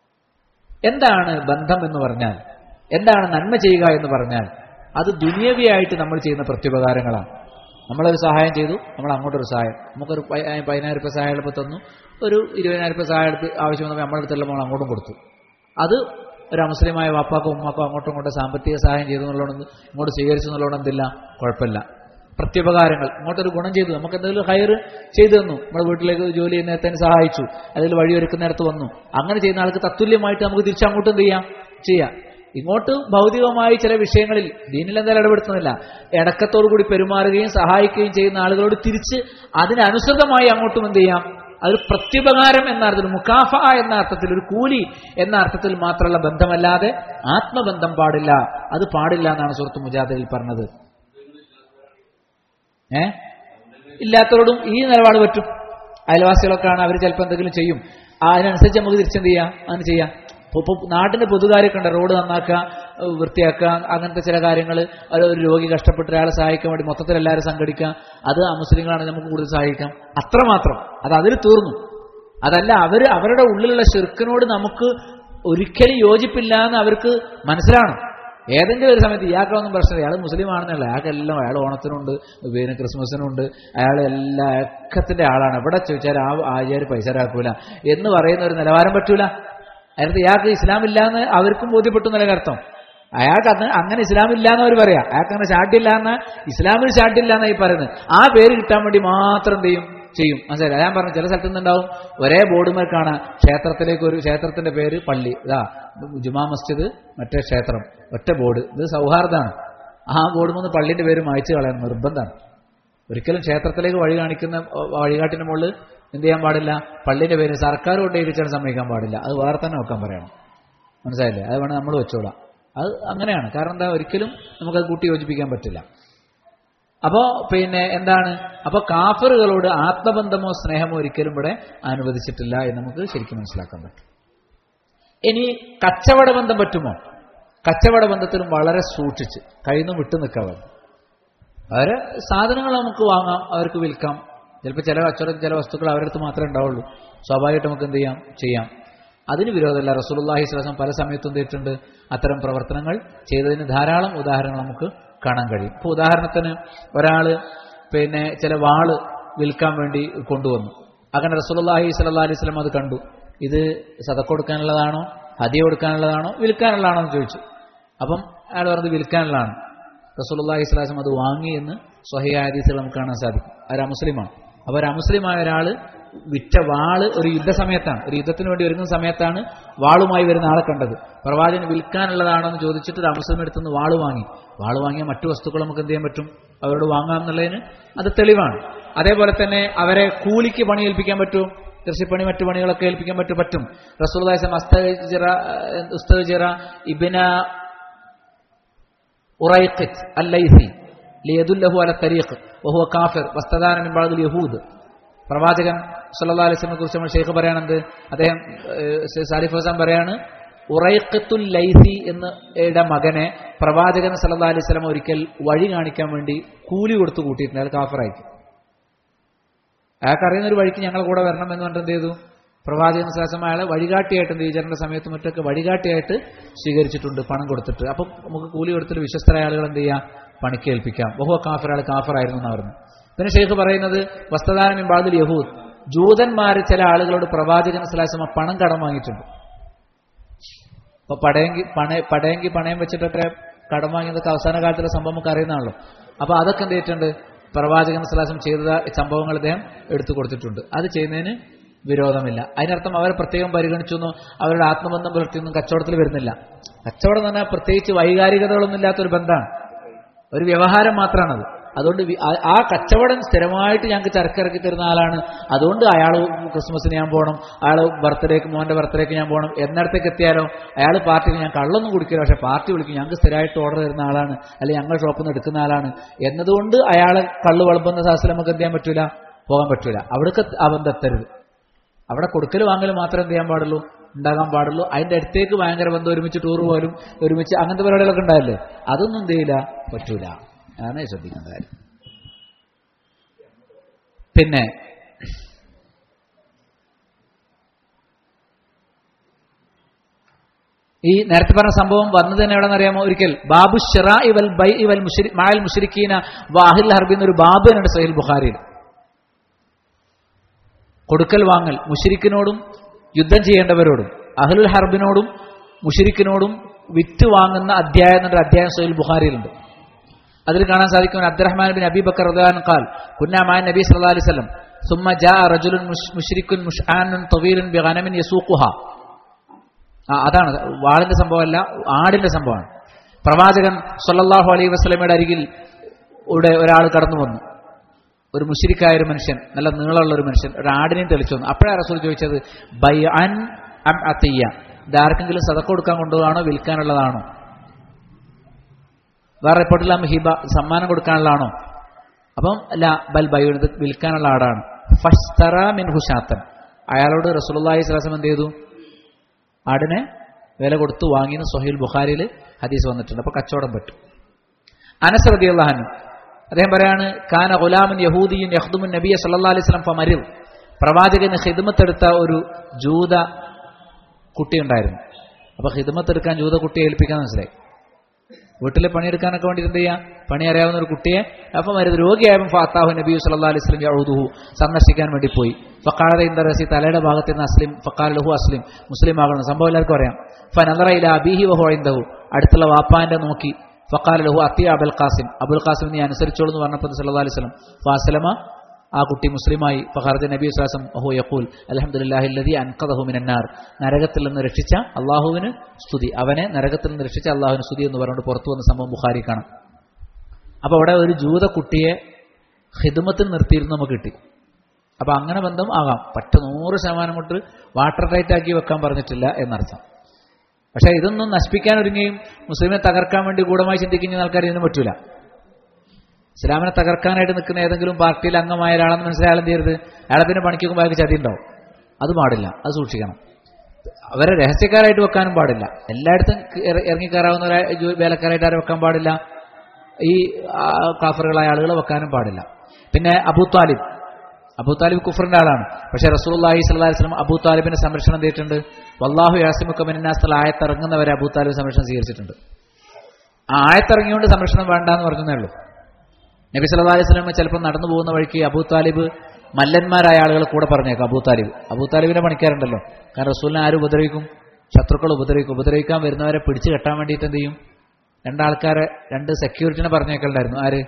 എന്താണ് ബന്ധം എന്ന് പറഞ്ഞാൽ എന്താണ് നന്മ ചെയ്യുക എന്ന് പറഞ്ഞാൽ അത് ദുനിയവിയായിട്ട് നമ്മൾ ചെയ്യുന്ന പ്രത്യുപകാരങ്ങളാണ് നമ്മളൊരു സഹായം ചെയ്തു നമ്മൾ അങ്ങോട്ടൊരു സഹായം നമുക്കൊരു പതിനായിരം രൂപ സഹായം എളുപ്പം തന്നു ഒരു ഇരുപതിനായിരം രൂപ സഹായം എടുത്ത് ആവശ്യം വന്നപ്പോൾ നമ്മുടെ അടുത്തുള്ള നമ്മൾ അങ്ങോട്ടും കൊടുത്തു അത് ഒരു അമുസ്ലിമായ വാപ്പാക്കോ ഉമ്മാക്കോ അങ്ങോട്ടും ഇങ്ങോട്ടും സാമ്പത്തിക സഹായം ചെയ്തു എന്നുള്ളതുകൊണ്ട് ഇങ്ങോട്ട് സ്വീകരിച്ചു എന്നുള്ളതുകൊണ്ട് എന്തില്ല കുഴപ്പമില്ല പ്രത്യുപകാരങ്ങൾ ഇങ്ങോട്ടൊരു ഗുണം ചെയ്തു നമുക്ക് എന്തെങ്കിലും ഹയർ ചെയ്തു തന്നു നമ്മുടെ വീട്ടിലേക്ക് ജോലി ചെയ്യുന്നതിന് സഹായിച്ചു അതിൽ വഴിയൊരുക്കുന്നിടത്ത് വന്നു അങ്ങനെ ചെയ്യുന്ന ആൾക്ക് തത്തുല്യമായിട്ട് നമുക്ക് തിരിച്ചങ്ങോട്ടും എന്ത് ചെയ്യാം ചെയ്യാം ഇങ്ങോട്ട് ഭൗതികമായി ചില വിഷയങ്ങളിൽ ദീനിൽ എന്തായാലും ഇടപെടുത്തുന്നില്ല ഇടക്കത്തോടു കൂടി പെരുമാറുകയും സഹായിക്കുകയും ചെയ്യുന്ന ആളുകളോട് തിരിച്ച് അതിനനുസൃതമായി അങ്ങോട്ടും എന്ത് ചെയ്യാം അതൊരു പ്രത്യുപകാരം എന്ന അർത്ഥത്തിൽ മുക്കാഫ എന്ന അർത്ഥത്തിൽ ഒരു കൂലി എന്ന അർത്ഥത്തിൽ മാത്രമുള്ള ബന്ധമല്ലാതെ ആത്മബന്ധം പാടില്ല അത് പാടില്ല എന്നാണ് സുഹൃത്ത് മുജാദിൽ പറഞ്ഞത് ഏ ഇല്ലാത്തവരോടും ഈ നിലപാട് പറ്റും അയൽവാസികളൊക്കെ ആണ് അവർ ചിലപ്പോൾ എന്തെങ്കിലും ചെയ്യും അതിനനുസരിച്ച് നമുക്ക് തിരിച്ചെന്ത് ചെയ്യാം അങ്ങനെ ചെയ്യാം ഇപ്പൊ നാട്ടിന്റെ പൊതുകാര്യമൊക്കെ ഉണ്ട് റോഡ് നന്നാക്കുക വൃത്തിയാക്കുക അങ്ങനത്തെ ചില കാര്യങ്ങൾ ഒരു രോഗി കഷ്ടപ്പെട്ട ഒരാളെ സഹായിക്കാൻ വേണ്ടി മൊത്തത്തിൽ എല്ലാവരും സംഘടിക്കുക അത് മുസ്ലിങ്ങളാണെങ്കിൽ നമുക്ക് കൂടുതൽ സഹായിക്കാം അത്രമാത്രം അത് അതിൽ തീർന്നു അതല്ല അവർ അവരുടെ ഉള്ളിലുള്ള ശിർക്കിനോട് നമുക്ക് ഒരിക്കലും യോജിപ്പില്ല എന്ന് അവർക്ക് മനസ്സിലാവണം ഏതെങ്കിലും ഒരു സമയത്ത് ഇയാൾക്കൊന്നും പ്രശ്നമില്ല അയാൾ മുസ്ലിം ആണെന്നല്ല അയാൾക്കെല്ലാം അയാൾ ഓണത്തിനുണ്ട് പിന്നെ ക്രിസ്മസിനുണ്ട് അയാൾ എല്ലാ ഏക്കത്തിന്റെ ആളാണ് എവിടെ ചോദിച്ചാൽ ആ ആചാര്യ പൈസ ഇറാക്കൂല എന്ന് പറയുന്ന ഒരു നിലവാരം പറ്റൂല അതിനകത്ത് ഇയാൾക്ക് ഇസ്ലാം ഇല്ല എന്ന് അവർക്കും ബോധ്യപ്പെട്ടു എന്നല്ല അർത്ഥം അയാൾക്ക് അത് അങ്ങനെ ഇസ്ലാം ഇല്ല എന്ന് അവർ പറയാം അയാൾക്ക് അങ്ങനെ ചാട്ടില്ല എന്ന് ഇസ്ലാമിൽ ചാട്ടില്ല എന്നായി പറയുന്നത് ആ പേര് കിട്ടാൻ വേണ്ടി മാത്രം എന്ത് ചെയ്യും ചെയ്യും മനസ്സിലായി ഞാൻ പറഞ്ഞു ചില സ്ഥലത്ത് നിന്നുണ്ടാവും ഒരേ ബോർഡുമേൽ കാണാം ക്ഷേത്രത്തിലേക്ക് ഒരു ക്ഷേത്രത്തിന്റെ പേര് പള്ളി ഇതാ ജുമാ മസ്ജിദ് മറ്റേ ക്ഷേത്രം ഒറ്റ ബോർഡ് ഇത് സൗഹാർദ്ദമാണ് ആ ബോർഡ് മൂന്ന് പള്ളിന്റെ പേര് മായ്ച്ചു കളയാൻ നിർബന്ധമാണ് ഒരിക്കലും ക്ഷേത്രത്തിലേക്ക് വഴി കാണിക്കുന്ന വഴികാട്ടിന്റെ മുകളിൽ എന്ത് ചെയ്യാൻ പാടില്ല പള്ളിന്റെ പേര് സർക്കാർ കൊണ്ട് എഴുതിച്ചാൽ സമ്മതിക്കാൻ പാടില്ല അത് വേറെ തന്നെ വെക്കാൻ പറയണം മനസ്സിലായില്ലേ അത് വേണം നമ്മൾ വെച്ചോളാം അത് അങ്ങനെയാണ് കാരണം എന്താ ഒരിക്കലും നമുക്കത് കൂട്ടി യോജിപ്പിക്കാൻ പറ്റില്ല അപ്പോ പിന്നെ എന്താണ് അപ്പൊ കാഫറുകളോട് ആത്മബന്ധമോ സ്നേഹമോ ഒരിക്കലും ഇവിടെ അനുവദിച്ചിട്ടില്ല എന്ന് നമുക്ക് ശരിക്കും മനസ്സിലാക്കാൻ പറ്റും ഇനി കച്ചവട ബന്ധം പറ്റുമോ കച്ചവട ബന്ധത്തിലും വളരെ സൂക്ഷിച്ച് കയ്യിൽ നിന്ന് വിട്ടു നിൽക്കാൻ അവരെ സാധനങ്ങൾ നമുക്ക് വാങ്ങാം അവർക്ക് വിൽക്കാം ചിലപ്പോൾ ചില കച്ചവടം ചില വസ്തുക്കൾ അവരുടെ അടുത്ത് മാത്രമേ ഉണ്ടാവുള്ളൂ സ്വാഭാവികമായിട്ട് നമുക്ക് എന്ത് ചെയ്യാം ചെയ്യാം അതിന് വിരോധമല്ല റസൂലുള്ളാഹി സ്വലം പല സമയത്തും എന്തിട്ടുണ്ട് അത്തരം പ്രവർത്തനങ്ങൾ ചെയ്തതിന് ധാരാളം ഉദാഹരണങ്ങൾ നമുക്ക് കാണാൻ കഴിയും ഇപ്പോൾ ഉദാഹരണത്തിന് ഒരാൾ പിന്നെ ചില വാള് വിൽക്കാൻ വേണ്ടി കൊണ്ടുവന്നു അങ്ങനെ റസൂലുള്ളാഹി സ്വല്ലല്ലാഹി അലൈഹി വസല്ലം അത് കണ്ടു ഇത് സതക്ക കൊടുക്കാനുള്ളതാണോ ഹദിയ കൊടുക്കാനുള്ളതാണോ വിൽക്കാനുള്ളതാണോ എന്ന് ചോദിച്ചു അപ്പം അയാൾ പറഞ്ഞത് വിൽക്കാനുള്ളതാണ് റസൂലുള്ളാഹി സ്വലാസം അത് വാങ്ങി എന്ന് സ്വഹിയ ഹദീസുകൾ നമുക്ക് കാണാൻ സാധിക്കും ഒരു അമുസ്ലിമാണ് അപ്പോൾ ഒരു അമുസ്ലിമായ ഒരാൾ വിറ്റ വാള് ഒരു യുദ്ധസമയത്താണ് ഒരു യുദ്ധത്തിന് വേണ്ടി ഒരുങ്ങുന്ന സമയത്താണ് വാളുമായി വരുന്ന ആളെ കണ്ടത് പ്രവാചകന് വിൽക്കാനുള്ളതാണോ എന്ന് ചോദിച്ചിട്ട് ഒരു അമുസ്ലിം അടുത്തുനിന്ന് വാള് വാങ്ങി വാള് വാങ്ങിയ മറ്റു വസ്തുക്കൾ നമുക്ക് എന്ത് ചെയ്യാൻ പറ്റും അവരോട് വാങ്ങാം എന്നുള്ളതിന് അത് തെളിവാണ് അതേപോലെ തന്നെ അവരെ കൂലിക്ക് പണി ഏൽപ്പിക്കാൻ പറ്റും കൃഷിപ്പണി മറ്റു പണികളൊക്കെ ഏൽപ്പിക്കാൻ പറ്റും പറ്റും റസൂൽദാസം ഉസ്തജിറ ഇബിന ഉറൈഖിത്ത് അല്ലൈസി ലിയദുല്ലഹു അല തരീഖ് വഹുവ കാഫിർ വസ്തദാന മിൻ ബഅദിൽ യഹൂദ് പ്രവാചകൻ സല്ലല്ലാഹു അലൈഹി വസല്ലമയെ കുറിച്ച് നമ്മൾ ഷെയ്ഖ് പറയാണെന്ത് അദ്ദേഹം ഏഹ്, സാലിഫ് ഹസാൻ പറയാണ് ഉറൈഖത്തുൽ ലൈസി എന്നയുടെ മകനെ പ്രവാചകൻ സല്ലല്ലാഹു അലൈഹി വസല്ലം ഒരിക്കൽ വഴി കാണിക്കാൻ വേണ്ടി കൂലി കൊടുത്തു കൂട്ടിയിട്ടുണ്ട് അയാൾ കാഫറായിട്ട് അയാൾക്ക് അറിയുന്ന ഒരു വഴിക്ക് ഞങ്ങൾ കൂടെ വരണം എന്ന് പറഞ്ഞിട്ട് എന്ത് ചെയ്തു പ്രവാചകൻ ശാസം അയാളെ വഴികാട്ടിയായിട്ട് എന്ത് ചെയ്തിട്ടുണ്ട് സമയത്ത് മറ്റൊക്കെ വഴികാട്ടിയായിട്ട് സ്വീകരിച്ചിട്ടുണ്ട് പണം കൊടുത്തിട്ട് അപ്പം നമുക്ക് കൂലി കൊടുത്തിട്ട് വിശ്വസ്തരായ ആളുകൾ എന്ത് ചെയ്യാം പണിക്ക് ഏൽപ്പിക്കാം ബഹുവ കാഫർ അയാൾ കാഫറായിരുന്നു എന്ന് പറഞ്ഞു പിന്നെ ഷെയ്ഖ് പറയുന്നത് വസ്തദാനം ഇമ്പാദിൽ യഹൂദ് ജൂതന്മാർ ചില ആളുകളോട് പ്രവാചകൻ സലാസമ പണം കടം വാങ്ങിയിട്ടുണ്ട് അപ്പൊ പടയെങ്കി പണ പടയെങ്കി പണയം വെച്ചിട്ടൊക്കെ കടം വാങ്ങിയതൊക്കെ അവസാന കാലത്തിലെ സംഭവം നമുക്ക് അറിയുന്നതാണല്ലോ അപ്പൊ അതൊക്കെ എന്ത് ചെയ്തിട്ടുണ്ട് പ്രവാചകൻ സലാസം ചെയ്ത സംഭവങ്ങൾ അദ്ദേഹം എടുത്തു കൊടുത്തിട്ടുണ്ട് അത് ചെയ്യുന്നതിന് വിരോധമില്ല അതിനർത്ഥം അവരെ പ്രത്യേകം പരിഗണിച്ചൊന്നും അവരുടെ ആത്മബന്ധം പുലർത്തിയൊന്നും കച്ചവടത്തിൽ വരുന്നില്ല കച്ചവടം എന്ന് പറഞ്ഞാൽ പ്രത്യേകിച്ച് വൈകാരികതകളൊന്നും ഇല്ലാത്തൊരു ബന്ധമാണ് ഒരു വ്യവഹാരം മാത്രമാണത് അതുകൊണ്ട് വി- ആ- ആ കച്ചവടം സ്ഥിരമായിട്ട് ഞങ്ങൾക്ക് ചരക്കിറക്കി തരുന്ന ആളാണ് അതുകൊണ്ട് അയാൾ ക്രിസ്മസിന് ഞാൻ പോകണം അയാൾ ബർത്ത്ഡേക്ക് മോന്റെ ബർത്ത്ഡേക്ക് ഞാൻ പോകണം എന്നിടത്തേക്ക് എത്തിയാലോ അയാൾ പാർട്ടിയിൽ ഞാൻ കള്ളൊന്നും കുടിക്കില്ല പക്ഷെ പാർട്ടി വിളിക്കും ഞങ്ങൾക്ക് സ്ഥിരമായിട്ട് ഓർഡർ തരുന്ന ആളാണ് അല്ലെങ്കിൽ ഞങ്ങൾ ഷോപ്പിൽ നിന്ന് എടുക്കുന്ന ആളാണ് എന്നതുകൊണ്ട് അയാളെ കള്ള് വളമ്പുന്ന സാഹസിൽ നമുക്ക് എന്ത് ചെയ്യാൻ പറ്റൂല പോകാൻ പറ്റൂല അവിടേക്ക് ആ ബന്ധം എത്തരുത് അവിടെ കൊടുക്കൽ വാങ്ങൽ മാത്രം എന്ത് ചെയ്യാൻ പാടുള്ളൂ ഉണ്ടാകാൻ പാടുള്ളൂ അതിന്റെ അടുത്തേക്ക് ഭയങ്കര ബന്ധം ഒരുമിച്ച് ടൂർ പോലും ഒരുമിച്ച് അങ്ങനത്തെ പരിപാടികളൊക്കെ ഉണ്ടാവില്ലേ അതൊന്നും എന്ത് ചെയ്യില്ല പറ്റൂല അതാണ് ശ്രദ്ധിക്കേണ്ട കാര്യം പിന്നെ ഈ നേരത്തെ പറഞ്ഞ സംഭവം വന്നത് തന്നെ എവിടെ അറിയാമോ ഒരിക്കൽ ബാബു ഷിറ ഇവൽ ബൈ ഇവൽ മുഷരി മായൽ മുഷരിക്കീന വാഹിൽ ഹർബി എന്നൊരു ബാബു എന്നുണ്ട് സഹീൽ ബുഖാരിയിൽ കൊടുക്കൽ വാങ്ങൽ മുഷിരിക്കിനോടും യുദ്ധം ചെയ്യേണ്ടവരോടും അഹ്ലുൽ ഹർബിനോടും മുഷിരിക്കിനോടും വിറ്റ് വാങ്ങുന്ന അധ്യായം എന്നൊരു അധ്യായം സഹീൽ ബുഖാരിയിലുണ്ട് അതിൽ കാണാൻ സാധിക്കും അബ്ദുറഹ്മാൻ ബിൻ അബി ബക്കർ റളിയല്ലാഹു അൻഹു ഖാൽ കുന്നാ മാ നബി സല്ലല്ലാഹു അലൈഹി വസല്ലം ثم جاء رجل مش- مشرك مشعان طويل بغنم يسوقها ആ അതാണ് വാളിന്റെ സംഭവമല്ല ആടിന്റെ സംഭവമാണ് പ്രവാചകൻ സല്ലല്ലാഹു അലൈഹി വസല്ലമയുടെ അരികിൽ ഇവിടെ ഒരാൾ കടന്നു വന്നു ഒരു മുഷിരിക്കായ ഒരു മനുഷ്യൻ നല്ല നീളമുള്ള ഒരു മനുഷ്യൻ ഒരു ആടിനെയും തെളിച്ചു വന്നു അപ്പോഴാണ് റസൂൽ ചോദിച്ചത് ബൈ അൻ അം അത്തിയ ഇത് ആർക്കെങ്കിലും സതക്ക കൊടുക്കാൻ കൊണ്ടുപോകാണോ വിൽക്കാനുള്ളതാണോ വേറെ റിപ്പോർട്ടിൽ അം ഹിബ സമ്മാനം കൊടുക്കാനുള്ളതാണോ അപ്പം അല്ല ബൽ ബൈ ഇത് വിൽക്കാനുള്ള ആടാണ് ഫസ്തറ മിൻ ഹുഷാത്തൻ അയാളോട് റസൂലുള്ളാഹി സ്വല്ലല്ലാഹു അലൈഹി വസല്ലം എന്ത് ചെയ്തു ആടിനെ വില കൊടുത്തു വാങ്ങിയെന്ന് സൊഹീൽ ബുഖാരിയിൽ ഹദീസ് വന്നിട്ടുണ്ട് അപ്പൊ കച്ചവടം പറ്റും അനസ് റളിയല്ലാഹു അദ്ദേഹം പറയാണ് കാന ഗുലാമൻ യഹൂദിയൻ യഖ്ദുമുൻ നബിയ സല്ലല്ലാഹു അലൈഹി വസല്ലം ഫമരിൽ പ്രവാചകന് ഖിദ്മത്തെടുത്ത ഒരു ജൂത കുട്ടി ഉണ്ടായിരുന്നു അപ്പൊ ഖിദ്മത്തെടുക്കാൻ ജൂത കുട്ടിയെ ഏൽപ്പിക്കാൻ മനസ്സിലായി വീട്ടിലെ പണിയെടുക്കാനൊക്കെ വേണ്ടി എന്ത് ചെയ്യാം പണി അറിയാവുന്ന ഒരു കുട്ടിയെ അപ്പം വരുന്നത് രോഗിയായപ്പോൾ ഫാത്താഹു നബി സല്ലല്ലാഹു അലൈഹി വസല്ലം യഊദുഹു സന്ദർശിക്കാൻ വേണ്ടി പോയി ഫഖാല ഇന്ദ റസി തലയുടെ ഭാഗത്ത് നിന്ന് അസ്ലിം ഫഖാല ലഹു അസ്ലിം മുസ്ലിം ആകണം സംഭവം എല്ലാവർക്കും അറിയാം ഫനദറ ഇല അബീഹി വഹു ഇൻദഹു അടുത്തുള്ള വാപ്പാന്റെ നോക്കി ഫഖാല ലഹു അത്തിയ അബുൽ ഖാസിം അബുൽ ഖാസിം നീ അനുസരിച്ചോളൂ എന്ന് പറഞ്ഞപ്പോൾ സല്ലല്ലാഹു അലൈഹി വസല്ലം ഫാസലമ ആ കുട്ടി മുസ്ലിമായി ഫഖറജ നബി സ്വാസം അഹു യഖൂൽ അൽഹംദുലില്ലാഹി അല്ലദി അൻഖദഹു മിനന്നാർ നരകത്തിൽ നിന്ന് രക്ഷിച്ച അള്ളാഹുവിന് സ്തുതി അവനെ നരകത്തിൽ നിന്ന് രക്ഷിച്ച അള്ളാഹുവിന് സ്തുതി എന്ന് പറഞ്ഞുകൊണ്ട് പുറത്തു വന്ന സംഭവം ബുഖാരി കാണാം അപ്പൊ അവിടെ ഒരു ജൂത കുട്ടിയെ ഹിദമത്തിൽ നിർത്തിയിരുന്നു നമുക്ക് കിട്ടി അപ്പൊ അങ്ങനെ ബന്ധം ആകാം പറ്റ നൂറ് ശതമാനം കൊണ്ട് വാട്ടർ ടൈറ്റ് ആക്കി വെക്കാൻ പറഞ്ഞിട്ടില്ല എന്നർത്ഥം പക്ഷെ ഇതൊന്നും നശിപ്പിക്കാൻ ഒരുങ്ങുകയും മുസ്ലിമിനെ തകർക്കാൻ വേണ്ടി ഗൂഢമായി ചിന്തിക്കുന്ന ആൾക്കാർ ഇതിന് പറ്റൂല ഇസ്ലാമിനെ തകർക്കാനായിട്ട് നിൽക്കുന്ന ഏതെങ്കിലും പാർട്ടിയിൽ അംഗമായ ഒരാളെന്ന് മനസ്സിലായാലും ചെയ്യരുത് അയാളെ പിന്നെ പണിക്കുമ്പോൾ അയാൾക്ക് ചതി ഉണ്ടാവും അത് പാടില്ല അത് സൂക്ഷിക്കണം അവരെ രഹസ്യക്കാരായിട്ട് വെക്കാനും പാടില്ല എല്ലായിടത്തും ഇറ- ഇറങ്ങിക്കയറാവുന്ന ഒരു ജോ- വേലക്കാരായിട്ട് ആരെ വെക്കാൻ പാടില്ല ഈ ആ, കാഫറുകളായ ആളുകളെ വെക്കാനും പാടില്ല പിന്നെ അബൂ താലിബ് അബൂ താലിബ് കുഫറിന്റെ ആളാണ് പക്ഷേ റസൂലുള്ളാഹി സ്വല്ലല്ലാഹി അലൈഹി വസല്ലം അബൂ താലിബിന് സംരക്ഷണം ചെയ്തിട്ടുണ്ട് വല്ലാഹു യാസിമുക്ക മിനന്നാസ്തൽ ആയത്തിറങ്ങുന്നവരെ അബൂ താലിബ് സംരക്ഷണം സ്വീകരിച്ചിട്ടുണ്ട് ആ ആയത്തിറങ്ങിയോണ്ട് സംരക്ഷണം വേണ്ട എന്ന് പറഞ്ഞതേ ഉള്ളൂ നബി സല്ലല്ലാഹു അലൈഹി വസല്ലം ചിലപ്പോൾ നടന്നു പോകുന്ന വഴിക്ക് അബൂ താലിബ് മല്ലന്മാരായ ആളുകൾ കൂടെ പറഞ്ഞേക്കും അബൂ താലിബ് അബൂ താലിബിനെ പണിക്കാറുണ്ടല്ലോ കാരണം റസൂലിനെ ആര് ഉപദ്രവിക്കും ശത്രുക്കൾ ഉപദ്രവിക്കും ഉപദ്രവിക്കാൻ വരുന്നവരെ പിടിച്ചു കെട്ടാൻ വേണ്ടിയിട്ട് എന്ത് ചെയ്യും രണ്ടാൾക്കാരെ രണ്ട് സെക്യൂരിറ്റിനെ പറഞ്ഞേക്കലുണ്ടായിരുന്നു ആര്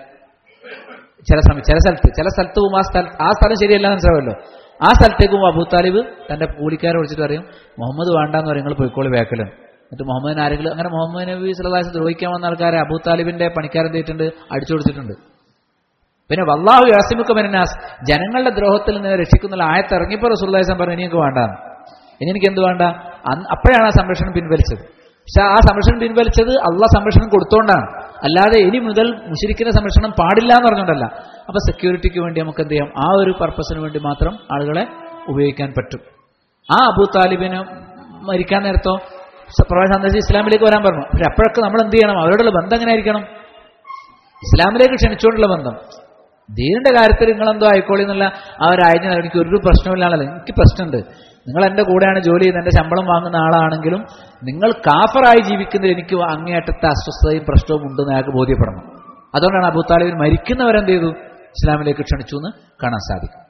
ചില സമയം ചില സ്ഥലത്ത് ചില സ്ഥലത്ത് പോകും ആ സ്ഥലത്ത് ആ സ്ഥലം ശരിയല്ല മനസ്സിലാവുമല്ലോ ആ സ്ഥലത്തേക്ക് പോകും അബൂ താലിബ് തന്റെ കൂലിക്കാരെ വിളിച്ചിട്ട് പറയും മുഹമ്മദ് വേണ്ടാന്ന് പറയും നിങ്ങൾ പോയിക്കോളി വേക്കലും എന്നിട്ട് മുഹമ്മദിന് ആരെങ്കിലും അങ്ങനെ മുഹമ്മദ് നബി സലഹ് ദ്രോഹിക്കാൻ വന്ന ആൾക്കാരെ അബൂ താലിബിന്റെ പണിക്കാരൻ ചെയ്തിട്ടുണ്ട് അടിച്ചു കൊടുത്തിട്ടുണ്ട് പിന്നെ വല്ലാഹു യാസിമുക്ക മെനാസ് ജനങ്ങളുടെ ദ്രോഹത്തിൽ നിന്ന് രക്ഷിക്കുന്ന ആയത്ത് ഇറങ്ങിയപ്പോൾ റസൂല്ലാസം പറഞ്ഞു ഇനി എനിക്ക് വേണ്ടാന്ന് ഇനി എനിക്ക് എന്ത് വേണ്ട അന്ന് അപ്പോഴാണ് ആ സംരക്ഷണം പിൻവലിച്ചത് പക്ഷെ ആ സംരക്ഷണം പിൻവലിച്ചത് അള്ള സംരക്ഷണം കൊടുത്തോണ്ടാണ് അല്ലാതെ ഇനി മുതൽ മുഷിരിക്കുന്ന സംരക്ഷണം പാടില്ല എന്ന് പറഞ്ഞുകൊണ്ടല്ല അപ്പൊ സെക്യൂരിറ്റിക്ക് വേണ്ടി നമുക്ക് എന്ത് ചെയ്യാം ആ ഒരു പർപ്പസിന് വേണ്ടി മാത്രം ആളുകളെ ഉപയോഗിക്കാൻ പറ്റും ആ അബൂ താലിബിന് മരിക്കാൻ നേരത്തോ പ്രവാചകൻ സന്ദർശിച്ച് ഇസ്ലാമിലേക്ക് വരാൻ പറഞ്ഞു പക്ഷെ അപ്പോഴൊക്കെ നമ്മൾ എന്ത് ചെയ്യണം അവരോടുള്ള ബന്ധം എങ്ങനെ ആയിരിക്കണം ഇസ്ലാമിലേക്ക് ക്ഷണിച്ചുകൊണ്ടുള്ള ബന്ധം ദീനിന്റെ കാര്യത്തിൽ നിങ്ങളെന്തോ ആയിക്കോളി എന്നുള്ള ആ ഒരു ആയതിന് എനിക്ക് ഒരു പ്രശ്നമില്ലാണല്ലോ എനിക്ക് പ്രശ്നമുണ്ട് നിങ്ങൾ എൻ്റെ കൂടെയാണ് ജോലി ചെയ്യുന്നത് എൻ്റെ ശമ്പളം വാങ്ങുന്ന ആളാണെങ്കിലും നിങ്ങൾ കാഫറായി ജീവിക്കുന്നതിൽ എനിക്ക് അങ്ങേയറ്റത്തെ അസ്വസ്ഥതയും പ്രശ്നവും ഉണ്ടെന്ന് അയാൾക്ക് ബോധ്യപ്പെടണം അതുകൊണ്ടാണ് അബൂ താലിബിൻ മരിക്കുന്നവരെന്ത് ചെയ്തു ഇസ്ലാമിലേക്ക് ക്ഷണിച്ചു എന്ന് കാണാൻ സാധിക്കും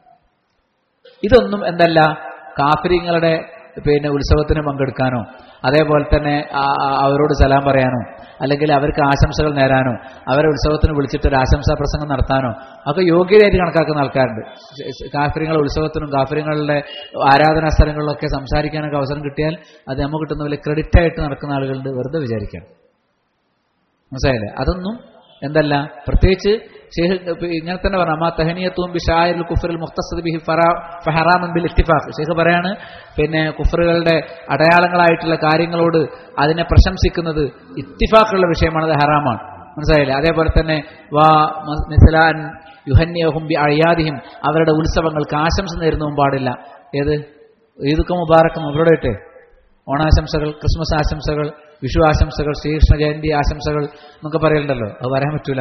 ഇതൊന്നും എന്തല്ല കാഫര്യങ്ങളുടെ പിന്നെ ഉത്സവത്തിന് പങ്കെടുക്കാനോ അതേപോലെ തന്നെ ആ- ആ- അവരോട് സലാം പറയാനോ അല്ലെങ്കിൽ അവർക്ക് ആശംസകൾ നേരാനോ അവരെ ഉത്സവത്തിന് വിളിച്ചിട്ട് ഒരു ആശംസാ പ്രസംഗം നടത്താനോ ഒക്കെ യോഗ്യതയായിട്ട് കണക്കാക്കുന്ന ആൾക്കാരുണ്ട് കാഫര്യങ്ങളുടെ ഉത്സവത്തിനും കാഫര്യങ്ങളുടെ ആരാധനാ സ്ഥലങ്ങളിലൊക്കെ സംസാരിക്കാനൊക്കെ അവസരം കിട്ടിയാൽ അത് നമുക്ക് കിട്ടുന്ന വലിയ ക്രെഡിറ്റ് ആയിട്ട് നടക്കുന്ന ആളുകളുണ്ട് വെറുതെ വിചാരിക്കാം മനസ്സിലായില്ലേ അതൊന്നും എന്തല്ല പ്രത്യേകിച്ച് ഷേഖ് ഇങ്ങനെ തന്നെ പറഞ്ഞു അമ്മാ തഹനിയത്തും ബിഷായൽ കുഫറിൽ മുഖ്തസദ് ബിഹി ഫഹറാമൻ ബിൽ ഇത്തിഫാഖ് ഷേഖ് പറയാണ് പിന്നെ കുഫറുകളുടെ അടയാളങ്ങളായിട്ടുള്ള കാര്യങ്ങളോട് അതിനെ പ്രശംസിക്കുന്നത് ഇത്തിഫാഖുള്ള വിഷയമാണ് അത് ഹറാമാണ് മനസ്സിലായില്ലേ അതേപോലെ തന്നെ വാ മിസലാൻ യുഹന്യഹും ബി അഴിയാദിഹിം അവരുടെ ഉത്സവങ്ങൾക്ക് ആശംസ നേരുന്നതും പാടില്ല ഏത് ഈദുക്ക മുബാറക്കും അവരോട് ഇട്ടേ ഓണാശംസകൾ ക്രിസ്മസ് ആശംസകൾ വിഷു ആശംസകൾ ശ്രീകൃഷ്ണ ജയന്തി ആശംസകൾ എന്നൊക്കെ പറയലുണ്ടല്ലോ അത് പറയാൻ പറ്റൂല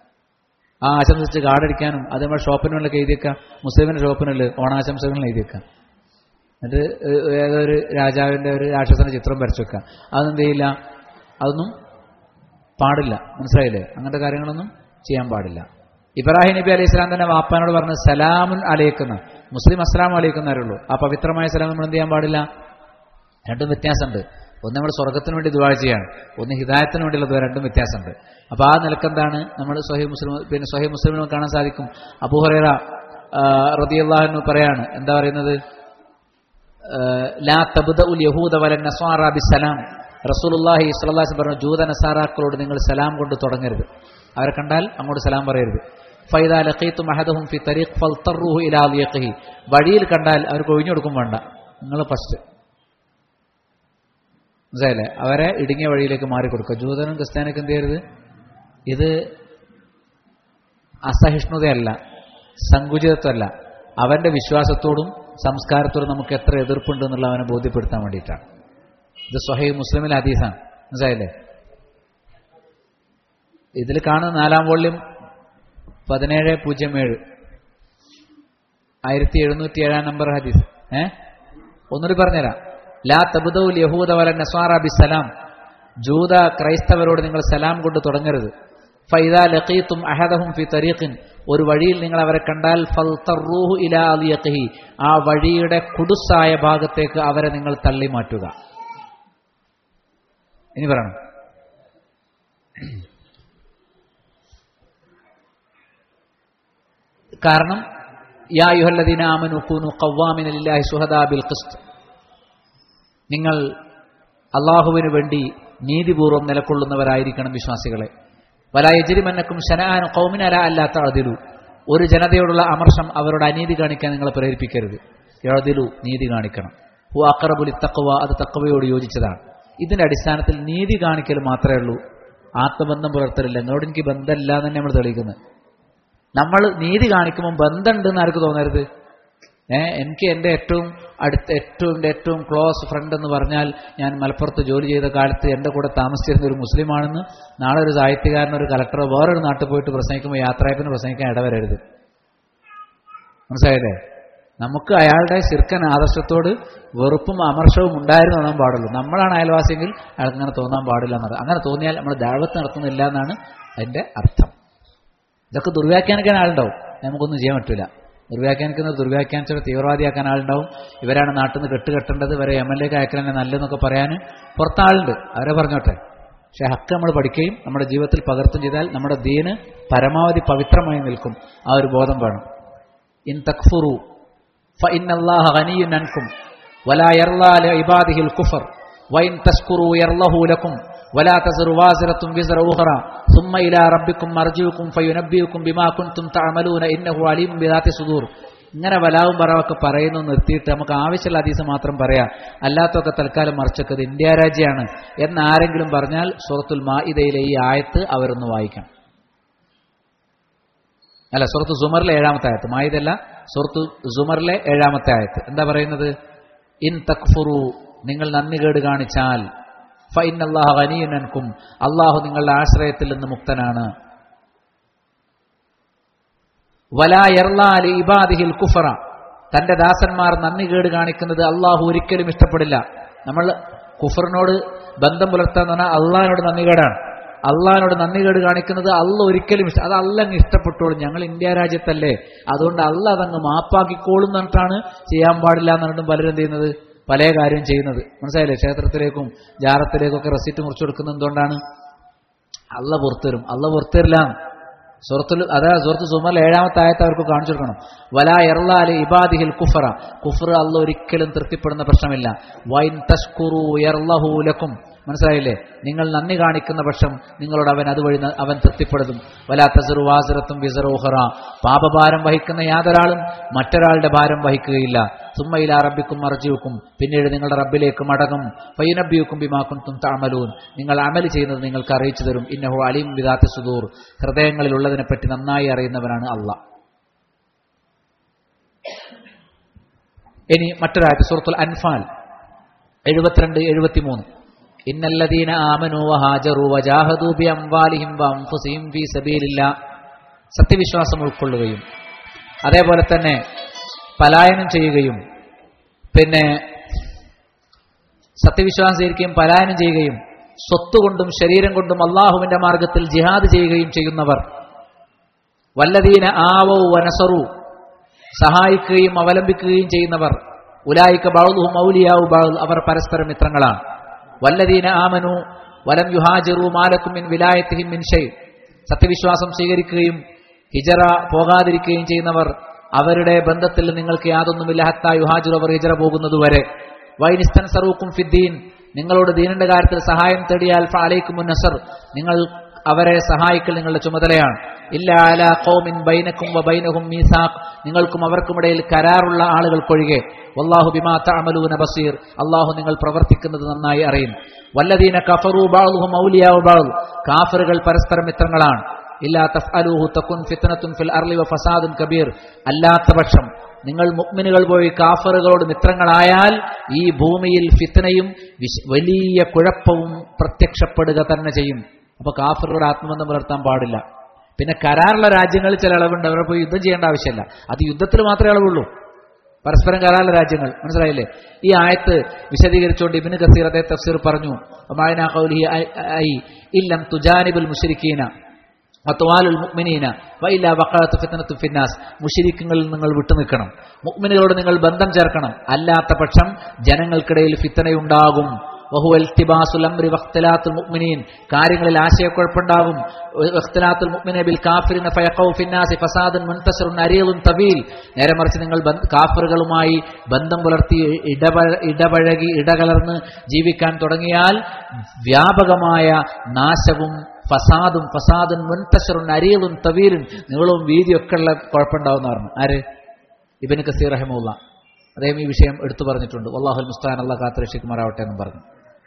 ആ ആശംസിച്ച് കാർഡടിക്കാനും അത് നമ്മുടെ ഷോപ്പിനുള്ളിലൊക്കെ എഴുതിയേക്കാം മുസ്ലിമിന്റെ ഷോപ്പിനുള്ളിൽ ഓണാശംസകളിൽ എഴുതിയേക്കാം എന്നിട്ട് ഏ- ഏതൊരു രാജാവിന്റെ ഒരു രാക്ഷസന്റെ ചിത്രം വരച്ചു വെക്കാം അതൊന്നും എന്ത് ചെയ്യില്ല അതൊന്നും പാടില്ല മനസ്സിലായില്ലേ അങ്ങനത്തെ കാര്യങ്ങളൊന്നും ചെയ്യാൻ പാടില്ല ഇബ്രാഹിം നബി അലൈഹി സ്വലാം തന്നെ വാപ്പാനോട് പറഞ്ഞ് സലാമുൻ അലയിക്കുന്ന മുസ്ലിം അസ്ലാം അലയിക്കുന്നവരുള്ളൂ ആ പവിത്രമായ സലാം നമ്മൾ എന്ത് ചെയ്യാൻ പാടില്ല രണ്ടും വ്യത്യാസമുണ്ട് ഒന്ന് നമ്മൾ സ്വർഗത്തിന് വേണ്ടി ദുവാ ചെയ്യാണ് ഒന്ന് ഹിദായത്തിന് വേണ്ടിയുള്ള ദുആ രണ്ടും വ്യത്യാസമുണ്ട് അപ്പോൾ ആ നിലക്കെന്താണ് നമ്മൾ സ്വഹി മുസ്ലിം പിന്നെ സ്വഹി മുസ്ലിമിനും കാണാൻ സാധിക്കും അബൂഹറേറ റതിയല്ലാഹു പറയാണ് എന്താ പറയുന്നത് ഏഹ്, ലാ തബ്ദ ഉൽ യഹൂദ വല നസ്വാറ ബിസലാം റസൂലുള്ളാഹി സ്വല്ലല്ലാഹു അലൈഹി വസല്ലം പറഞ്ഞു ജൂത നസാറാക്കളോട് നിങ്ങൾ സലാം കൊണ്ട് തുടങ്ങരുത് അവരെ കണ്ടാൽ അങ്ങോട്ട് സലാം പറയരുത് ഫൈദാ ലഖീത്തും അഹദഹും ഫി തരീഖ് ഫൽതറുഹു ഇലാ ലിയഖിഹി വഴിയിൽ കണ്ടാൽ അവർക്ക് ഒഴിഞ്ഞു കൊടുക്കും വേണ്ട നിങ്ങൾ ഫസ്റ്റ് മനസ്സിലായില്ലേ അവരെ ഇടുങ്ങിയ വഴിയിലേക്ക് മാറിക്കൊടുക്കുക ജൂതനും ക്രിസ്ത്യാനൊക്കെ എന്ത് ചെയ്യരുത് ഇത് അസഹിഷ്ണുതയല്ല സങ്കുചിതത്വമല്ല അവന്റെ വിശ്വാസത്തോടും സംസ്കാരത്തോടും നമുക്ക് എത്ര എതിർപ്പുണ്ട് എന്നുള്ള അവനെ ബോധ്യപ്പെടുത്താൻ വേണ്ടിയിട്ടാണ് ഇത് സ്വഹൈ മുസ്ലിമിലെ ഹദീസാണ് മനസ്സിലായില്ലേ ഇതിൽ കാണുന്ന നാലാം വോള്യം പതിനേഴ് പൂജ്യം ഏഴ് ആയിരത്തി എഴുന്നൂറ്റി ഏഴാം നമ്പർ ഹദീസ് ഏ ഒന്നുകൂടി പറഞ്ഞുതരാം ലാ തബുദൌൽ യഹൂദ വല നസ്വാറ ബിസലാം ജൂത ക്രൈസ്തവരോട് നിങ്ങൾ സലാം കൊണ്ട് തുടങ്ങരുത് ഫൈദ ലഖീത്തും അഹദഹും ഫി തരീഖിൻ ഒരു വഴിയിൽ നിങ്ങൾ അവരെ കണ്ടാൽ ഫൽതറൂഹു ഇലാ അലിയഖിഹി ആ വഴിയുടെ കുടുസായ ഭാഗത്തേക്ക് അവരെ നിങ്ങൾ തള്ളി മാറ്റുക ഇനി പറയണം കാരണം യാ യുഹല്ലദീന ആമനു കൂനു ഖവ്വാമിന ലില്ലാഹി സുഹദാ ബിൽ ഖിസ്ത് നിങ്ങൾ അള്ളാഹുവിന് വേണ്ടി നീതിപൂർവ്വം നിലകൊള്ളുന്നവരായിരിക്കണം വിശ്വാസികളെ വലായജിരിമന്നക്കും ഷനാൻ കൗമിന അല അല്ലാത്ത അതിലു ഒരു ജനതയോടുള്ള അമർഷം അവരോട് അനീതി കാണിക്കാൻ നിങ്ങളെ പ്രേരിപ്പിക്കരുത് എഴുതിലു നീതി കാണിക്കണം ഹു അക്കറബുലി തക്കവ അത് തക്കവയോട് യോജിച്ചതാണ് ഇതിന്റെ അടിസ്ഥാനത്തിൽ നീതി കാണിക്കൽ മാത്രമേ ഉള്ളൂ ആത്മബന്ധം പുലർത്തലില്ല എന്നോട് എനിക്ക് ബന്ധമില്ല എന്ന് തന്നെ നമ്മൾ തെളിയിക്കുന്നത് നമ്മൾ നീതി കാണിക്കുമ്പോൾ ബന്ധമുണ്ടെന്ന് ആർക്ക് തോന്നരുത് ഏഹ് എനിക്ക് എൻ്റെ ഏറ്റവും അടുത്ത ഏറ്റവും എൻ്റെ ഏറ്റവും ക്ലോസ് ഫ്രണ്ട് എന്ന് പറഞ്ഞാൽ ഞാൻ മലപ്പുറത്ത് ജോലി ചെയ്ത കാലത്ത് എൻ്റെ കൂടെ താമസിച്ചിരുന്ന ഒരു മുസ്ലിമാണെന്ന് നാളെ ഒരു സാഹിത്യകാരനോ ഒരു കലക്ടറോ വേറൊരു നാട്ടിൽ പോയിട്ട് പ്രസംഗിക്കുമ്പോൾ യാത്രയപ്പിന് പ്രസംഗിക്കാൻ ഇടവരരുത് മനസ്സിലായില്ലേ നമുക്ക് അയാളുടെ ശിർക്കൻ ആദർശത്തോട് വെറുപ്പും അമർഷവും ഉണ്ടായിരുന്നു തോന്നാൻ പാടുള്ളൂ നമ്മളാണ് അയൽവാസിയെങ്കിൽ അയാൾക്ക് അങ്ങനെ തോന്നാൻ പാടില്ല എന്നത് അങ്ങനെ തോന്നിയാൽ നമ്മൾ ദാവത്ത് നടത്തുന്നില്ല എന്നാണ് അതിൻ്റെ അർത്ഥം ഇതൊക്കെ ദുർവ്യാഖ്യാനിക്കാൻ ആളുണ്ടാവും നമുക്കൊന്നും ചെയ്യാൻ പറ്റില്ല ദുർവ്യാഖ്യാനിക്കുന്നത് ദുർവ്യാഖ്യാനിച്ചവരെ തീവ്രവാദിയാക്കാൻ ആളുണ്ടാവും ഇവരാണ് നാട്ടിൽ നിന്ന് കെട്ടുകെട്ടേണ്ടത് ഇവരെ എം എൽ എക്ക് അയക്കലെന്നെ നല്ലതെന്നൊക്കെ പറയാൻ പുറത്താളുണ്ട് അവരെ പറഞ്ഞോട്ടെ പക്ഷെ ഹക്ക് നമ്മൾ പഠിക്കുകയും നമ്മുടെ ജീവിതത്തിൽ പകർത്തും ചെയ്താൽ നമ്മുടെ ദീന് പരമാവധി പവിത്രമായി നിൽക്കും ആ ഒരു ബോധം വേണം ഇൻ തക്ഫുറു فإن الله غني عنكم ولا يرضى لعباده الكفر وإن تشكروا يرضه لكم ولا تزر وازرة وزر أخرى ثم إلى ربكم مرجعكم فينبئكم بما كنتم تعملون إنه عليم بذات الصدور ഇങ്ങനെ വലാവും പറവൊക്കെ പറയുന്നു നിർത്തിയിട്ട് നമുക്ക് ആവശ്യമുള്ള ഹദീസ് മാത്രം പറയാം അല്ലാത്തൊക്കെ തൽക്കാലം മറിച്ചൊക്കെ ഇത് ഇന്ത്യ രാജ്യമാണ് എന്ന് ആരെങ്കിലും പറഞ്ഞാൽ സൂറത്തുൽ മാഇദയിലെ ഈ ആയത്ത് അവരൊന്ന് വായിക്കണം അല്ല സുഹൃത്ത് സുമറിലെ ഏഴാമത്തെ ആയത്ത് മായിദല്ല സുഹൃത്ത് സുമറിലെ ഏഴാമത്തെ ആയത്ത് എന്താ പറയുന്നത് ഇൻ തക്ഫുറു നിങ്ങൾ നന്ദി കേട് കാണിച്ചാൽ ഫൈൻ അള്ളാഹു അനിയനൻകും അള്ളാഹു നിങ്ങളുടെ ആശ്രയത്തിൽ നിന്ന് മുക്തനാണ് വലാ എർലാലി ഇബാദിഹിൽ കുഫറ തന്റെ ദാസന്മാർ നന്ദി കേട് കാണിക്കുന്നത് അള്ളാഹു ഒരിക്കലും ഇഷ്ടപ്പെടില്ല നമ്മൾ കുഫറിനോട് ബന്ധം പുലർത്താന്ന് പറഞ്ഞാൽ അള്ളാഹിനോട് നന്ദി കേടാണ് അള്ളാഹിനോട് നന്ദി കേട് കാണിക്കുന്നത് അല്ല ഒരിക്കലും ഇഷ്ടം അത് അല്ല അങ്ങ് ഇഷ്ടപ്പെട്ടോളും ഞങ്ങൾ ഇന്ത്യ രാജ്യത്തല്ലേ അതുകൊണ്ട് അല്ല അതങ്ങ് മാപ്പാക്കിക്കോളും എന്നിട്ടാണ് ചെയ്യാൻ പാടില്ല എന്നിട്ടും പലരും എന്ത് ചെയ്യുന്നത് പല കാര്യം ചെയ്യുന്നത് മനസ്സിലായില്ലേ ക്ഷേത്രത്തിലേക്കും ജാറത്തിലേക്കും ഒക്കെ റെസിറ്റ് മുറിച്ചു കൊടുക്കുന്നത് എന്തുകൊണ്ടാണ് അല്ല പുറത്തുവരും അല്ല പുറത്തുവരില്ല സുഹൃത്തുൽ അതാ സുഹൃത്ത് സുമൽ ഏഴാമത്തെ ആയത്ത് അവർക്ക് കാണിച്ചു കൊടുക്കണം വലാ എർലാലി ഇബാദിഹിൽ കുഫറ കുഫർ അല്ല ഒരിക്കലും തൃപ്തിപ്പെടുന്ന പ്രശ്നമില്ല വൈൻ തഷ്കുറു എർലഹൂലക്കും മനസ്സിലായില്ലേ നിങ്ങൾ നന്ദി കാണിക്കുന്ന പക്ഷം നിങ്ങളോട് അവൻ അതുവഴി ന- അവൻ തൃപ്തിപ്പെടുത്തും വലാ തസറു വാസറത്തും വിസറോഹറ പാപഭാരം വഹിക്കുന്ന യാതൊരാളും മറ്റൊരാളുടെ ഭാരം വഹിക്കുകയില്ല സുമ്മയില റബ്ബിക്കും മറജിവെക്കും പിന്നീട് നിങ്ങളുടെ റബ്ബിലേക്ക് മടങ്ങും ഫൈനബിയുക്കും ബിമാക്കും താമലൂൻ നിങ്ങൾ അമൽ ചെയ്യുന്നത് നിങ്ങൾക്ക് അറിയിച്ചു തരും ഇന്നഹു അലീം വിദാത്ത സുദൂർ ഹൃദയങ്ങളിലുള്ളതിനെപ്പറ്റി നന്നായി അറിയുന്നവനാണ് അള്ളാഹ് ഇനി മറ്റൊരാഴ്ച സൂറത്തുൽ അൻഫാൽ എഴുപത്തിരണ്ട് എഴുപത്തിമൂന്ന് ഇന്നല്ലദീന ആമനു വഹാജറു വജാഹദു ബി അംവാലിഹിം വഅൻഫുസിഹിം ഫീ സബീലില്ലാ സത്യവിശ്വാസം ഉൾക്കൊള്ളുകയും അതേപോലെ തന്നെ പലായനം ചെയ്യുകയും പിന്നെ സത്യവിശ്വാസം സ്വീകരിക്കുകയും പലായനം ചെയ്യുകയും സ്വത്തുകൊണ്ടും ശരീരം കൊണ്ടും അള്ളാഹുവിന്റെ മാർഗത്തിൽ ജിഹാദ് ചെയ്യുകയും ചെയ്യുന്നവർ വല്ലദീന ആവോ വനസറു സഹായിക്കുകയും അവലംബിക്കുകയും ചെയ്യുന്നവർ ഉലായിക്ക ബൗലുഹും ഔലിയാവു ബൗൽ അവർ പരസ്പര മിത്രങ്ങളാണ് വല്ലദീന ആമനു വലം യുഹാജിറു മാലക്കും മിൻ വിലായത്തിഹിം മിൻ ഷൈ സത്യവിശ്വാസം സ്വീകരിക്കുകയും ഹിജറ പോകാതിരിക്കുകയും ചെയ്യുന്നവർ അവരുടെ ബന്ധത്തിൽ നിങ്ങൾക്ക് യാതൊന്നുമില്ല ഹത്ത യുഹാജിറു അവർ ഹിജറ പോകുന്നതുവരെ വൈനിസ്തൻ സറൂക്കും ഫിദ്ദീൻ നിങ്ങളോട് ദീനിന്റെ കാര്യത്തിൽ സഹായം തേടിയാൽ ഫാലൈക്കും നസർ നിങ്ങൾ അവരെ സഹായിക്കൽ നിങ്ങളുടെ ചുമതലയാണ് ഇല്ല അല ഖൗമിൻ ബൈനക്കും വ ബൈനഹും മീസാഖ് നിങ്ങൾക്കും അവർക്കുമിടയിൽ കരാറുള്ള ആളുകൾക്കൊഴികെ വല്ലാഹു ബിമാ തഅമലൂന ബസീർ അള്ളാഹു നിങ്ങൾ പ്രവർത്തിക്കുന്നത് നന്നായി അറിയും വല്ലദീന കഫറു ബഅദുഹും ഔലിയാഉ ബഅദ് കാഫറുകൾ പരസ്പര മിത്രങ്ങളാണ് ഇല്ലാ തഫ്അലൂഹു തകുൻ ഫിത്നത്തുൻ ഫിൽ അർളി വ ഫസാദുൻ കബീർ അല്ലാത്ത പക്ഷം നിങ്ങൾ മുഅ്മിനുകൾ പോയി കാഫറുകളോട് മിത്രങ്ങളായാൽ ഈ ഭൂമിയിൽ ഫിത്നയും വിശ്- വലിയ കുഴപ്പവും പ്രത്യക്ഷപ്പെടുക തന്നെ ചെയ്യും അപ്പൊ കാഫറുടെ ആത്മബന്ധം പുലർത്താൻ പാടില്ല പിന്നെ കരാറുള്ള രാജ്യങ്ങളിൽ ചില ഇളവുണ്ട് അവരെ പോയി യുദ്ധം ചെയ്യേണ്ട ആവശ്യമില്ല അത് യുദ്ധത്തിൽ മാത്രമേ ഇളവുള്ളൂ പരസ്പരം കരാറുള്ള രാജ്യങ്ങൾ മനസ്സിലായില്ലേ ഈ ആയത്ത് വിശദീകരിച്ചുകൊണ്ട് ഇബിന് കസീർ അതേ തഫ്സീർ പറഞ്ഞു "വമാഅനാ ഖൗലിഹി ഐ- ഐ ഇല്ലം തുജാനിബുൽ മുശ്രിക്കീന വത്വാലുൽ മുഅ്മിനീന വഇല്ല വഖഅത്ത് ഫിത്നത്തു ഫിന്നാസ് മുശ്രിക്കുകളിൽ നിങ്ങൾ വിട്ടുനിൽക്കണം മുഅ്മിനുകളോട് നിങ്ങൾ ബന്ധം ചേർക്കണം അല്ലാത്ത പക്ഷം ജനങ്ങൾക്കിടയിൽ ഫിത്തനയുണ്ടാകും വഹുവ ഇൽത്തിബാസുൽ അംരി വഖ്തിലാത്തുൽ മുഅ്മിനീൻ കാര്യങ്ങളിൽ ആശയക്കുഴപ്പമുണ്ടാകും വഖ്തിലാത്തുൽ മുഅ്മിന ബിൽ കാഫിരിന ഫയഖൗ ഫിന്നാസി ഫസാദുൻ മുൻതശിറുൻ അരീദുൻ തവീൽ നേരെ മറിച്ച് നിങ്ങൾ ബന്ധ- കാഫിറുകളുമായി ബന്ധം പുലർത്തി ഇടപഴ ഇടപഴകി ഇടകലർന്ന് ജീവിക്കാൻ തുടങ്ങിയാൽ വ്യാപകമായ നാശവും ഫസാദും ഫസാദുൻ മുൻതശറുൻ അരീദുൻ തവീലും നീളവും വീതിയൊക്കെ ഉള്ള കുഴപ്പമുണ്ടാവുന്ന പറഞ്ഞു ആര് ഇബിന് കസീർ റഹിമുള്ള അദ്ദേഹം ഈ വിഷയം എടുത്തു പറഞ്ഞിട്ടുണ്ട് വല്ലാഹുൽ മുസ്താൻ അള്ളാഹ് കാത്തുരക്ഷിക്കുമാറാവട്ടെ എന്നും പറഞ്ഞു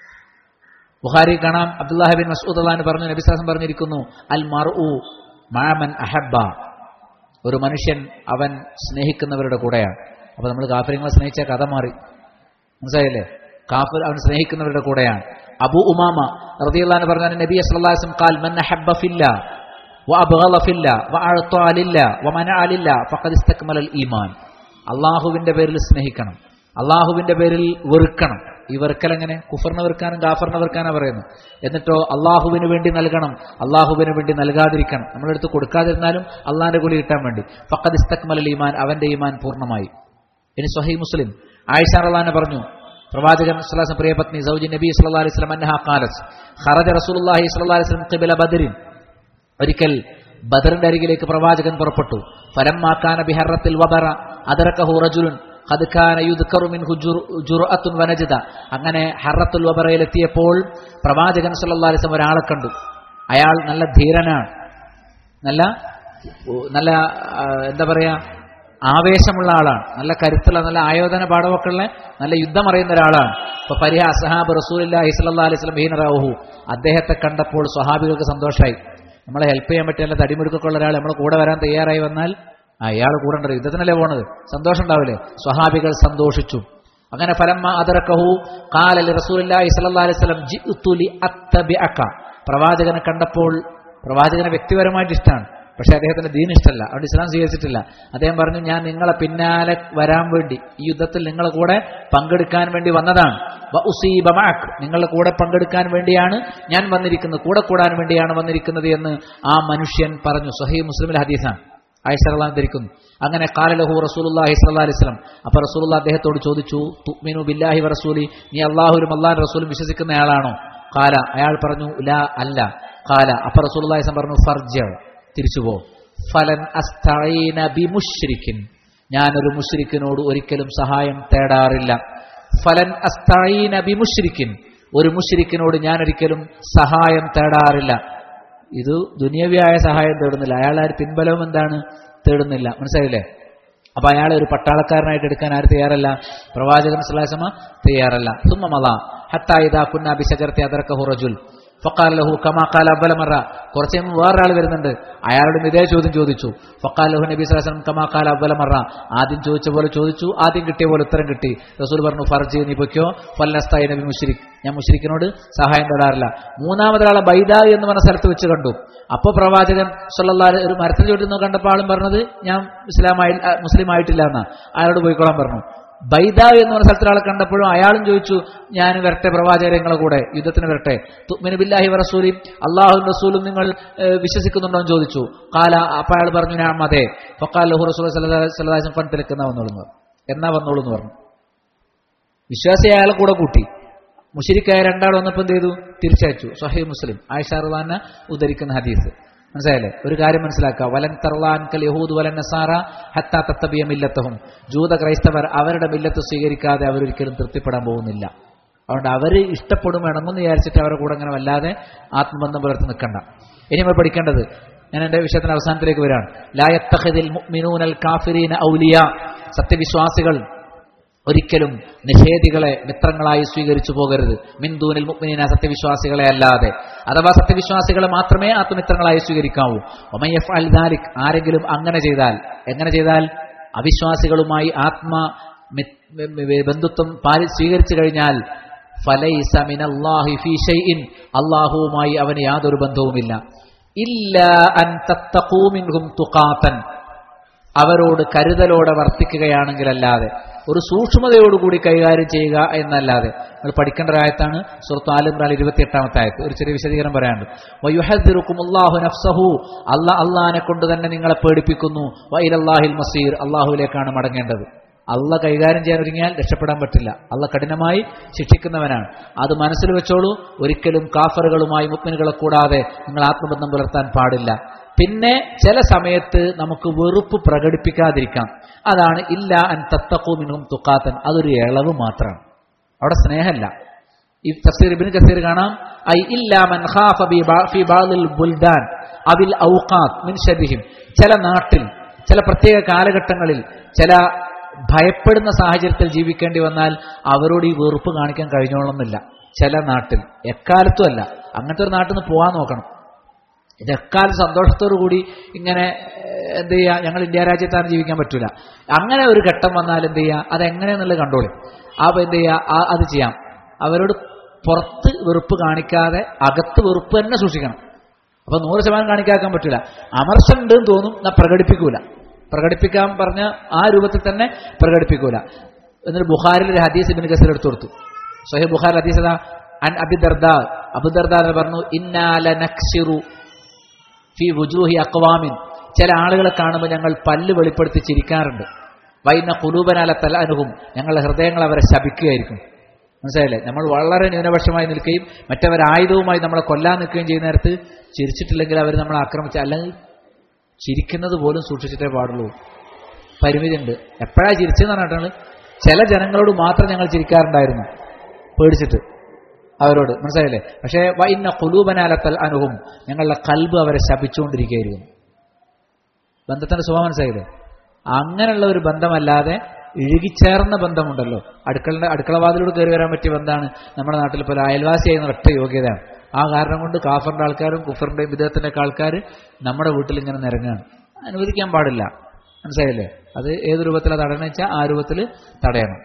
ബുഹാരി കാണാം അബ്ദുല്ലാഹി ബിൻ മസൂദ് അള്ളഹാൻ പറഞ്ഞു നബിസാസം പറഞ്ഞിരിക്കുന്നു അൽ മർഉ മാമൻ അഹബ്ബ ഒരു മനുഷ്യൻ അവൻ സ്നേഹിക്കുന്നവരുടെ കൂടെയാണ് അപ്പൊ നമ്മൾ കാഫര്യങ്ങളെ സ്നേഹിച്ച കഥ മാറി മനസ്സിലായില്ലേ കാഫിർ അവൻ സ്നേഹിക്കുന്നവരുടെ കൂടെയാണ് അബു ഉമാമ റളിയല്ലാഹു പറഞ്ഞ നബി സല്ലല്ലാഹു അലൈഹി വസല്ലം ഖാൽ മൻ അഹബ്ബ ഫില്ല വഅബ്ഗള ഫില്ല വഅഅത ലില്ല വമനഅ ലില്ല ഫഖദ് ഇസ്തക്മല അൽ ഈമാൻ അള്ളാഹുവിന്റെ പേരിൽ സ്നേഹിക്കണം അള്ളാഹുവിന്റെ പേരിൽ വെറുക്കണം ഈ വെറുക്കൽ എങ്ങനെ കുഫറിനെ വെറുക്കാനും ഗാഫറിനെ വെറുക്കാനാണ് പറയുന്നത് എന്നിട്ടോ അള്ളാഹുവിന് വേണ്ടി നൽകണം അള്ളാഹുവിന് വേണ്ടി നൽകാതിരിക്കണം നമ്മളെടുത്ത് കൊടുക്കാതിരുന്നാലും അള്ളാഹിന്റെ കൂലി കിട്ടാൻ വേണ്ടി ഫഖദ് ഇസ്തക്മൽ അൽ ഈമാൻ അവന്റെ ഈമാൻ പൂർണ്ണമായി ഇനി സ്വഹീ മുസ്ലിം ആയിഷ റളാന പറഞ്ഞു പ്രവാചകൻ സ്വലാസം പ്രിയപത്നി സൗജി നബി സല്ലല്ലാഹു അലൈഹി വസല്ലം അന്നഹ ഖാലത്ത് ഖറജ റസൂലുള്ളാഹി സ്വല്ലല്ലാഹു അലൈഹി വസല്ലം ഖിബല ബദരിൻ ഒരിക്കൽ ബദറിന്റെ അരികിലേക്ക് പ്രവാചകൻ പുറപ്പെട്ടു ഫലമ്മാക്കാന ബിഹറത്തിൽ വബറ അദറക്കഹു റജുലുൻ ഖദ് കാന യുദ്കറു മിൻഹു ജുർ- ജുർഅത്തുൻ വനജദ അങ്ങനെ ഹറത്തുൽ വബറയിൽ എത്തിയപ്പോൾ പ്രവാചകൻ സല്ലല്ലാഹു അലൈഹി വസല്ലം ഒരാളെ കണ്ടു അയാൾ നല്ല ധീരനാണ് നല്ല നല്ല ആ, എന്താ പറയാ ആവേശമുള്ള ആളാണ് നല്ല കരുത്തുള്ള നല്ല ആയോധന പാഠമൊക്കെ ഉള്ള നല്ല യുദ്ധം അറിയുന്ന ഒരാളാണ് ഇപ്പൊ പരിഹ അസഹാബ് റസൂലില്ലാ ഇസ്ലാ അലൈഹി സ്വലം ഹീനറാഹു അദ്ദേഹത്തെ കണ്ടപ്പോൾ സ്വഹാബികൾക്ക് സന്തോഷമായി നമ്മളെ ഹെൽപ്പ് ചെയ്യാൻ പറ്റിയ നല്ല തടിമിടുക്കൊക്കെ ഉള്ള ഒരാൾ നമ്മളെ കൂടെ വരാൻ തയ്യാറായി വന്നാൽ അയാൾ കൂടെ ഉണ്ടല്ലോ യുദ്ധത്തിനല്ലേ പോണത് സന്തോഷം ഉണ്ടാവില്ലേ സ്വഹാബികൾ സന്തോഷിച്ചു അങ്ങനെ ഫലമ്മ അതറക്കഹു കാലൽ റസൂലി സല്ലാ അലൈഹി സ്വലം ജിഅ്തുലി അത്തബിഅക പ്രവാചകനെ കണ്ടപ്പോൾ പ്രവാചകനെ വ്യക്തിപരമായിട്ട് ഇഷ്ടമാണ് പക്ഷെ അദ്ദേഹത്തിന് ദീൻ ഇഷ്ടമല്ല അവിടെ ഇസ്ലാം സ്വീകരിച്ചിട്ടില്ല അദ്ദേഹം പറഞ്ഞു ഞാൻ നിങ്ങളെ പിന്നാലെ വരാൻ വേണ്ടി ഈ യുദ്ധത്തിൽ നിങ്ങളെ കൂടെ പങ്കെടുക്കാൻ വേണ്ടി വന്നതാണ് വ ഉസീബ മഅക് നിങ്ങളുടെ കൂടെ പങ്കെടുക്കാൻ വേണ്ടിയാണ് ഞാൻ വന്നിരിക്കുന്നത് കൂടെ കൂടാൻ വേണ്ടിയാണ് വന്നിരിക്കുന്നത് എന്ന് ആ മനുഷ്യൻ പറഞ്ഞു സഹീ മുസ്ലിമിൽ ഹദീസാണ് ആയിഷറലാൻ ധരിക്കുന്നു അങ്ങനെ കാലലഹു റസൂലുല്ലാഹി സ്വല്ലല്ലാഹി അലൈഹി വസല്ലം അപ്പോൾ റസൂലുള്ള അദ്ദേഹത്തോട് ചോദിച്ചു തുഅ്മിനു ബില്ലാഹി വ റസൂലി നീ അല്ലാഹുവിലും അല്ലാഹുവിന്റെ റസൂലും വിശ്വസിക്കുന്ന ആളാണോ കാല അയാൾ പറഞ്ഞു ലാ അല്ല കാല അപ്പോൾ റസൂലുള്ളാഹി സ്വല്ലം പറഞ്ഞു ഫർജ തിരിച്ചു പോ ഫലൻ അസ്തഈന ബിമുശ്രിക്കിൻ ഞാനൊരു മുശ്രിക്കിനോട് ഒരിക്കലും സഹായം തേടാറില്ല ഫലൻ അസ്തഈന ബിമുശ്രിക്കിൻ ഒരു മുശ്രിക്കിനോട് ഞാൻ ഒരിക്കലും സഹായം തേടാറില്ല ഇത് ദുനിയവ്യായ സഹായം തേടുന്നില്ല അയാൾ ആര് പിൻബലവും എന്താണ് തേടുന്നില്ല മനസ്സിലായില്ലേ അപ്പൊ അയാളെ ഒരു പട്ടാളക്കാരനായിട്ട് എടുക്കാൻ ആര് തയ്യാറല്ല പ്രവാചകൻ സലാസമ തയ്യാറല്ല സുമ്മമല ഹത്തായിദാ കുന്ന ബിശകർത്തി അതർക്കഹു റജുൽ ഫക്കാൽ ലഹു കമാ കാല അബ്ബലമറ കുറച്ച് കഴിയുമ്പോൾ വേറൊരാൾ വരുന്നുണ്ട് അയാളോടും ഇതേ ചോദ്യം ചോദിച്ചു ഫക്കാൽ ലഹു നബി സ്വലം കമാ കാല അബ്ബലമറ ആദ്യം ചോദിച്ച പോലെ ചോദിച്ചു ആദ്യം കിട്ടിയ പോലെ ഉത്തരം കിട്ടി റസൂൽ പറഞ്ഞു ഫർജി നീ പൊയ്ക്കോ ഫല്ലസ്തായി നബി മുഷിരിക് ഞാൻ മുഷിരിക്കിനോട് സഹായം തേടാറില്ല മൂന്നാമതൊരാളെ ബൈദ എന്ന് പറഞ്ഞ സ്ഥലത്ത് വെച്ച് കണ്ടു അപ്പൊ പ്രവാചകൻ സല്ലല്ലാഹു അലൈഹി ഒരു മരത്തിൽ ചോട്ടുന്ന കണ്ടപ്പോൾ ആളും പറഞ്ഞത് ഞാൻ ഇസ്ലാമായി മുസ്ലിം ആയിട്ടില്ല എന്നാ അയാളോട് പോയിക്കോളാൻ പറഞ്ഞു ബൈദ എന്ന് പറഞ്ഞ സ്ഥലത്തിൽ ആളെ കണ്ടപ്പോഴും അയാളും ചോദിച്ചു ഞാൻ വരട്ടെ പ്രവാചകരങ്ങളെ കൂടെ യുദ്ധത്തിന് വരട്ടെ തുമിന് ബില്ലാഹി റസൂലും അള്ളാഹു റസൂലും നിങ്ങൾ ഏഹ്, വിശ്വസിക്കുന്നുണ്ടോ എന്ന് ചോദിച്ചു കാല അപ്പൊ അയാൾ പറഞ്ഞു ഞാൻ അതെ ഫക്കാൽ ലഹു റസൂൽ സല്ലാസം ഫണ്ടിലെക്കുന്ന വന്നോളൂ എന്നാ വന്നോളൂ എന്ന് പറഞ്ഞു വിശ്വാസി അയാളെ കൂടെ കൂട്ടി മുഷിരിക്കായ രണ്ടാൾ വന്നപ്പോൾ എന്ത് ചെയ്തു തിരിച്ചയച്ചു സഹീ മുസ്ലിം ആയിഷാറുദാന ഉദ്ധരിക്കുന്ന ഹദീസ് മനസ്സിലായല്ലേ ഒരു കാര്യം മനസ്സിലാക്കുക വലൻ തർലാൻകൽ യഹൂദ് വലൻ നസാറ ഹത്താ തത്തബിയ മില്ലത്തഹും ജൂത ക്രൈസ്തവർ അവരുടെ മില്ലത്ത് സ്വീകരിക്കാതെ അവരൊരിക്കലും തൃപ്തിപ്പെടാൻ പോകുന്നില്ല അതുകൊണ്ട് അവർ ഇഷ്ടപ്പെടും ഇണങ്ങുമെന്ന് വിചാരിച്ചിട്ട് അവരുടെ കൂടെ അങ്ങനെ വല്ലാതെ ആത്മബന്ധം പുലർത്തി നിൽക്കണ്ട ഇനി നമ്മൾ പഠിക്കേണ്ടത് ഞാൻ എന്റെ വിഷയത്തിന്റെ അവസാനത്തിലേക്ക് വരാണ് ലായത്തഹദിൽ മുഅ്മിനൂനൽ കാഫിരീന ഔലിയ സത്യവിശ്വാസികൾ ഒരിക്കലും നിഷേധികളെ മിത്രങ്ങളായി സ്വീകരിച്ചു പോകരുത് മിന്ദൂനിൽ മുക്മിനീന സത്യവിശ്വാസികളെ അല്ലാതെ അഥവാ സത്യവിശ്വാസികളെ മാത്രമേ ആത്മമിത്രങ്ങളായി സ്വീകരിക്കാവൂ ഒമയഫ് അൽ ദാലിക് ആരെങ്കിലും അങ്ങനെ ചെയ്താൽ എങ്ങനെ ചെയ്താൽ അവിശ്വാസികളുമായി ആത്മ മി- മി- മി- ബന്ധുത്വം പാലി സ്വീകരിച്ചു കഴിഞ്ഞാൽ ഫലൈസ മിനല്ലാഹി ഫീ ഷൈഇൻ അള്ളാഹുവുമായി അവന് യാതൊരു ബന്ധവുമില്ല ഇല്ല അൻ തത്തഖൂ മിൻഹും തുഖാത്തൻ അവരോട് കരുതലോടെ വർത്തിക്കുകയാണെങ്കിലല്ലാതെ ഒരു സൂക്ഷ്മതയോടുകൂടി കൈകാര്യം ചെയ്യുക എന്നല്ലാതെ നിങ്ങൾ പഠിക്കേണ്ട ഒരു ആയത്താണ് സുഹൃത്ത് ആലിമ്രാൻ ഇരുപത്തി എട്ടാമത്തെ ആയത്ത് ഒരു ചെറിയ വിശദീകരണം പറയാനുണ്ട് വയുഹദ്ദിറുക്കും അള്ളാഹു നഫ്സഹു അല്ല അള്ളാഹിനെ കൊണ്ട് തന്നെ നിങ്ങളെ പേടിപ്പിക്കുന്നു വൈലല്ലാഹിൽ മസീർ അള്ളാഹുവിലേക്കാണ് മടങ്ങേണ്ടത് അള്ള കൈകാര്യം ചെയ്യാൻ ഒരുങ്ങിയാൽ രക്ഷപ്പെടാൻ പറ്റില്ല അള്ള കഠിനമായി ശിക്ഷിക്കുന്നവനാണ് അത് മനസ്സിൽ വെച്ചോളൂ ഒരിക്കലും കാഫറുകളുമായി മുക്മിനുകളെ കൂടാതെ നിങ്ങൾ ആത്മബന്ധം പുലർത്താൻ പാടില്ല പിന്നെ ചില സമയത്ത് നമുക്ക് വെറുപ്പ് പ്രകടിപ്പിക്കാതിരിക്കാം അതാണ് ഇല്ല അൻ തത്തക്കൂമിനും തുക്കാത്തൻ അതൊരു ഇളവ് മാത്രമാണ് അവിടെ സ്നേഹമല്ല ഈ തഫ്സീർ ഇബ്നു കസീർ കാണാം ഐ ഇല്ലാ മൻ ഖാഫ ബി ബാ- ഫി ബാദിൽ ബുൽദാൻ അവിൽ ഔഖാത്ത് മിൻ ശബിഹിം ചില നാട്ടിൽ ചില പ്രത്യേക കാലഘട്ടങ്ങളിൽ ചില ഭയപ്പെടുന്ന സാഹചര്യത്തിൽ ജീവിക്കേണ്ടി വന്നാൽ അവരോട് ഈ വെറുപ്പ് കാണിക്കാൻ കഴിഞ്ഞോളണമെന്നില്ല ചില നാട്ടിൽ എക്കാലത്തും അല്ല അങ്ങനത്തെ ഒരു നാട്ടിൽ നിന്ന് പോകാൻ നോക്കണം ഇത് എക്കാലം സന്തോഷത്തോടു കൂടി ഇങ്ങനെ ഏഹ്, എന്ത് ചെയ്യുക ഞങ്ങൾ ഇന്ത്യ രാജ്യത്താണ് ജീവിക്കാൻ പറ്റൂല അങ്ങനെ ഒരു ഘട്ടം വന്നാൽ എന്ത് ചെയ്യുക അതെങ്ങനെയെന്നുള്ളത് കണ്ടോളി അപ്പോൾ എന്ത് ചെയ്യുക ആ- അത് ചെയ്യാം അവരോട് പുറത്ത് വെറുപ്പ് കാണിക്കാതെ അകത്ത് വെറുപ്പ് തന്നെ സൂക്ഷിക്കണം അപ്പൊ നൂറ് ശതമാനം കാണിക്കാക്കാൻ പറ്റില്ല അമർഷം ഉണ്ട് എന്ന് തോന്നും എന്നാ പ്രകടിപ്പിക്കൂല പ്രകടിപ്പിക്കാൻ പറഞ്ഞ ആ രൂപത്തിൽ തന്നെ പ്രകടിപ്പിക്കൂല എന്നിട്ട് ബുഖാരിൽ ഒരു ഹദീസ് ഇബിൻ ഗസർ എടുത്തു കൊടുത്തു സഹി ബുഖാർ ഹദീസ് അതാ അൻ അബിദർദ അബുദർദ എന്ന് പറഞ്ഞു ഇന്നാല നക്സിറു ഫി വുജൂഹി അക്വാമിൻ ചില ആളുകളെ കാണുമ്പോൾ ഞങ്ങൾ പല്ല് വെളിപ്പെടുത്തി ചിരിക്കാറുണ്ട് വൈന കുലൂബനാല തലാനുഹും ഞങ്ങളുടെ ഹൃദയങ്ങൾ അവരെ ശപിക്കുകയായിരിക്കും മനസ്സിലായില്ലേ നമ്മൾ വളരെ ന്യൂനപക്ഷമായി നിൽക്കുകയും മറ്റവർ ആയുധവുമായി നമ്മളെ കൊല്ലാൻ നിൽക്കുകയും ചെയ്യുന്ന നേരത്ത് ചിരിച്ചിട്ടില്ലെങ്കിൽ അവർ നമ്മളെ ആക്രമിച്ച അല്ലെങ്കിൽ ചിരിക്കുന്നത് പോലും സൂക്ഷിച്ചിട്ടേ പാടുള്ളൂ പരിമിതിയുണ്ട് എപ്പോഴാ ചിരിച്ചെന്ന് പറഞ്ഞിട്ടാണ് ചില ജനങ്ങളോട് മാത്രം ഞങ്ങൾ ചിരിക്കാറുണ്ടായിരുന്നു പേടിച്ചിട്ട് അവരോട് മനസ്സിലായില്ലേ പക്ഷേ വൈന്ന കുലൂബനാലത്തൽ അനുഹും ഞങ്ങളുടെ കൽബ് അവരെ ശപിച്ചുകൊണ്ടിരിക്കുകയായിരുന്നു ബന്ധത്തിന്റെ സ്വഭാവം മനസ്സിലായില്ലേ അങ്ങനെയുള്ള ഒരു ബന്ധമല്ലാതെ ഇഴുകിച്ചേർന്ന ബന്ധമുണ്ടല്ലോ അടുക്കളയുടെ അടുക്കളവാതിലൂടെ കയറി വരാൻ പറ്റിയ ബന്ധമാണ് നമ്മുടെ നാട്ടിൽ ഇപ്പോൾ ഒരു അയൽവാസി ചെയ്യുന്ന ഒറ്റ യോഗ്യതയാണ് ആ കാരണം കൊണ്ട് കാഫറിന്റെ ആൾക്കാരും കുഫറിന്റെയും വിദേഹത്തിന്റെ ഒക്കെ ആൾക്കാർ നമ്മുടെ വീട്ടിൽ ഇങ്ങനെ നിരങ്ങാണ് അനുവദിക്കാൻ പാടില്ല മനസ്സിലായില്ലേ അത് ഏത് രൂപത്തിലാണ് തടയണം വെച്ചാൽ ആ രൂപത്തിൽ തടയണം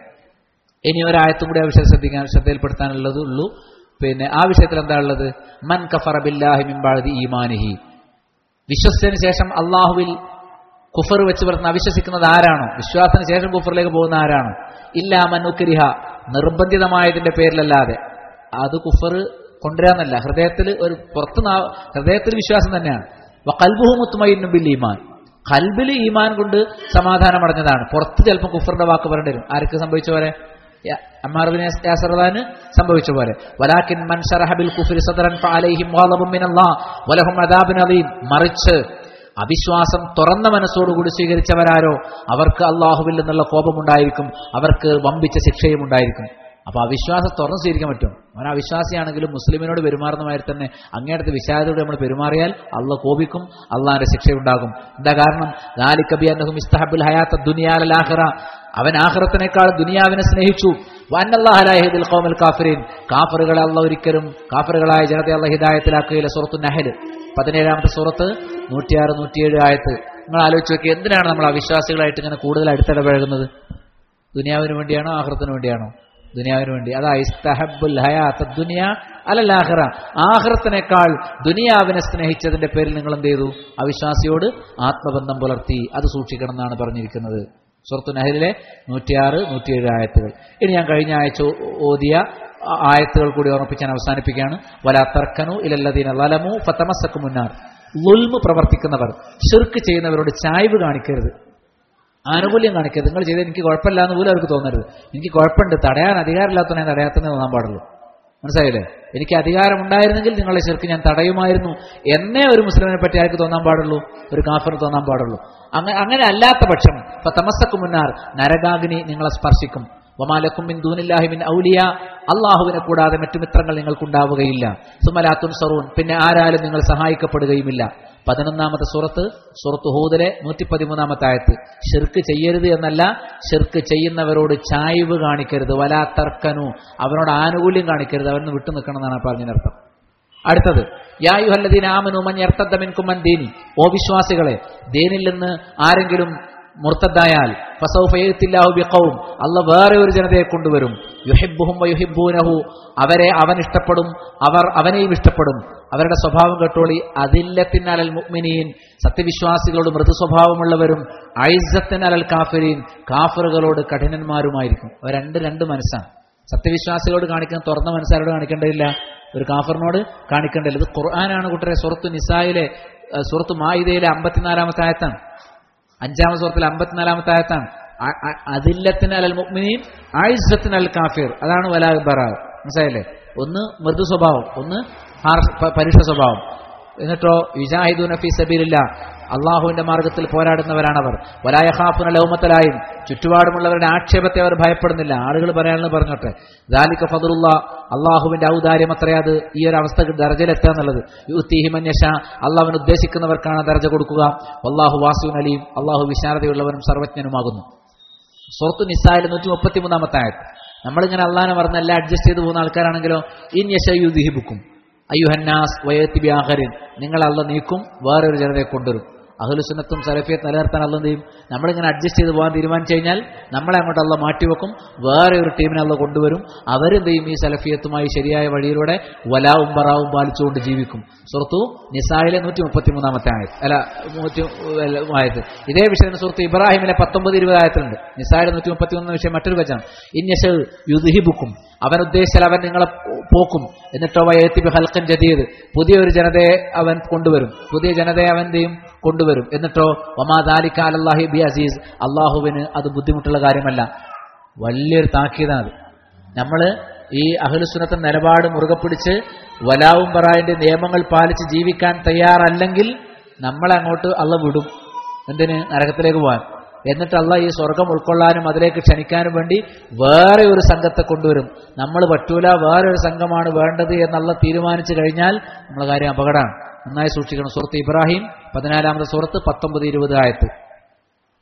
ഇനി ഒരായത്തും കൂടി ആ വിഷയം ശ്രദ്ധിക്കാൻ ശ്രദ്ധയിൽപ്പെടുത്താനുള്ളത് ഉള്ളൂ പിന്നെ ആ വിഷയത്തിൽ എന്താ ഉള്ളത് മൻ കഫറ ബില്ലാഹി മിൻബാഴി ഈമാനിഹി വിശ്വസിച്ചതിന് ശേഷം അള്ളാഹുവിൽ കുഫർ വെച്ച് പുലർത്തുന്ന അവിശ്വസിക്കുന്നത് ആരാണോ വിശ്വാസത്തിന് ശേഷം കുഫറിലേക്ക് പോകുന്ന ആരാണോ ഇല്ല മനുക്കരിഹ നിർബന്ധിതമായതിന്റെ പേരിലല്ലാതെ അത് കുഫർ കൊണ്ടുവരാന്നല്ല ഹൃദയത്തിൽ ഒരു പുറത്ത് നാ- ഹൃദയത്തിൽ വിശ്വാസം തന്നെയാണ് കൽബുഹു മുത്തുമയിന്നും ബിൽ ഈമാൻ കൽബിൽ ഈമാൻ കൊണ്ട് സമാധാനം അടഞ്ഞതാണ് പുറത്ത് ചിലപ്പോൾ കുഫറിന്റെ വാക്ക് പറയേണ്ടി വരും ആർക്ക് സംഭവിച്ച പോലെ അമ്മാർബിൻ യാസർദാന് സംഭവിച്ച പോലെ വലാക്കിൻ മൻ ശറഹ ബിൽ കുഫ്രി സദറൻ ഫഅലൈഹിം ഗളബും മിനല്ലാഹ് വലഹും അദാബുൻ അദീം മറിച്ച് അവിശ്വാസം തുറന്ന മനസ്സോടുകൂടി സ്വീകരിച്ചവരാരോ അവർക്ക് അള്ളാഹുവിൽ നിന്നുള്ള കോപമുണ്ടായിരിക്കും അവർക്ക് വമ്പിച്ച ശിക്ഷയും ഉണ്ടായിരിക്കും അപ്പൊ അവിശ്വാസം തുറന്ന് സ്വീകരിക്കാൻ പറ്റും അവൻ അവിശ്വാസിയാണെങ്കിലും മുസ്ലിമിനോട് പെരുമാറുന്ന മാതിരി തന്നെ അങ്ങേടത്തെ വിശാലതയോടെ നമ്മൾ പെരുമാറിയാൽ അള്ള കോപിക്കും അള്ളാഹിന്റെ ശിക്ഷയുണ്ടാകും എന്താ കാരണം ദാലിക്കബിയന്നഹും ഇസ്തഹബുൽ ഹയാത്ത ദുനിയാലാഹറ അവൻ ആഹ്റത്തിനേക്കാൾ ദുനിയാവിനെ സ്നേഹിച്ചു വന്നല്ലാഹലാഹിദിൽ ഖൗമൽ കാഫിരീൻ കാഫറുകളെ അള്ള ഒരിക്കലും കാഫറുകളായ ജനത്തെ അള്ള ഹിദായത്തിലാക്കുകയില്ല സുറത്തു നഹല് പതിനേഴാമത്തെ സുറത്ത് നൂറ്റിയാറ് നൂറ്റിയേഴ് ആയത്ത് നിങ്ങൾ ആലോചിച്ച് നോക്കി എന്തിനാണ് നമ്മൾ അവിശ്വാസികളായിട്ട് ഇങ്ങനെ കൂടുതൽ അടുത്തിടപഴകുന്നത് ദുനിയാവിന് വേണ്ടിയാണോ ആഹ്റത്തിന് വേണ്ടിയാണോ ദുനിയാവിന് വേണ്ടി അതാ ഇസ്തഹബുൽ ഹയാത്ത ദുനിയ അലല്ലാഹ്റ ആഹ്റത്തിനേക്കാൾ ദുനിയാവിനെ സ്നേഹിച്ചതിന്റെ പേരിൽ നിങ്ങൾ എന്ത് ചെയ്തു അവിശ്വാസിയോട് ആത്മബന്ധം പുലർത്തി അത് സൂക്ഷിക്കണം എന്നാണ് പറഞ്ഞിരിക്കുന്നത് സുഹൃത്തു നഹലിലെ നൂറ്റിയാറ് നൂറ്റിയേഴ് ആയത്തുകൾ ഇനി ഞാൻ കഴിഞ്ഞ ആഴ്ച ഓ- ഓതിയ ആ ആയത്തുകൾ കൂടി ഓർമ്മിപ്പിക്കാൻ അവസാനിപ്പിക്കുകയാണ് വലാ തർക്കനു ഇലല്ലദീന ലലമു ഫതമസ്സക്കു മുന്നാർ ലുൽമ് പ്രവർത്തിക്കുന്നവർ ഷിർക്ക് ചെയ്യുന്നവരോട് ചായ്വ് കാണിക്കരുത് ആനുകൂല്യം കാണിക്കരുത് നിങ്ങൾ ചെയ്ത് എനിക്ക് കുഴപ്പമില്ല എന്ന് പോലും അവർക്ക് തോന്നരുത് എനിക്ക് കുഴപ്പമുണ്ട് തടയാൻ അധികാരമില്ലാത്തവനെ തടയാത്തന്നെ തോന്നാൻ പാടുള്ളൂ മനസ്സിലായില്ലേ എനിക്ക് അധികാരമുണ്ടായിരുന്നെങ്കിൽ നിങ്ങളെ ശരിക്ക് ഞാൻ തടയുമായിരുന്നു എന്നേ ഒരു മുസ്ലിമിനെ പറ്റി ആർക്ക് തോന്നാൻ പാടുള്ളൂ ഒരു കാഫറിന് തോന്നാൻ പാടുള്ളൂ അങ്ങനെ അങ്ങനെ അല്ലാത്ത പക്ഷം ഇപ്പൊ തമസ്സക്ക് മുന്നാർ നരകാഗ്നി നിങ്ങളെ സ്പർശിക്കും വമാലക്കും മിൻ ദൂനില്ലാഹി മിൻ ഔലിയ അള്ളാഹുവിനെ കൂടാതെ മറ്റു മിത്രങ്ങൾ നിങ്ങൾക്കുണ്ടാവുകയില്ല സുമലാത്തുൻ സറൂൻ പിന്നെ ആരാലും നിങ്ങൾ സഹായിക്കപ്പെടുകയുമില്ല പതിനൊന്നാമത്തെ സുറത്ത് സുറത്ത് ഹൂദിലെ നൂറ്റി പതിമൂന്നാമത്തെ ആയത്ത് ഷിർക്ക് ചെയ്യരുത് എന്നല്ല ഷിർക്ക് ചെയ്യുന്നവരോട് ചായ്വ് കാണിക്കരുത് വലാ തർക്കനു അവനോട് ആനുകൂല്യം കാണിക്കരുത് അവന് വിട്ടു നിൽക്കണം എന്നാണ് പറഞ്ഞതിനർത്ഥം അടുത്തത് യായുഹല്ലദീന ആമനു മൻ യർത്തദ്ദ മിൻകും മൻ ദീനി ഓ വിശ്വാസികളെ ദീനിൽ നിന്ന് ആരെങ്കിലും മുർത്തദ്ദായാൽ ഫസൗഫ യഅ്തില്ലാഹു ബിഖൗം അല്ല വേറെ ഒരു ജനതയെ കൊണ്ടുവരും യുഹിബ്ബുഹും വയുഹിബ്ബൂനഹു അവരെ അവൻ ഇഷ്ടപ്പെടും അവർ അവനെയും ഇഷ്ടപ്പെടും അവരുടെ സ്വഭാവം കേട്ടോളി അതില്ലത്തിനലൽ മുഅ്മിനീൻ സത്യവിശ്വാസികളോട് മൃദു സ്വഭാവമുള്ളവരും ഐസത്തിനലൽ കാഫിരീൻ കാഫറുകളോട് കഠിനന്മാരുമായിരിക്കും അവർ രണ്ട് രണ്ട് മനസ്സാണ് സത്യവിശ്വാസികളോട് കാണിക്കുന്ന തുറന്ന മനസ്സാരോട് കാണിക്കേണ്ടതില്ല ഒരു കാഫറിനോട് കാണിക്കേണ്ടതില്ല ഇത് ഖുർആനാണ് കൂട്ടരെ സുറത്തു നിസായിലെ ഏഹ്, സുറത്തു മായിദയിലെ അമ്പത്തിനാലാമത്തെ ആയത്താണ് അഞ്ചാമത്തെ സുഹൃത്തിൽ അമ്പത്തിനാലാമത്തെ ആയത്താണ് അ- അ- അതില്ലത്തിന് അലൽ മുഅ്മിനീൻ ആയിസത്തിന് അൽ കാഫിർ അതാണ് വലാ ബറാവ് മനസ്സിലായില്ലേ ഒന്ന് മൃദു സ്വഭാവം ഒന്ന് ഹാർഷ് പ- പരുഷ സ്വഭാവം എന്നിട്ടോ യുജാഹിദു നഫി സബീലില്ല അള്ളാഹുവിന്റെ മാർഗത്തിൽ പോരാടുന്നവരാണവർ വലായഹാഫുന ലൗമത്തലായും ചുറ്റുപാടുമുള്ളവരുടെ ആക്ഷേപത്തെ അവർ ഭയപ്പെടുന്നില്ല ആളുകൾ പറയാനെന്ന് പറഞ്ഞോട്ടെ ദാലിക ഫതുള്ള അള്ളാഹുവിന്റെ ഔദാര്യം അത്രേ അത് ഈ ഒരു അവസ്ഥക്ക് ദർജയിലെത്തുക എന്നുള്ളത് യുത്തീഹിമന്യഷ അള്ളാഹുവിന് ഉദ്ദേശിക്കുന്നവർക്കാണ് ദർജ കൊടുക്കുക അള്ളാഹു വാസുവിൻ അലിയും അള്ളാഹു വിശാലതയുള്ളവനും സർവജ്ഞനുമാകുന്നു സുഹൃത്തു നിസായിൽ നൂറ്റി മുപ്പത്തി മൂന്നാമത്തെ ആയത് നമ്മളിങ്ങനെ അള്ളാനെ പറഞ്ഞ എല്ലാം അഡ്ജസ്റ്റ് ചെയ്ത് പോകുന്ന ആൾക്കാരാണെങ്കിലോ ഇൻ യശയുദിഹിബുക്കും അയ്യുഹന്നാസ് വയത്തി ബിയാഹരിൻ നിങ്ങൾ അള്ള നീക്കും വേറൊരു ജനതയെ കൊണ്ടുവരും അഹ്ലുസുന്നത്തും സലഫിയത്ത് നിലനിർത്താൻ അള്ള എന്ത് ചെയ്യും നമ്മളിങ്ങനെ അഡ്ജസ്റ്റ് ചെയ്ത് പോകാൻ തീരുമാനിച്ചു കഴിഞ്ഞാൽ നമ്മളെ അങ്ങോട്ട് അള്ള മാറ്റിവെക്കും വേറെ ഒരു ടീമിനെ അള്ള കൊണ്ടുവരും അവരെന്ത് ചെയ്യും ഈ സലഫിയത്തുമായി ശരിയായ വഴിയിലൂടെ വലാവും ബറാവും പാലിച്ചുകൊണ്ട് ജീവിക്കും സുഹൃത്തു നിസായിലെ നൂറ്റി മുപ്പത്തി മൂന്നാമത്തെ ആയത് അല്ല നൂറ്റി അല്ല, ആയത് ഇതേ വിഷയം സുഹൃത്ത് ഇബ്രാഹിമിലെ പത്തൊമ്പത് ഇരുപത് ആയത്തിലുണ്ട് നിസായിലെ നൂറ്റി മുപ്പത്തി മൂന്ന് വിഷയം മറ്റൊരു വച്ചാണ് ഇന്യഷ് യുദ്ഹിബുക്കും അവൻ ഉദ്ദേശിച്ചാൽ അവൻ നിങ്ങളെ പോക്കും എന്നിട്ടോ വയത്തി ഹൽക്കൻ ജദീദ് പുതിയൊരു ജനതയെ അവൻ കൊണ്ടുവരും പുതിയ ജനതയെ അവൻ എന്ത് ചെയ്യും കൊണ്ടുവരും എന്നിട്ടോ ഒമാദാലിക്ക അലല്ലാഹി ബി അസീസ് അള്ളാഹുവിന് അത് ബുദ്ധിമുട്ടുള്ള കാര്യമല്ല വലിയൊരു താക്കീതാണ് നമ്മൾ ഈ അഹ്ലുസുനത്തെ നിലപാട് മുറുകെ പിടിച്ച് വലാവും ബറായിന്റെ നിയമങ്ങൾ പാലിച്ച് ജീവിക്കാൻ തയ്യാറല്ലെങ്കിൽ നമ്മളെ അങ്ങോട്ട് അള്ള വിടും എന്തിന് നരകത്തിലേക്ക് പോകാൻ എന്നിട്ട് അള്ള ഈ സ്വർഗം ഉൾക്കൊള്ളാനും അതിലേക്ക് ക്ഷണിക്കാനും വേണ്ടി വേറെ ഒരു സംഘത്തെ കൊണ്ടുവരും നമ്മൾ പറ്റൂല വേറെ ഒരു സംഘമാണ് വേണ്ടത് എന്നുള്ള തീരുമാനിച്ചു കഴിഞ്ഞാൽ നമ്മളെ കാര്യം അപകടമാണ് നന്നായി സൂക്ഷിക്കണം സുഹൃത്ത് ഇബ്രാഹിം പതിനാലാമത്തെ സുഹൃത്ത് പത്തൊമ്പത് ഇരുപത് ആയത്ത്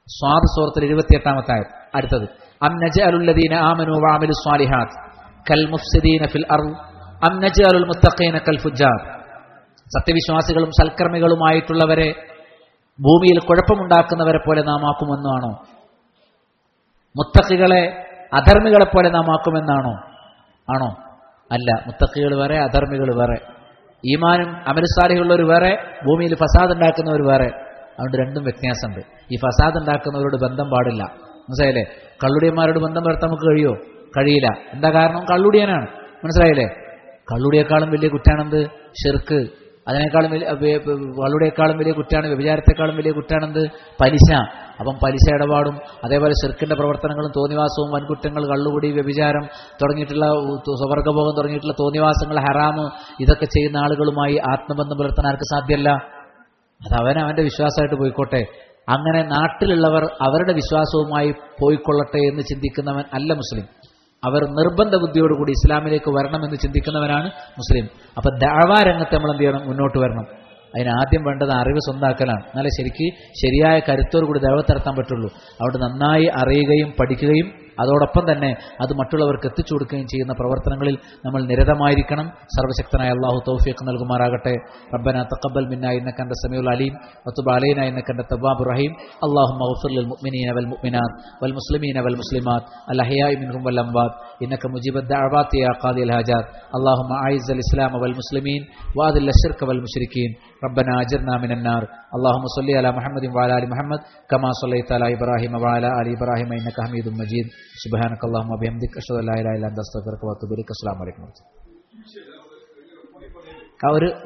സ്വാദ് സൂറത്തിൽ ഇരുപത്തിയെട്ടാമത്തെ ആയത് അടുത്തത് അം നജഅലുല്ലദീന ആമനു വഅമിലു സ്വാലിഹാത്ത് കൽ മുഫ്സിദീന ഫിൽ അർദ് അം നജഅലുൽ മുത്തഖീന കൽ ഫുജ്ജാർ സത്യവിശ്വാസികളും സൽക്കർമ്മികളുമായിട്ടുള്ളവരെ ഭൂമിയിൽ കുഴപ്പമുണ്ടാക്കുന്നവരെ പോലെ നാം ആക്കുമെന്നാണോ മുത്തഖികളെ അധർമ്മികളെ പോലെ നാം ആക്കുമെന്നാണോ ആണോ അല്ല മുത്തഖികൾ വേറെ അധർമ്മികൾ വേറെ ഈമാനും അമരസാരികളുള്ളവർ വേറെ ഭൂമിയിൽ ഫസാദ് ഉണ്ടാക്കുന്നവർ വേറെ അതുകൊണ്ട് രണ്ടും വ്യത്യാസമുണ്ട് ഈ ഫസാദ് ഉണ്ടാക്കുന്നവരോട് ബന്ധം പാടില്ല മനസ്സിലായില്ലേ കള്ളുടിയന്മാരോട് ബന്ധം പുലർത്താൻ നമുക്ക് കഴിയോ കഴിയില്ല എന്താ കാരണം കള്ളുടിയനാണ് മനസ്സിലായില്ലേ കള്ളുടിയേക്കാളും വലിയ കുറ്റാണെന്ത് ഷിർക്ക് അതിനേക്കാളും വലിയ വേ- വേ- കള്ളുടിയേക്കാളും വലിയ കുറ്റാണ് വ്യഭിചാരത്തെക്കാളും വലിയ കുറ്റാണെന്ത് പലിശ അപ്പം പലിശ ഇടപാടും അതേപോലെ ഷിർക്കിന്റെ പ്രവർത്തനങ്ങളും തോന്നിവാസവും വൻകുറ്റങ്ങൾ കള്ളുകുടി വ്യഭിചാരം തുടങ്ങിയിട്ടുള്ള ഉ- സ്വവർഗഭോഗം തുടങ്ങിയിട്ടുള്ള തോന്നിവാസങ്ങൾ ഹറാമ് ഇതൊക്കെ ചെയ്യുന്ന ആളുകളുമായി ആത്മബന്ധം പുലർത്താൻ ആർക്ക് സാധ്യമല്ല അത് അവൻ അവന്റെ വിശ്വാസമായിട്ട് പോയിക്കോട്ടെ അങ്ങനെ നാട്ടിലുള്ളവർ അവരുടെ വിശ്വാസവുമായി പോയിക്കൊള്ളട്ടെ എന്ന് ചിന്തിക്കുന്നവൻ അല്ല മുസ്ലിം അവർ നിർബന്ധ ബുദ്ധിയോടുകൂടി ഇസ്ലാമിലേക്ക് വരണമെന്ന് ചിന്തിക്കുന്നവനാണ് മുസ്ലിം അപ്പൊ ദാവാ രംഗത്ത് നമ്മൾ എന്ത് ചെയ്യണം മുന്നോട്ട് വരണം അതിന് ആദ്യം വേണ്ടത് അറിവ് സ്വന്താക്കലാണ് എന്നാലേ ശരിക്ക് ശരിയായ കരുത്തോടു കൂടി ദൈവത്തിറത്താൻ പറ്റുള്ളൂ അതുകൊണ്ട് നന്നായി അറിയുകയും പഠിക്കുകയും അതോടൊപ്പം തന്നെ അത് മറ്റുള്ളവർക്ക് എത്തിച്ചു കൊടുക്കുകയും ചെയ്യുന്ന പ്രവർത്തനങ്ങളിൽ നമ്മൾ നിരതമായിരിക്കണം സർവശക്തനായ അള്ളാഹു തൗഫീഖ് നൽകുമാറാകട്ടെ റബ്ബന തഖബ്ബൽ മിന്ന ഇന്നക അൻത സമീഉൽ അലീം വതുബ് അലൈന ഇന്നക അൻത തവ്വാബുർ റഹീം اللهم اغفر للمؤمنين والمؤمنات والمسلمين والمسلمات الأحياء منهم والأموات إنك مجيب الدعوات يا قاضي الحاجات اللهم أعز الإسلام والمسلمين وأذل الشرك والمشركين ربنا أجرنا من النار اللهم صل على محمد وعلى آل محمد كما صليت على إبراهيم وعلى آل إبراهيم إنك حميد مجيد سبحانك اللهم وبحمدك أشهد أن لا إله إلا أنت أستغفرك وأتوب إليك السلام عليكم ആ ഒരു